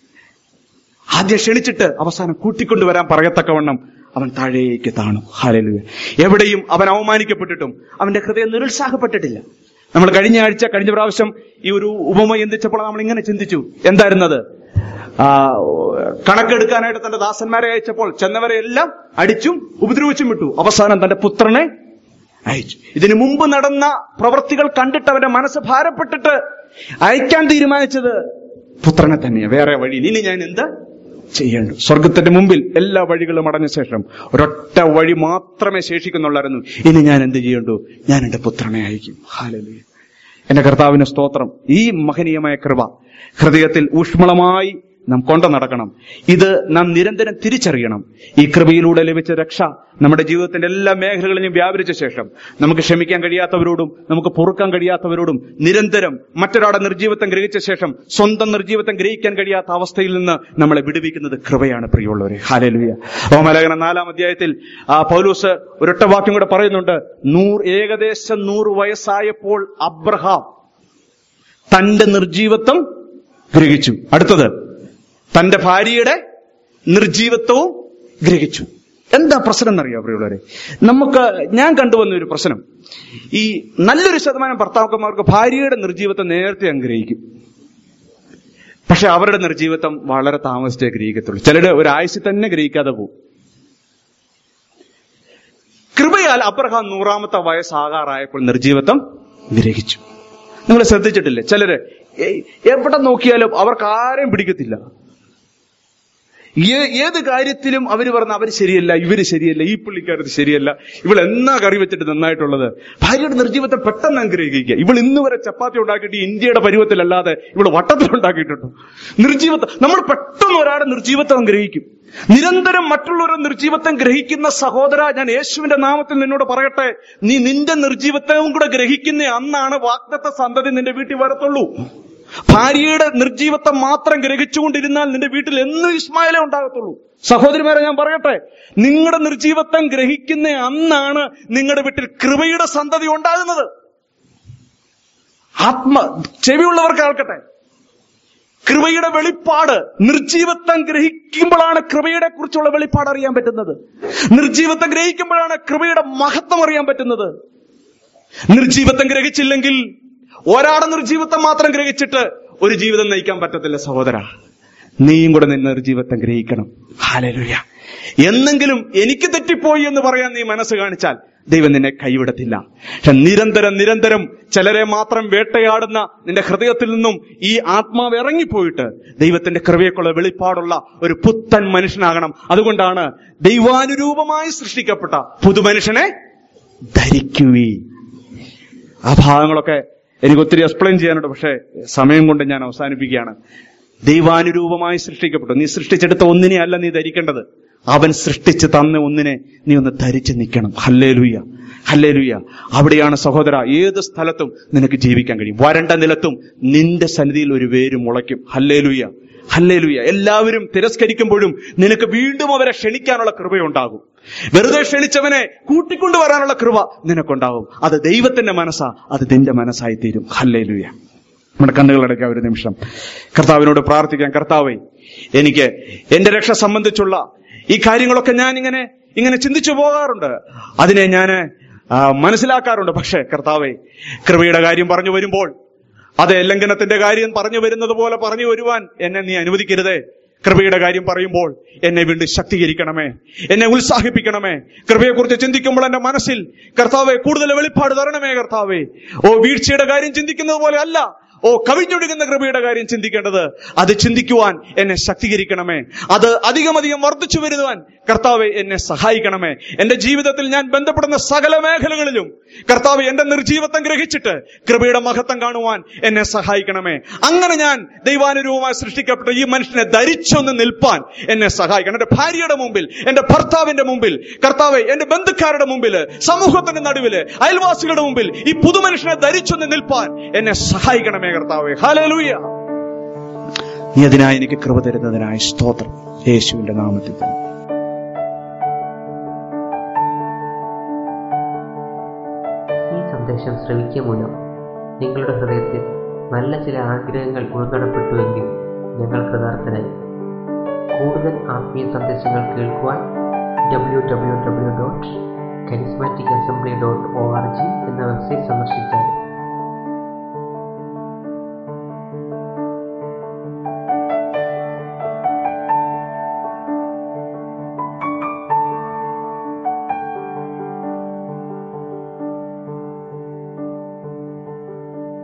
ആദ്യം ക്ഷണിച്ചിട്ട് അവസാനം കൂട്ടിക്കൊണ്ടുവരാൻ പറയത്തക്കവണ്ണം അവൻ താഴേക്ക് താണു ഹാലലുക എവിടെയും അവൻ അവമാനിക്കപ്പെട്ടിട്ടും അവന്റെ ഹൃദയം നിരുത്സാഹപ്പെട്ടിട്ടില്ല നമ്മൾ കഴിഞ്ഞ ആഴ്ച കഴിഞ്ഞ പ്രാവശ്യം ഈ ഒരു ഉപമ ചിന്തിച്ചപ്പോൾ നമ്മൾ ഇങ്ങനെ ചിന്തിച്ചു എന്തായിരുന്നത് ആ, കണക്കെടുക്കാനായിട്ട് തന്റെ ദാസന്മാരെ അയച്ചപ്പോൾ ചെന്നവരെ എല്ലാം അടിച്ചും ഉപദ്രവിച്ചും വിട്ടു അവസാനം തന്റെ പുത്രനെ അയച്ചു ഇതിനു മുമ്പ് നടന്ന പ്രവൃത്തികൾ കണ്ടിട്ട് അവന്റെ മനസ്സ് ഭാരപ്പെട്ടിട്ട് അയക്കാൻ തീരുമാനിച്ചത് പുത്രനെ തന്നെയാണ് വേറെ വഴിയിൽ ഇനി ഞാൻ എന്താ ചെയ്യേണ്ടു സ്വർഗത്തിന്റെ മുമ്പിൽ എല്ലാ വഴികളും അടഞ്ഞ ശേഷം ഒരൊറ്റ വഴി മാത്രമേ ശേഷിക്കുന്നുള്ളായിരുന്നു ഇനി ഞാൻ എന്ത് ചെയ്യേണ്ടു ഞാൻ എന്റെ പുത്രനെ അയക്കും ഹാലലൂയ എന്റെ കർത്താവിന് സ്തോത്രം ഈ മഹനീയമായ കൃപ ഹൃദയത്തിൽ ഊഷ്മളമായി നാം കൊണ്ടു നടക്കണം ഇത് നാം നിരന്തരം തിരിച്ചറിയണം ഈ കൃപയിലൂടെ ലഭിച്ച രക്ഷ നമ്മുടെ ജീവിതത്തിന്റെ എല്ലാ മേഖലകളിലും വ്യാപരിച്ച ശേഷം നമുക്ക് ക്ഷമിക്കാൻ കഴിയാത്തവരോടും നമുക്ക് പൊറുക്കാൻ കഴിയാത്തവരോടും നിരന്തരം മറ്റൊരാളുടെ നിർജീവിതം ഗ്രഹിച്ച ശേഷം സ്വന്തം നിർജീവിതം ഗ്രഹിക്കാൻ കഴിയാത്ത അവസ്ഥയിൽ നിന്ന് നമ്മളെ വിടുവിക്കുന്നത് കൃപയാണ് പ്രിയമുള്ളവരെ ഹാലലുയ ഓമലേഖന നാലാം അധ്യായത്തിൽ ആ പൗലൂസ് ഒരൊറ്റ വാക്യം കൂടെ പറയുന്നുണ്ട് നൂറ് ഏകദേശം നൂറ് വയസ്സായപ്പോൾ അബ്രഹാം തന്റെ നിർജീവത്വം ഗ്രഹിച്ചു അടുത്തത് തന്റെ ഭാര്യയുടെ നിർജീവത്വവും ഗ്രഹിച്ചു എന്താ പ്രശ്നം എന്നറിയോ പ്രിയുള്ളവരെ നമുക്ക് ഞാൻ കണ്ടുവന്ന ഒരു പ്രശ്നം ഈ നല്ലൊരു ശതമാനം ഭർത്താക്കന്മാർക്ക് ഭാര്യയുടെ നിർജീവത്വം നേരത്തെ അങ്ങ് ഗ്രഹിക്കും പക്ഷെ അവരുടെ നിർജീവത്വം വളരെ താമസിച്ചേ ഗ്രഹിക്കത്തുള്ളൂ ചിലരുടെ ഒരു ആയുസ്സിൽ തന്നെ ഗ്രഹിക്കാതെ പോകും കൃപയാൽ അബ്രഹാം നൂറാമത്തെ വയസ്സാകാറായപ്പോൾ നിർജീവത്വം ഗ്രഹിച്ചു നിങ്ങൾ ശ്രദ്ധിച്ചിട്ടില്ലേ ചിലര് ഏയ് എവിടെ നോക്കിയാലും അവർക്ക് ആരെയും പിടിക്കത്തില്ല ഏ- ഏത് കാര്യത്തിലും അവർ പറഞ്ഞ അവർ ശരിയല്ല ഇവര് ശരിയല്ല ഈ പുള്ളിക്കാരത് ശരിയല്ല ഇവൾ എന്നാ കറി വെച്ചിട്ട് നന്നായിട്ടുള്ളത് ഭാര്യയുടെ നിർജീവത്തെ പെട്ടെന്ന് അനുഗ്രഹിക്കുക ഇവൾ ഇന്ന് വരെ ചപ്പാത്തി ഉണ്ടാക്കിയിട്ട് ഇന്ത്യയുടെ പരുവത്തിലല്ലാതെ ഇവൾ വട്ടത്തിൽ ഉണ്ടാക്കിയിട്ടുണ്ടോ നിർജീവത്തെ നമ്മൾ പെട്ടെന്ന് ഒരാളുടെ നിർജീവത്തെ ഗ്രഹിക്കും നിരന്തരം മറ്റുള്ളവരുടെ നിർജീവത്വം ഗ്രഹിക്കുന്ന സഹോദര ഞാൻ യേശുവിന്റെ നാമത്തിൽ നിന്നോട് പറയട്ടെ നീ നിന്റെ നിർജീവത്വവും കൂടെ ഗ്രഹിക്കുന്ന അന്നാണ് വാഗ്ദത്ത സന്തതി നിന്റെ വീട്ടിൽ വരത്തുള്ളൂ ഭാര്യയുടെ നിർജീവത്വം മാത്രം ഗ്രഹിച്ചുകൊണ്ടിരുന്നാൽ നിന്റെ വീട്ടിൽ എന്നും ഇസ്മായിലേ ഉണ്ടാകത്തുള്ളൂ സഹോദരിമാരെ ഞാൻ പറയട്ടെ നിങ്ങളുടെ നിർജീവത്വം ഗ്രഹിക്കുന്ന അന്നാണ് നിങ്ങളുടെ വീട്ടിൽ കൃപയുടെ സന്തതി ഉണ്ടാകുന്നത് ആത്മ ചെവിയുള്ളവർ കേൾക്കട്ടെ കൃപയുടെ വെളിപ്പാട് നിർജീവത്വം ഗ്രഹിക്കുമ്പോഴാണ് കൃപയുടെ കുറിച്ചുള്ള വെളിപ്പാട് അറിയാൻ പറ്റുന്നത് നിർജീവത്വം ഗ്രഹിക്കുമ്പോഴാണ് കൃപയുടെ മഹത്വം അറിയാൻ പറ്റുന്നത് നിർജീവത്വം ഗ്രഹിച്ചില്ലെങ്കിൽ ഒരാടെ നിർജീവത്വം മാത്രം ഗ്രഹിച്ചിട്ട് ഒരു ജീവിതം നയിക്കാൻ പറ്റത്തില്ല സഹോദര നീയും കൂടെ നിന്ന് നിർജീവത്വം ഗ്രഹിക്കണം ഹാലലുയ എന്നെങ്കിലും എനിക്ക് തെറ്റിപ്പോയി എന്ന് പറയാൻ നീ മനസ്സ് കാണിച്ചാൽ ദൈവം നിന്നെ കൈവിടത്തില്ല പക്ഷെ നിരന്തരം നിരന്തരം ചിലരെ മാത്രം വേട്ടയാടുന്ന നിന്റെ ഹൃദയത്തിൽ നിന്നും ഈ ആത്മാവ് ഇറങ്ങിപ്പോയിട്ട് ദൈവത്തിന്റെ കൃപയെക്കുള്ള വെളിപ്പാടുള്ള ഒരു പുത്തൻ മനുഷ്യനാകണം അതുകൊണ്ടാണ് ദൈവാനുരൂപമായി സൃഷ്ടിക്കപ്പെട്ട പുതുമനുഷ്യനെ ധരിക്കുവീ ആ ഭാഗങ്ങളൊക്കെ എനിക്ക് ഒത്തിരി എക്സ്പ്ലെയിൻ ചെയ്യാനുണ്ട് പക്ഷേ സമയം കൊണ്ട് ഞാൻ അവസാനിപ്പിക്കുകയാണ് ദൈവാനുരൂപമായി സൃഷ്ടിക്കപ്പെട്ടു നീ സൃഷ്ടിച്ചെടുത്ത ഒന്നിനെ അല്ല നീ ധരിക്കേണ്ടത് അവൻ സൃഷ്ടിച്ച് തന്ന ഒന്നിനെ നീ ഒന്ന് ധരിച്ച് നിൽക്കണം ഹല്ലേലൂയ ഹല്ലേലൂയ അവിടെയാണ് സഹോദര ഏത് സ്ഥലത്തും നിനക്ക് ജീവിക്കാൻ കഴിയും വരണ്ട നിലത്തും നിന്റെ സന്നിധിയിൽ ഒരു വേര് മുളയ്ക്കും ഹല്ലേലൂയ ഹല്ലേലൂയ എല്ലാവരും തിരസ്കരിക്കുമ്പോഴും നിനക്ക് വീണ്ടും അവരെ ക്ഷണിക്കാനുള്ള കൃപയുണ്ടാകും വെറുതെ ക്ഷണിച്ചവനെ കൂട്ടിക്കൊണ്ടുവരാനുള്ള കൃപ നിനക്കുണ്ടാകും അത് ദൈവത്തിന്റെ മനസ്സാ അത് നിന്റെ മനസ്സായി തീരും ഹല്ലേലൂയ നമ്മുടെ കണ്ണുകളടയ്ക്കാം ഒരു നിമിഷം കർത്താവിനോട് പ്രാർത്ഥിക്കാം കർത്താവേ എനിക്ക് എന്റെ രക്ഷ സംബന്ധിച്ചുള്ള ഈ കാര്യങ്ങളൊക്കെ ഞാൻ ഇങ്ങനെ ഇങ്ങനെ ചിന്തിച്ചു പോകാറുണ്ട് അതിനെ ഞാൻ മനസ്സിലാക്കാറുണ്ട് പക്ഷേ കർത്താവേ കൃപയുടെ കാര്യം പറഞ്ഞു വരുമ്പോൾ അതെ ലംഘനത്തിന്റെ കാര്യം പറഞ്ഞു വരുന്നത് പോലെ പറഞ്ഞു വരുവാൻ എന്നെ നീ അനുവദിക്കരുതേ കൃപയുടെ കാര്യം പറയുമ്പോൾ എന്നെ വീണ്ടും ശക്തീകരിക്കണമേ എന്നെ ഉത്സാഹിപ്പിക്കണമേ കൃപയെക്കുറിച്ച് ചിന്തിക്കുമ്പോൾ എന്റെ മനസ്സിൽ കർത്താവെ കൂടുതൽ വെളിപ്പാട് തരണമേ കർത്താവെ ഓ വീഴ്ചയുടെ കാര്യം ചിന്തിക്കുന്നത് പോലെ അല്ല ഓ കവിഞ്ഞൊഴുകുന്ന കൃപയുടെ കാര്യം ചിന്തിക്കേണ്ടത് അത് ചിന്തിക്കുവാൻ എന്നെ ശക്തീകരിക്കണമേ അത് അധികമധികം വർദ്ധിച്ചു വരുവാൻ കർത്താവെ എന്നെ സഹായിക്കണമേ എന്റെ ജീവിതത്തിൽ ഞാൻ ബന്ധപ്പെടുന്ന സകല മേഖലകളിലും കർത്താവ് എന്റെ നിർജീവത്വം ഗ്രഹിച്ചിട്ട് കൃപയുടെ മഹത്വം കാണുവാൻ എന്നെ സഹായിക്കണമേ അങ്ങനെ ഞാൻ ദൈവാനുരൂപമായി സൃഷ്ടിക്കപ്പെട്ട ഈ മനുഷ്യനെ ധരിച്ചൊന്ന് നിൽപ്പാൻ എന്നെ സഹായിക്കണം എന്റെ ഭാര്യയുടെ മുമ്പിൽ എന്റെ ഭർത്താവിന്റെ മുമ്പിൽ കർത്താവ് എന്റെ ബന്ധുക്കാരുടെ മുമ്പിൽ സമൂഹത്തിന്റെ നടുവില് അയൽവാസികളുടെ മുമ്പിൽ ഈ പുതുമനുഷ്യനെ ധരിച്ചൊന്ന് നിൽപ്പാൻ എന്നെ സഹായിക്കണമേ കർത്താവെ ഹാലലൂയ നീ അതിനായി എനിക്ക് കൃപ തരുന്നതിനായി സ്തോത്രം യേശുവിന്റെ നാമത്തിൽ തന്നെ ഈ സന്ദേശം ശ്രവിക്കുക മൂലം നിങ്ങളുടെ ഹൃദയത്തിൽ നല്ല ചില ആഗ്രഹങ്ങൾ ഉൾക്കടപ്പെട്ടുവെങ്കിൽ ഞങ്ങൾ കൃതാർത്ഥരായി കൂടുതൽ ആത്മീയ സന്ദേശങ്ങൾ കേൾക്കുവാൻ W W W dot charismatic assembly dot O R G എന്ന വെബ്സൈറ്റ് സന്ദർശിച്ചാൽ